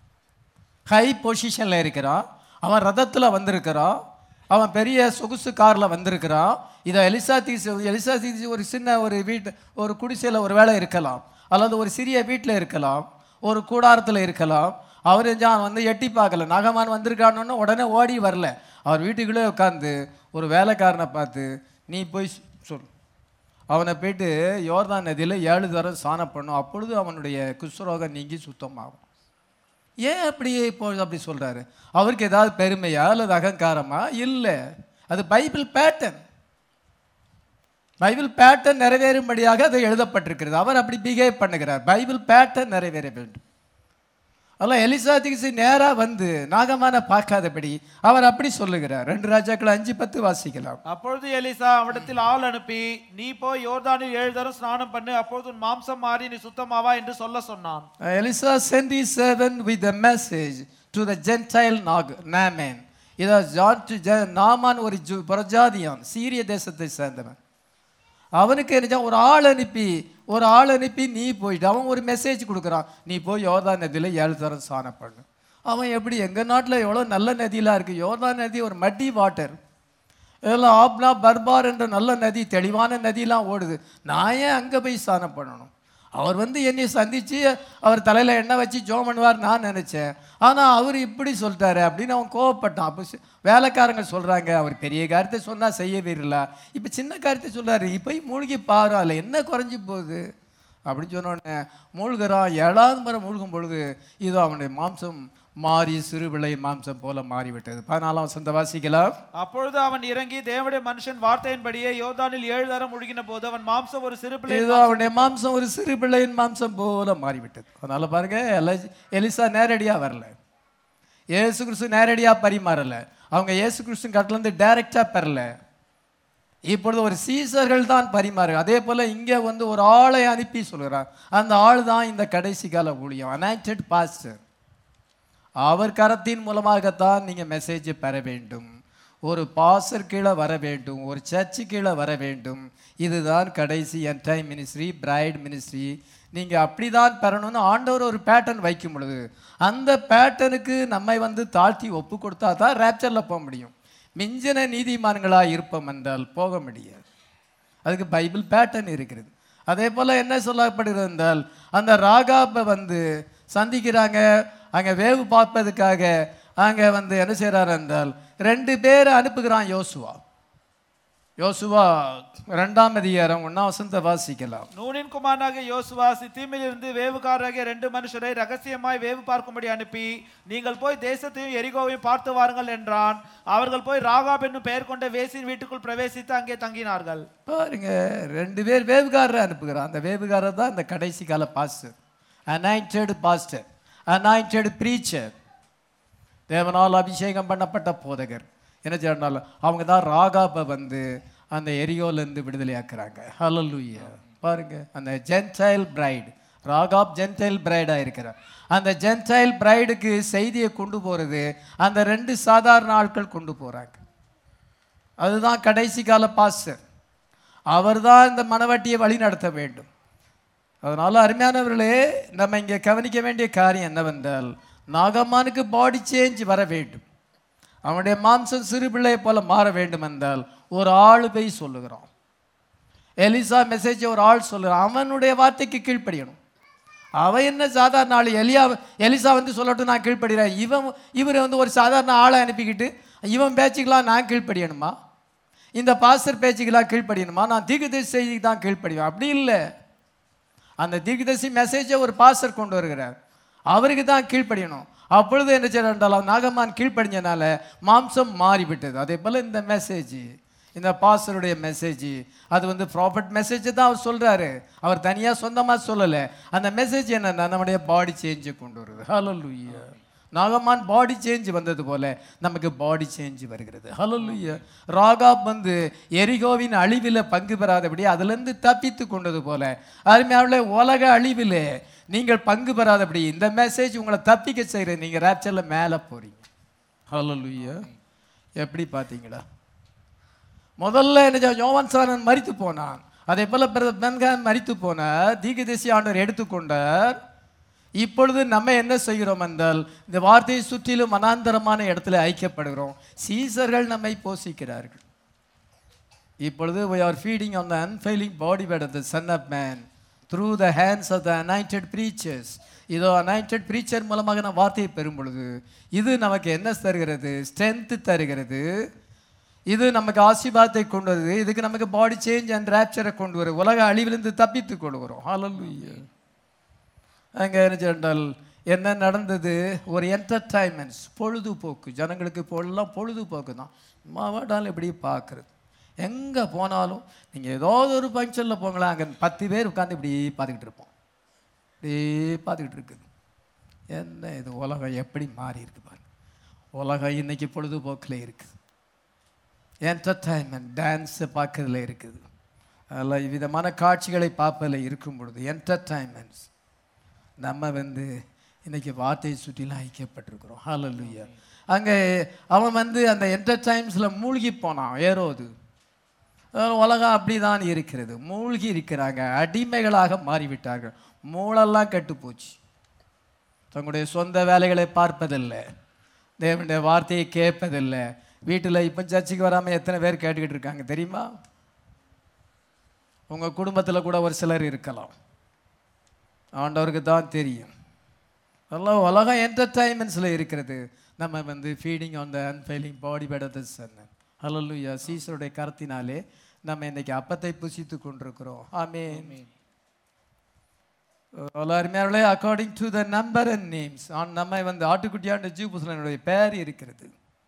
ஹை பொசிஷனில் இருக்கிறான் அவன் ரதத்தில் வந்திருக்கிறான் அவன் பெரிய சொகுசு காரில் வந்திருக்கிறான் இதை எலிசா தீஸ் எலிசா தீஸ் ஒரு சின்ன ஒரு வீட்டு ஒரு குடிசையில் ஒரு வேலை இருக்கலாம் அல்லது ஒரு சிறிய வீட்டில் இருக்கலாம் ஒரு கூடாரத்தில் இருக்கலாம் அவர் ஜான் வந்து எட்டி பார்க்கல நாகமான் வந்திருக்கானோன்னு உடனே ஓடி வரல அவர் வீட்டுக்குள்ளே உட்காந்து ஒரு வேலைக்காரனை பார்த்து நீ போய் சொல் அவனை போயிட்டு யோர்தான் நதியில் ஏழு தரம் சாணம் பண்ணும் அப்பொழுது அவனுடைய குஷ்ரோகம் நீங்கி சுத்தமாகும் ஏன் அப்படி இப்போ அப்படி சொல்கிறாரு அவருக்கு ஏதாவது பெருமையா அல்லது அகங்காரமா இல்லை அது பைபிள் பேட்டர்ன் பைபிள் பேட்டர்ன் நிறைவேறும்படியாக அது எழுதப்பட்டிருக்கிறது அவர் அப்படி பிஹேவ் பண்ணுகிறார் பைபிள் பேட்டர்ன் நிறைவேற வேண்டும் அதெல்லாம் எலிசா திகிசி நேராக வந்து நாகமான பார்க்காதபடி அவர் அப்படி சொல்லுகிறார் ரெண்டு ராஜாக்கள் அஞ்சு பத்து வாசிக்கலாம் அப்பொழுது எலிசா அவனிடத்தில் ஆள் அனுப்பி நீ போய் யோர்தானில் ஏழு தரம் ஸ்நானம் பண்ணு அப்பொழுது உன் மாம்சம் மாறி நீ சுத்தமாவா என்று சொல்ல சொன்னான் Elisha sent his servant with a message to the Gentile Nag, Naaman. இதோ ஜான் டு ஜ- நாமான் ஒரு ஜு புறஜாதியான் சீரிய தேசத்தை சேர்ந்தவன் அவனுக்கு என்ன ஒரு ஆள் அனுப்பி ஒரு ஆள் அனுப்பி நீ போயிட்டு அவன் ஒரு மெசேஜ் கொடுக்குறான் நீ போய் யோர்தா நதியில் ஏழு தரம் ஸ்நானம் பண்ணு அவன் எப்படி எங்கள் நாட்டில் எவ்வளோ நல்ல நதியெலாம் இருக்குது யோர்தா நதி ஒரு மட்டி வாட்டர் இதெல்லாம் ஆப்னா பர்பார் என்ற நல்ல நதி தெளிவான நதியெலாம் ஓடுது நான் ஏன் அங்கே போய் ஸ்நானம் பண்ணணும் அவர் வந்து என்னை சந்தித்து அவர் தலையில் எண்ணெய் வச்சு ஜோம் பண்ணுவார் நான் நினச்சேன் ஆனால் அவர் இப்படி சொல்லிட்டாரு அப்படின்னு அவன் கோவப்பட்டான் அப்போ சி- வேலைக்காரங்க சொல்கிறாங்க அவர் பெரிய காரியத்தை சொன்னால் செய்யவே இல்லை இப்போ சின்ன காரியத்தை சொல்கிறாரு இப்போ மூழ்கி பாரு அதில் என்ன குறைஞ்சி போகுது அப்படின்னு சொன்னோடனே மூழ்கிறான் ஏழாவது முறை மூழ்கும் பொழுது இதோ அவனுடைய மாம்சம் மாறி சிறுபிள்ளை மாம்சம் போல மாறிவிட்டது பதினாலாம் வசந்த வாசிக்கலாம் அப்பொழுது அவன் இறங்கி தேவனுடைய மனுஷன் வார்த்தையின்படியே யோர்தானில் ஏழு தரம் முழுகின போது அவன் மாம்சம் ஒரு சிறு பிள்ளை ஏதோ அவனுடைய மாம்சம் ஒரு சிறு பிள்ளையின் மாம்சம் போல மாறிவிட்டது அதனால பாருங்க எல- எலிசா நேரடியா வரல இயேசு கிறிஸ்து நேரடியா பரிமாறல அவங்க இயேசு கிறிஸ்து கட்டிலேருந்து டைரக்டா பெறல இப்பொழுது ஒரு சீசர்கள் தான் பரிமாறு அதே போல இங்க வந்து ஒரு ஆளை அனுப்பி சொல்கிறார் அந்த ஆள் தான் இந்த கடைசி கால ஊழியம் அனாக்டட் பாஸ்டர் அவர் கரத்தின் மூலமாகத்தான் நீங்க மெசேஜ் பெற வேண்டும் ஒரு பாசர் கீழே வர வேண்டும் ஒரு சர்ச்சு கீழே வர வேண்டும் இதுதான் கடைசி என்டைம் மினிஸ்ட்ரி பிரைட் மினிஸ்ட்ரி நீங்க அப்படிதான் பெறணும்னு ஆண்டவர் ஒரு பேட்டர்ன் வைக்கும் பொழுது அந்த பேட்டர்னுக்கு நம்மை வந்து தாழ்த்தி ஒப்பு கொடுத்தா தான் ரேப்சரில் போக முடியும் மிஞ்சின நீதிமான்களா இருப்போம் என்றால் போக முடியாது அதுக்கு பைபிள் பேட்டர்ன் இருக்கிறது அதே போல் என்ன சொல்லப்படுகிறது என்றால் அந்த ராகாப்பை வந்து சந்திக்கிறாங்க அங்கே வேவு பார்ப்பதுக்காக அங்கே வந்து என்ன செய்கிறார் என்றால் ரெண்டு பேரை அனுப்புகிறான் யோசுவா யோசுவா ரெண்டாம் அதிகாரம் ஒன்றாம் வசந்த வாசிக்கலாம் நூனின் குமாரனாக யோசுவா சித்தீமில் இருந்து வேவுகாரராகிய ரெண்டு மனுஷரை ரகசியமாய் வேவு பார்க்கும்படி அனுப்பி நீங்கள் போய் தேசத்தையும் எரிகோவையும் பார்த்து வாருங்கள் என்றான் அவர்கள் போய் ராகாப் என்னும் பெயர் கொண்ட வேசின் வீட்டுக்குள் பிரவேசித்து அங்கே தங்கினார்கள் பாருங்க ரெண்டு பேர் வேவுகாரரை அனுப்புகிறான் அந்த வேவுகாரர் தான் இந்த கடைசி கால pastor anointed pastor anointed preacher தேவனால் அபிஷேகம் பண்ணப்பட்ட போதகர் என்ன சொன்னால் அவங்க தான் ராகாப்பை வந்து அந்த எரியோலேருந்து விடுதலையாக்குறாங்க ஹalleluya பாருங்க அந்த ஜென்டைல் பிரைடு ராகாப் ஜென்டைல் பிரைடாக இருக்கிறார் அந்த ஜென்டைல் பிரைடுக்கு செய்தியை கொண்டு போகிறது அந்த ரெண்டு சாதாரண ஆட்கள் கொண்டு போகிறாங்க அதுதான் கடைசி கால பாஸ்டர் அவர்தான் இந்த மனவட்டியை வழி நடத்த வேண்டும் அதனால அருமையானவர்களே நம்ம இங்கே கவனிக்க வேண்டிய காரியம் என்னவென்றால் நாகம்மானுக்கு பாடி சேஞ்ச் வர வேண்டும் அவனுடைய மாம்சம் சிறு பிள்ளையை போல மாற வேண்டும் என்றால் ஒரு ஆள் போய் சொல்லுகிறான் எலிசா மெசேஜ் ஒரு ஆள் சொல்லுறான் அவனுடைய வார்த்தைக்கு கீழ்ப்படியணும் அவன் என்ன சாதாரண ஆள் எலியா எலிசா வந்து சொல்லட்டும் நான் கீழ்ப்படுகிறேன் இவன் இவர் வந்து ஒரு சாதாரண ஆளை அனுப்பிக்கிட்டு இவன் பேச்சுக்கெல்லாம் நான் கீழ்ப்படியணுமா இந்த பாஸ்டர் பேச்சுக்கெல்லாம் கீழ்ப்படியணுமா நான் தீர்க்கதரிசி செய்திக்கு தான் கீழ்ப்படிவேன் அப்படி இல்லை அந்த தீர்க்கதரிசி மெசேஜை ஒரு பாஸ்டர் கொண்டு வருகிறார் அவருக்கு தான் கீழ்ப்படியணும் அப்பொழுது என்ன செய்யறால் நாகமான் கீழ்ப்படிஞ்சனால மாம்சம் மாறிவிட்டது அதே போல் இந்த மெசேஜ் இந்த பாஸ்டருடைய மெசேஜ் அது வந்து ப்ராஃபிட் மெசேஜ் தான் அவர் சொல்றாரு அவர் தனியாக சொந்தமாக சொல்லலை அந்த மெசேஜ் என்னன்னா நம்முடைய பாடி சேஞ்சை கொண்டு வருது ஹalleluya நாகமான் பாடி சேஞ்ச் வந்தது போல நமக்கு பாடி சேஞ்ச் வருகிறது ஹalleluya ராகாப் வந்து எரிகோவின் அழிவில் பங்கு பெறாதபடி அதிலிருந்து தப்பித்து கொண்டது போல அருமையாவில் உலக அழிவிலே நீங்கள் பங்கு பெறாதபடி இந்த மெசேஜ் உங்களை தப்பிக்க செய்கிற நீங்கள் ரேப்சரில் மேலே போறீங்க ஹalleluya எப்படி பார்த்தீங்களா முதல்ல என்ன செய்ய- யோவான் சாரன் மரித்து போனான் அதே போல பிரதர் பென்கான் மரித்து போனார் தீகதேசி ஆண்டவர் எடுத்துக்கொண்டார் இப்பொழுது நம்ம என்ன செய்கிறோம் என்றால் இந்த வார்த்தையை சுற்றிலும் மனாந்தரமான இடத்துல ஐக்கியப்படுகிறோம் சீசர்கள் நம்மை போஷிக்கிறார்கள் இப்பொழுது we are feeding on the unfailing body bed of the son of man through the hands of the anointed preachers இதோ anointed preacher மூலமாக நான் வார்த்தையை பெறும் பொழுது இது நமக்கு என்ன தருகிறது ஸ்ட்ரென்த் தருகிறது இது நமக்கு ஆசீர்வாதத்தை கொண்டு வருது இதுக்கு நமக்கு பாடி சேஞ்ச் அண்ட் ரேப்சரை கொண்டு வரும் உலக அழிவிலிருந்து தப்பித்து கொள்கிறோம் ஹalleluya அங்கே என்ன சொன்னால் என்ன நடந்தது ஒரு என்டர்டைன்மெண்ட்ஸ் பொழுதுபோக்கு ஜனங்களுக்கு இப்போல்லாம் பொழுதுபோக்கு தான் மாவாட்டால் இப்படி பார்க்குறது எங்கே போனாலும் நீங்கள் ஏதாவது ஒரு ஃபங்க்ஷனில் போங்களேன் அங்கே பத்து பேர் உட்காந்து இப்படி பார்த்துக்கிட்டு இருப்போம் இப்படியே பார்த்துக்கிட்டு இருக்குது என்ன இது உலகம் எப்படி மாறி இருக்கு பாருங்க உலகம் இன்னைக்கு பொழுதுபோக்கில் இருக்குது என்டர்டைன்மெண்ட் டான்ஸை பார்க்கறதுல இருக்குது அதில் விதமான காட்சிகளை பார்ப்பதில் இருக்கும் பொழுது என்டர்டைன்மெண்ட்ஸ் நம்ம வந்து இன்னைக்கு வார்த்தையை சுற்றிலாம் ஐக்கியப்பட்டிருக்கிறோம் ஹalleluya அங்கே அவன் வந்து அந்த என்டர்டைன்ஸில் மூழ்கி போனான் ஏரோது அஹ் உலகம் அப்படிதான் இருக்கிறது மூழ்கி இருக்கிறாங்க அடிமைகளாக மாறிவிட்டார்கள் மூளெல்லாம் கெட்டு போச்சு தங்களுடைய சொந்த வேலைகளை பார்ப்பதில்லை தேவனுடைய வார்த்தையை கேட்பதில்லை வீட்டில் இப்போ சர்ச்சுக்கு வராமல் எத்தனை பேர் கேட்டுக்கிட்டு இருக்காங்க தெரியுமா உங்கள் குடும்பத்தில் கூட ஒரு சிலர் இருக்கலாம் ஆண்டவருக்கு தான் தெரியும் அதெல்லாம் உலகம் என்டர்டைன்மெண்ட்ஸில் இருக்கிறது நம்ம வந்து ஃபீடிங் ஆன் த அன்ஃபெயிலிங் பாடி பெடர் சன் ஹalleluya சீசருடைய கருத்தினாலே நம்ம இன்னைக்கு அப்பத்தை புசித்து கொண்டிருக்கிறோம் ஆமென் அருமையாளே according to the number and names on நம்ம வந்து ஆட்டுக்குட்டியாண்ட ஜீவ புசலனுடைய பெயர் இருக்கிறது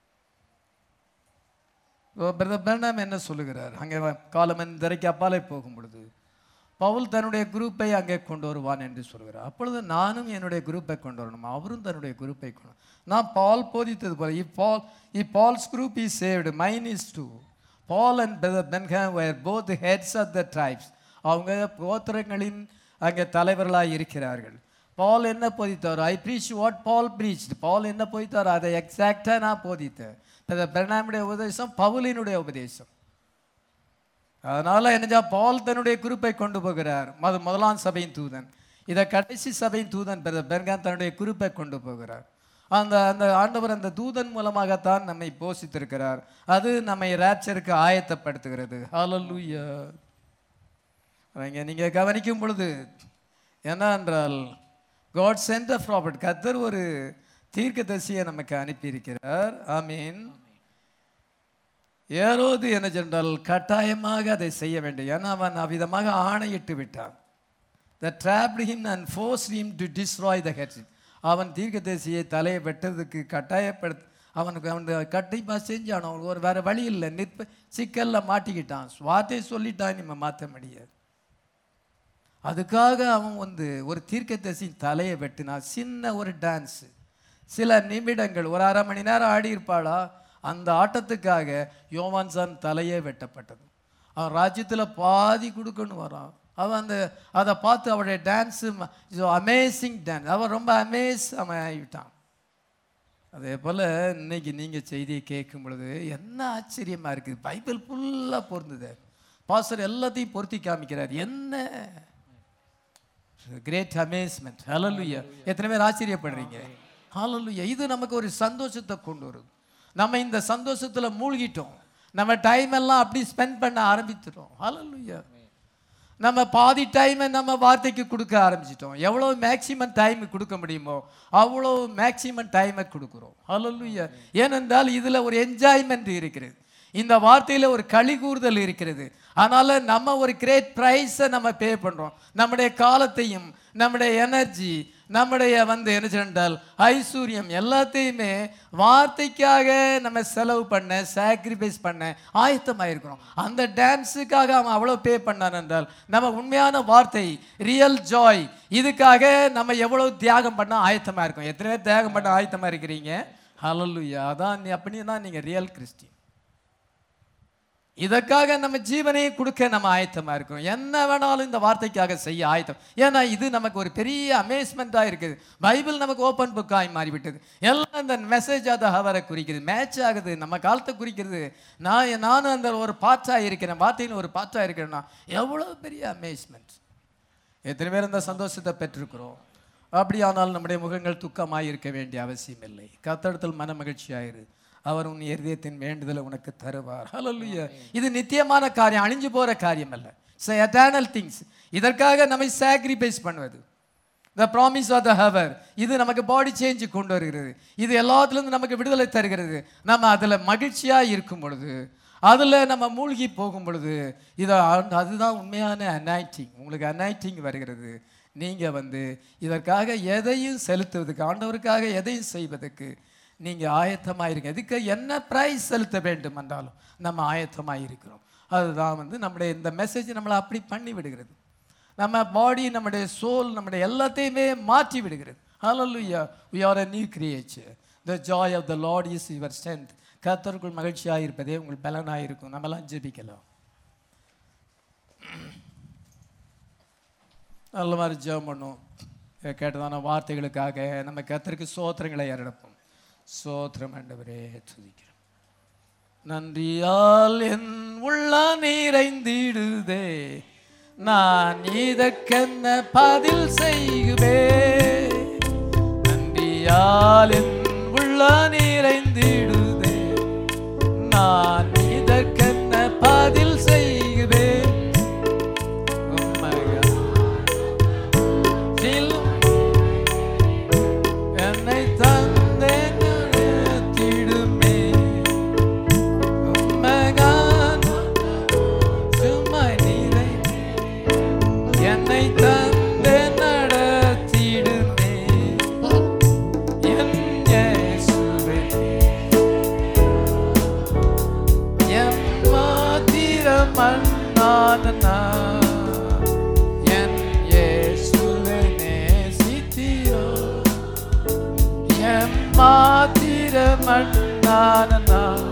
பிரதர் பெர்னாம் என்ன சொல்லுகிறார் அங்கே காலமன் திரைக்கு அப்பாலே போகும் பொழுது பவுல் தன்னுடைய குரூப்பை அங்கே கொண்டு வருவான் என்று சொல்கிறார் அப்பொழுது நானும் என்னுடைய குரூப்பை கொண்டு வரணும் அவரும் தன்னுடைய குரூப்பை கொண்டு நான் பால் போதித்தது போல if Paul if Paul's group is saved mine is too Paul and brother Branham were both heads of the tribes அவங்க கோத்திரங்களின் அங்கே தலைவர்களாக இருக்கிறார்கள் பால் என்ன போதித்தார் I preach what Paul preach Paul என்ன போதித்தார் அதை எக்ஸாக்டாக நான் போதித்தேன் பிரணாமுடைய உபதேசம் பவுலினுடைய உபதேசம் அதனால என்னஜா பால் தன்னுடைய குறிப்பை கொண்டு போகிறார் மது முதலாம் சபையின் தூதன் இதை கடைசி சபையின் தூதன் பெர்கான் தன்னுடைய குறிப்பை கொண்டு போகிறார் அந்த அந்த ஆண்டவர் அந்த தூதன் மூலமாகத்தான் நம்மை போஷித்திருக்கிறார் அது நம்மை ரேப்சருக்கு ஆயத்தப்படுத்துகிறது ஹalleluya இங்க நீங்க கவனிக்கும் பொழுது என்ன என்றால் காட் சென்ட் அ ப்ராபர்ட் கத்தர் ஒரு தீர்க்கதரிசியை நமக்கு அனுப்பியிருக்கிறார் ஆமீன் ஏரோது என்ன சென்றால் கட்டாயமாக அதை செய்ய வேண்டும் ஏன்னா அவன் அவ்விதமாக ஆணையிட்டு விட்டான் the trapped him and force him to destroy the head அவன் தீர்க்கதரிசியை தலையை வெட்டுறதுக்கு கட்டாயப்படுத்த அவனுக்கு அவன் கட்டிப்பா செஞ்சான் அவனுக்கு ஒரு வேற வழி இல்லை நிற்ப சிக்கல்ல மாட்டிக்கிட்டான் வார்த்தை சொல்லிட்டான் நம்ம மாற்ற முடியாது அதுக்காக அவன் வந்து ஒரு தீர்க்கதரிசியின் தலையை வெட்டினான் சின்ன ஒரு டான்ஸு சில நிமிடங்கள் ஒரு அரை மணி நேரம் ஆடி இருப்பாளா அந்த ஆட்டத்துக்காக யோவான்சான் தலையே வெட்டப்பட்டது அவன் ராஜ்யத்தில் பாதி கொடுக்கணும் வரான் அவன் அந்த அதை பார்த்து அவளுடைய டான்ஸு அமேசிங் டான்ஸ் அவன் ரொம்ப அமேஸ் அவன் ஆகிவிட்டான் அதே போல் இன்னைக்கு நீங்கள் செய்தியை கேட்கும் பொழுது என்ன ஆச்சரியமாக இருக்குது பைபிள் ஃபுல்லாக பொருந்தது பாஸ்டர் எல்லாத்தையும் பொருத்தி காமிக்கிறார் என்ன கிரேட் அமேஸ்மெண்ட் ஹalleluya எத்தனை பேர் ஆச்சரியப்படுறீங்க ஹalleluya இது நமக்கு ஒரு சந்தோஷத்தை கொண்டு வருது நம்ம இந்த சந்தோஷத்துல மூழ்கிட்டோம் நம்ம டைம் எல்லாம் அப்படி ஸ்பெண்ட் பண்ண ஆரம்பிச்சிட்டோம் ஹalleluya நம்ம பாதி டைமை நம்ம வார்த்தைக்கு கொடுக்க ஆரம்பிச்சிட்டோம் எவ்வளோ மேக்சிமம் டைம் கொடுக்க முடியுமோ அவ்வளோ மேக்சிமம் டைமை கொடுக்குறோம் ஹalleluya ஏனென்றால் இதில் ஒரு என்ஜாய்மெண்ட் இருக்கிறது இந்த வார்த்தையில் ஒரு களி கூறுதல் இருக்கிறது அதனால நம்ம ஒரு கிரேட் ப்ரைஸை நம்ம பே பண்ணுறோம் நம்முடைய காலத்தையும் நம்முடைய எனர்ஜி நம்முடைய வந்து என்ன சொன்னால் ஐஸ்வர்யம் எல்லாத்தையுமே வார்த்தைக்காக நம்ம செலவு பண்ண சாக்ரிஃபைஸ் பண்ண ஆயத்தமாக இருக்கிறோம் அந்த டான்ஸுக்காக அவன் அவ்வளோ பே பண்ணான் என்றால் நம்ம உண்மையான வார்த்தை ரியல் ஜாய் இதுக்காக நம்ம எவ்வளோ தியாகம் பண்ண ஆயத்தமாக இருக்கோம் எத்தனை பேர் தியாகம் பண்ண ஆயத்தமாக இருக்கிறீங்க ஹalleluya அதான் நீ அப்படி தான் நீங்கள் ரியல் கிறிஸ்டின் இதற்காக நம்ம ஜீவனையை கொடுக்க நம்ம ஆயத்தமாக இருக்கோம் என்ன வேணாலும் இந்த வார்த்தைக்காக செய்ய ஆயத்தம் ஏன்னா இது நமக்கு ஒரு பெரிய அமேஸ்மெண்ட்டாக இருக்குது பைபிள் நமக்கு ஓப்பன் புக்காய் மாறிவிட்டது எல்லாம் இந்த மெசேஜ் அதை அவரை குறிக்கிறது மேட்ச் ஆகுது நம்ம காலத்தை குறிக்கிறது நான் நானும் அந்த ஒரு பாட்டாக இருக்கிறேன் வார்த்தையில் ஒரு பாட்டாக இருக்கிறேன்னா எவ்வளோ பெரிய அமேஸ்மெண்ட் எத்தனை பேர் இந்த சந்தோஷத்தை பெற்றிருக்கிறோம் அப்படியானால் நம்முடைய முகங்கள் துக்கமாக இருக்க வேண்டிய அவசியம் இல்லை கத்தடத்தில் மன மகிழ்ச்சியாயிரு அவர் உன் இருதயத்தின் வேண்டுதலை உனக்கு தருவார் ஹalleluya இது நித்தியமான காரியம் அழிஞ்சு போற காரியம் அல்ல இட்ஸ் எட்டர்னல் திங்ஸ் இதற்காக நம்மை சாக்ரிஃபைஸ் பண்ணுவது the promise of the hour இது நமக்கு பாடி சேஞ்ச் கொண்டு வருகிறது இது எல்லாத்துலேருந்து நமக்கு விடுதலை தருகிறது நம்ம அதில் மகிழ்ச்சியாக இருக்கும் பொழுது அதில் நம்ம மூழ்கி போகும் பொழுது இதை அதுதான் உண்மையான அனாய்டிங் உங்களுக்கு அனாய்டிங் வருகிறது நீங்கள் வந்து இதற்காக எதையும் செலுத்துவதற்கு ஆண்டவருக்காக எதையும் செய்வதற்கு நீங்கள் ஆயத்தமாக இருங்க இதுக்கு என்ன ப்ரைஸ் செலுத்த வேண்டும் என்றாலும் நம்ம ஆயத்தமாக இருக்கிறோம் அதுதான் வந்து நம்முடைய இந்த மெசேஜ் நம்மளை அப்படி பண்ணி விடுகிறது நம்ம பாடி நம்முடைய சோல் நம்முடைய எல்லாத்தையுமே மாற்றி விடுகிறது ஹalleluya we are a new creature the joy of the lord is your strength கர்த்தருக்குள் மகிழ்ச்சியாக இருப்பதே உங்கள் பலனாக இருக்கும் நம்மலாம் ஜெபிக்கலாம் நல்ல மாதிரி ஜெபம் பண்ணும் கேட்டதான வார்த்தைகளுக்காக நம்ம கர்த்தருக்கு சோத்திரங்களை ஏறெடுப்போம் சோத்திரம் ஆண்டவரே துதிக்கிறோம் நன்றியால் என் உள்ள நிறைந்திடுதே நான் இதற்கென்ன பதில் செய்குவே நன்றியால் என் உள்ள நிறைந்திடுதே நான் இதற்கென்ன பதில் செய்குவேன் உம்மையா சில் என்னை தந்தேன் நிறுத்திடுமே உம்மகான் சும்மா நீரை என்னை தந்தே நடத்திடுமே என் இயேசுவே என் மாத்திரமன்னான நான் என் இயேசுவை நேசித்தீரோ என் மாத்திரமன்னான நான்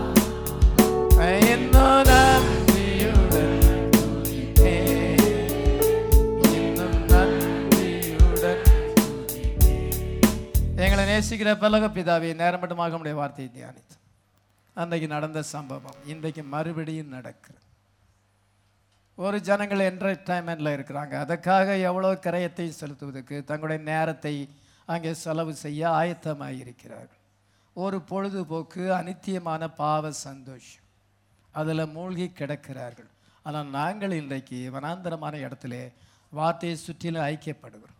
இன்னும் நன்றியுடன் துதிப்பேன். இன்னும் நன்றியுடன் துதிப்பேன். எங்களை நேசிக்கிற பலக பிதாவே நேரம் மட்டுமாக உடைய வார்த்தையை தியானித்து அன்றைக்கு நடந்த சம்பவம் இன்றைக்கு மறுபடியும் நடக்கிறது ஒரு ஜனங்கள் என்டர்டைன்மெண்ட்டில் இருக்கிறாங்க அதுக்காக எவ்வளோ கிரயத்தை செலுத்துவதற்கு தங்களுடைய நேரத்தை அங்கே செலவு செய்ய ஆயத்தமாக இருக்கிறார்கள் ஒரு பொழுதுபோக்கு அனித்தியமான பாவ சந்தோஷம் அதில் மூழ்கி கிடக்கிறார்கள் ஆனால் நாங்கள் இன்றைக்கு வனாந்தரமான இடத்துல வார்த்தையை சுற்றிலும் ஐக்கியப்படுகிறோம்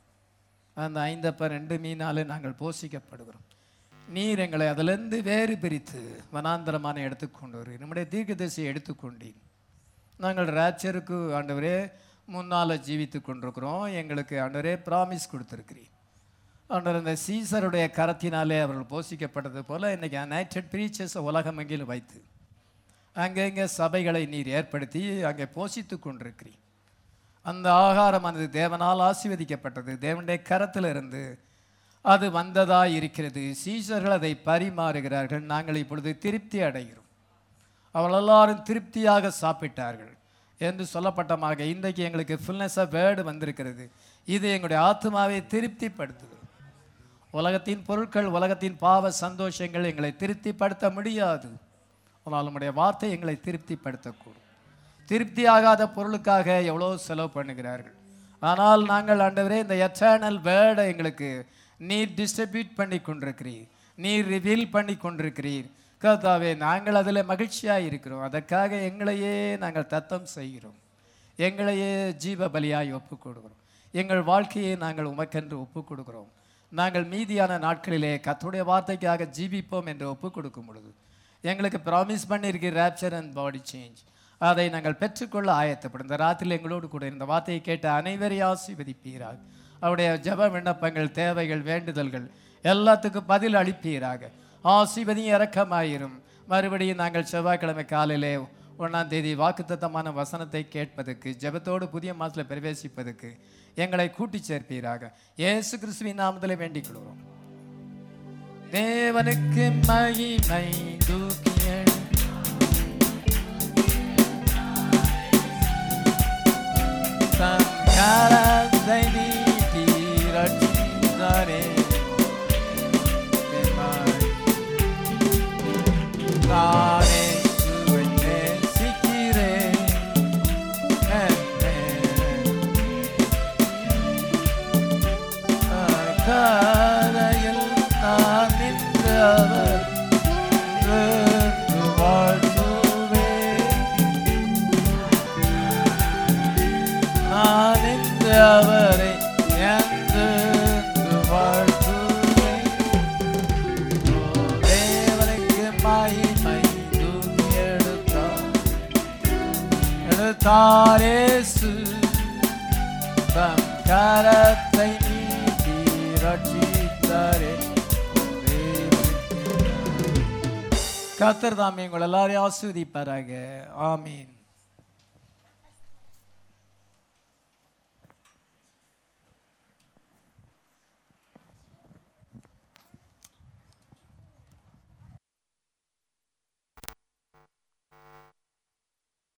அந்த ஐந்தப்ப ரெண்டு மீனாலே நாங்கள் போஷிக்கப்படுகிறோம் நீர் எங்களை அதிலிருந்து வேறு பிரித்து வனாந்தரமான இடத்துக்கு கொண்டு வருகிறீர் நம்முடைய தீர்க்கதரிசியை எடுத்துக்கொண்டீர் நாங்கள் ராச்சருக்கு ஆண்டவரே முன்னால் ஜீவித்து கொண்டிருக்கிறோம் எங்களுக்கு ஆண்டவரே ப்ராமிஸ் கொடுத்துருக்கிறீர் ஆண்டவர் இந்த சீசருடைய கரத்தினாலே அவர்கள் போஷிக்கப்பட்டது போல இன்னைக்கு யுனைடெட் பிரீச்சர்ஸ் உலகம் எங்கிலும் வைத்து அங்கங்கே சபைகளை நீர் ஏற்படுத்தி அங்கே போஷித்து கொண்டிருக்கிறீர் அந்த ஆகாரமானது தேவனால் ஆசீர்வதிக்கப்பட்டது தேவனுடைய கரத்தில் இருந்து அது வந்ததா இருக்கிறது சீசர்கள் அதை பரிமாறுகிறார்கள் நாங்கள் இப்பொழுது திருப்தி அடைகிறோம் அவர்கள் எல்லாரும் திருப்தியாக சாப்பிட்டார்கள் என்று சொல்லப்பட்டமாக இன்றைக்கு எங்களுக்கு ஃபுல்னஸ் ஆஃப் வேர்டு வந்திருக்கிறது இது எங்களுடைய ஆத்மாவை திருப்திப்படுத்துது உலகத்தின் பொருட்கள் உலகத்தின் பாவ சந்தோஷங்கள் எங்களை திருப்திப்படுத்த முடியாது ஆனால் உம்முடைய வார்த்தை எங்களை திருப்திப்படுத்தக்கூடும் திருப்தியாகாத பொருளுக்காக எவ்வளோ செலவு பண்ணுகிறார்கள் ஆனால் நாங்கள் ஆண்டவரே இந்த எட்டர்னல் வேர்டை எங்களுக்கு நீர் டிஸ்ட்ரிபியூட் பண்ணி கொண்டிருக்கிறீர் நீர் ரிவீல் பண்ணி கொண்டிருக்கிறீர் கர்த்தாவே நாங்கள் அதில் மகிழ்ச்சியாக இருக்கிறோம் அதற்காக எங்களையே நாங்கள் தத்தம் செய்கிறோம் எங்களையே ஜீவ பலியாய் ஒப்புக் கொடுக்கிறோம் எங்கள் வாழ்க்கையை நாங்கள் உமக்கென்று ஒப்புக் கொடுக்கிறோம் நாங்கள் மீதியான நாட்களிலே கர்த்தருடைய வார்த்தைக்காக ஜீவிப்போம் என்று ஒப்புக் கொடுக்கும் பொழுது எங்களுக்கு ப்ராமிஸ் பண்ணியிருக்கிற ரேப்சர் அண்ட் பாடி சேஞ்ச் அதை நாங்கள் பெற்றுக்கொள்ள ஆயத்தப்படும் இந்த ராத்திரியில் எங்களோடு கூட இந்த வார்த்தையை கேட்ட அனைவரையும் ஆசீர்வதிப்பீராக அவருடைய ஜெப விண்ணப்பங்கள் தேவைகள் வேண்டுதல்கள் எல்லாத்துக்கும் பதில் அளிப்பீராக ஆசீர்வதியும் இறக்கமாயிரும் மறுபடியும் நாங்கள் செவ்வாய்க்கிழமை காலையிலே ஒன்றாம் தேதி வாக்குத்தத்தமான வசனத்தை கேட்பதற்கு ஜெபத்தோடு புதிய மாதத்தில் பிரவேசிப்பதற்கு எங்களை கூட்டிச் சேர்ப்பீராக இயேசு கிறிஸ்துவின் நாமத்தில் வேண்டிக் கொள்கிறோம் தேவனுக்கு மகிமை தூக்கியல் தன் கரத்தை நீட்டி ரட்சித்தாரே. நானே இயேசுவை நேசிக்கிறேன். கரையில் நான் நின்று அவர் என்று வாழ்த்துவேன். நான் என்று அவரை என்று வாழ்த்துவேன். ஓ, தேவனுக்கு மகிமை தூக்கி எடுத்தார். எடுத்தார் இயேசு தம் கரத்தை நீட்டி ரட்சித்தாரே கத்தர் தாமே உங்கள் எல்லாரையும் ஆஸ்வதிப்பாராக ஆமீன்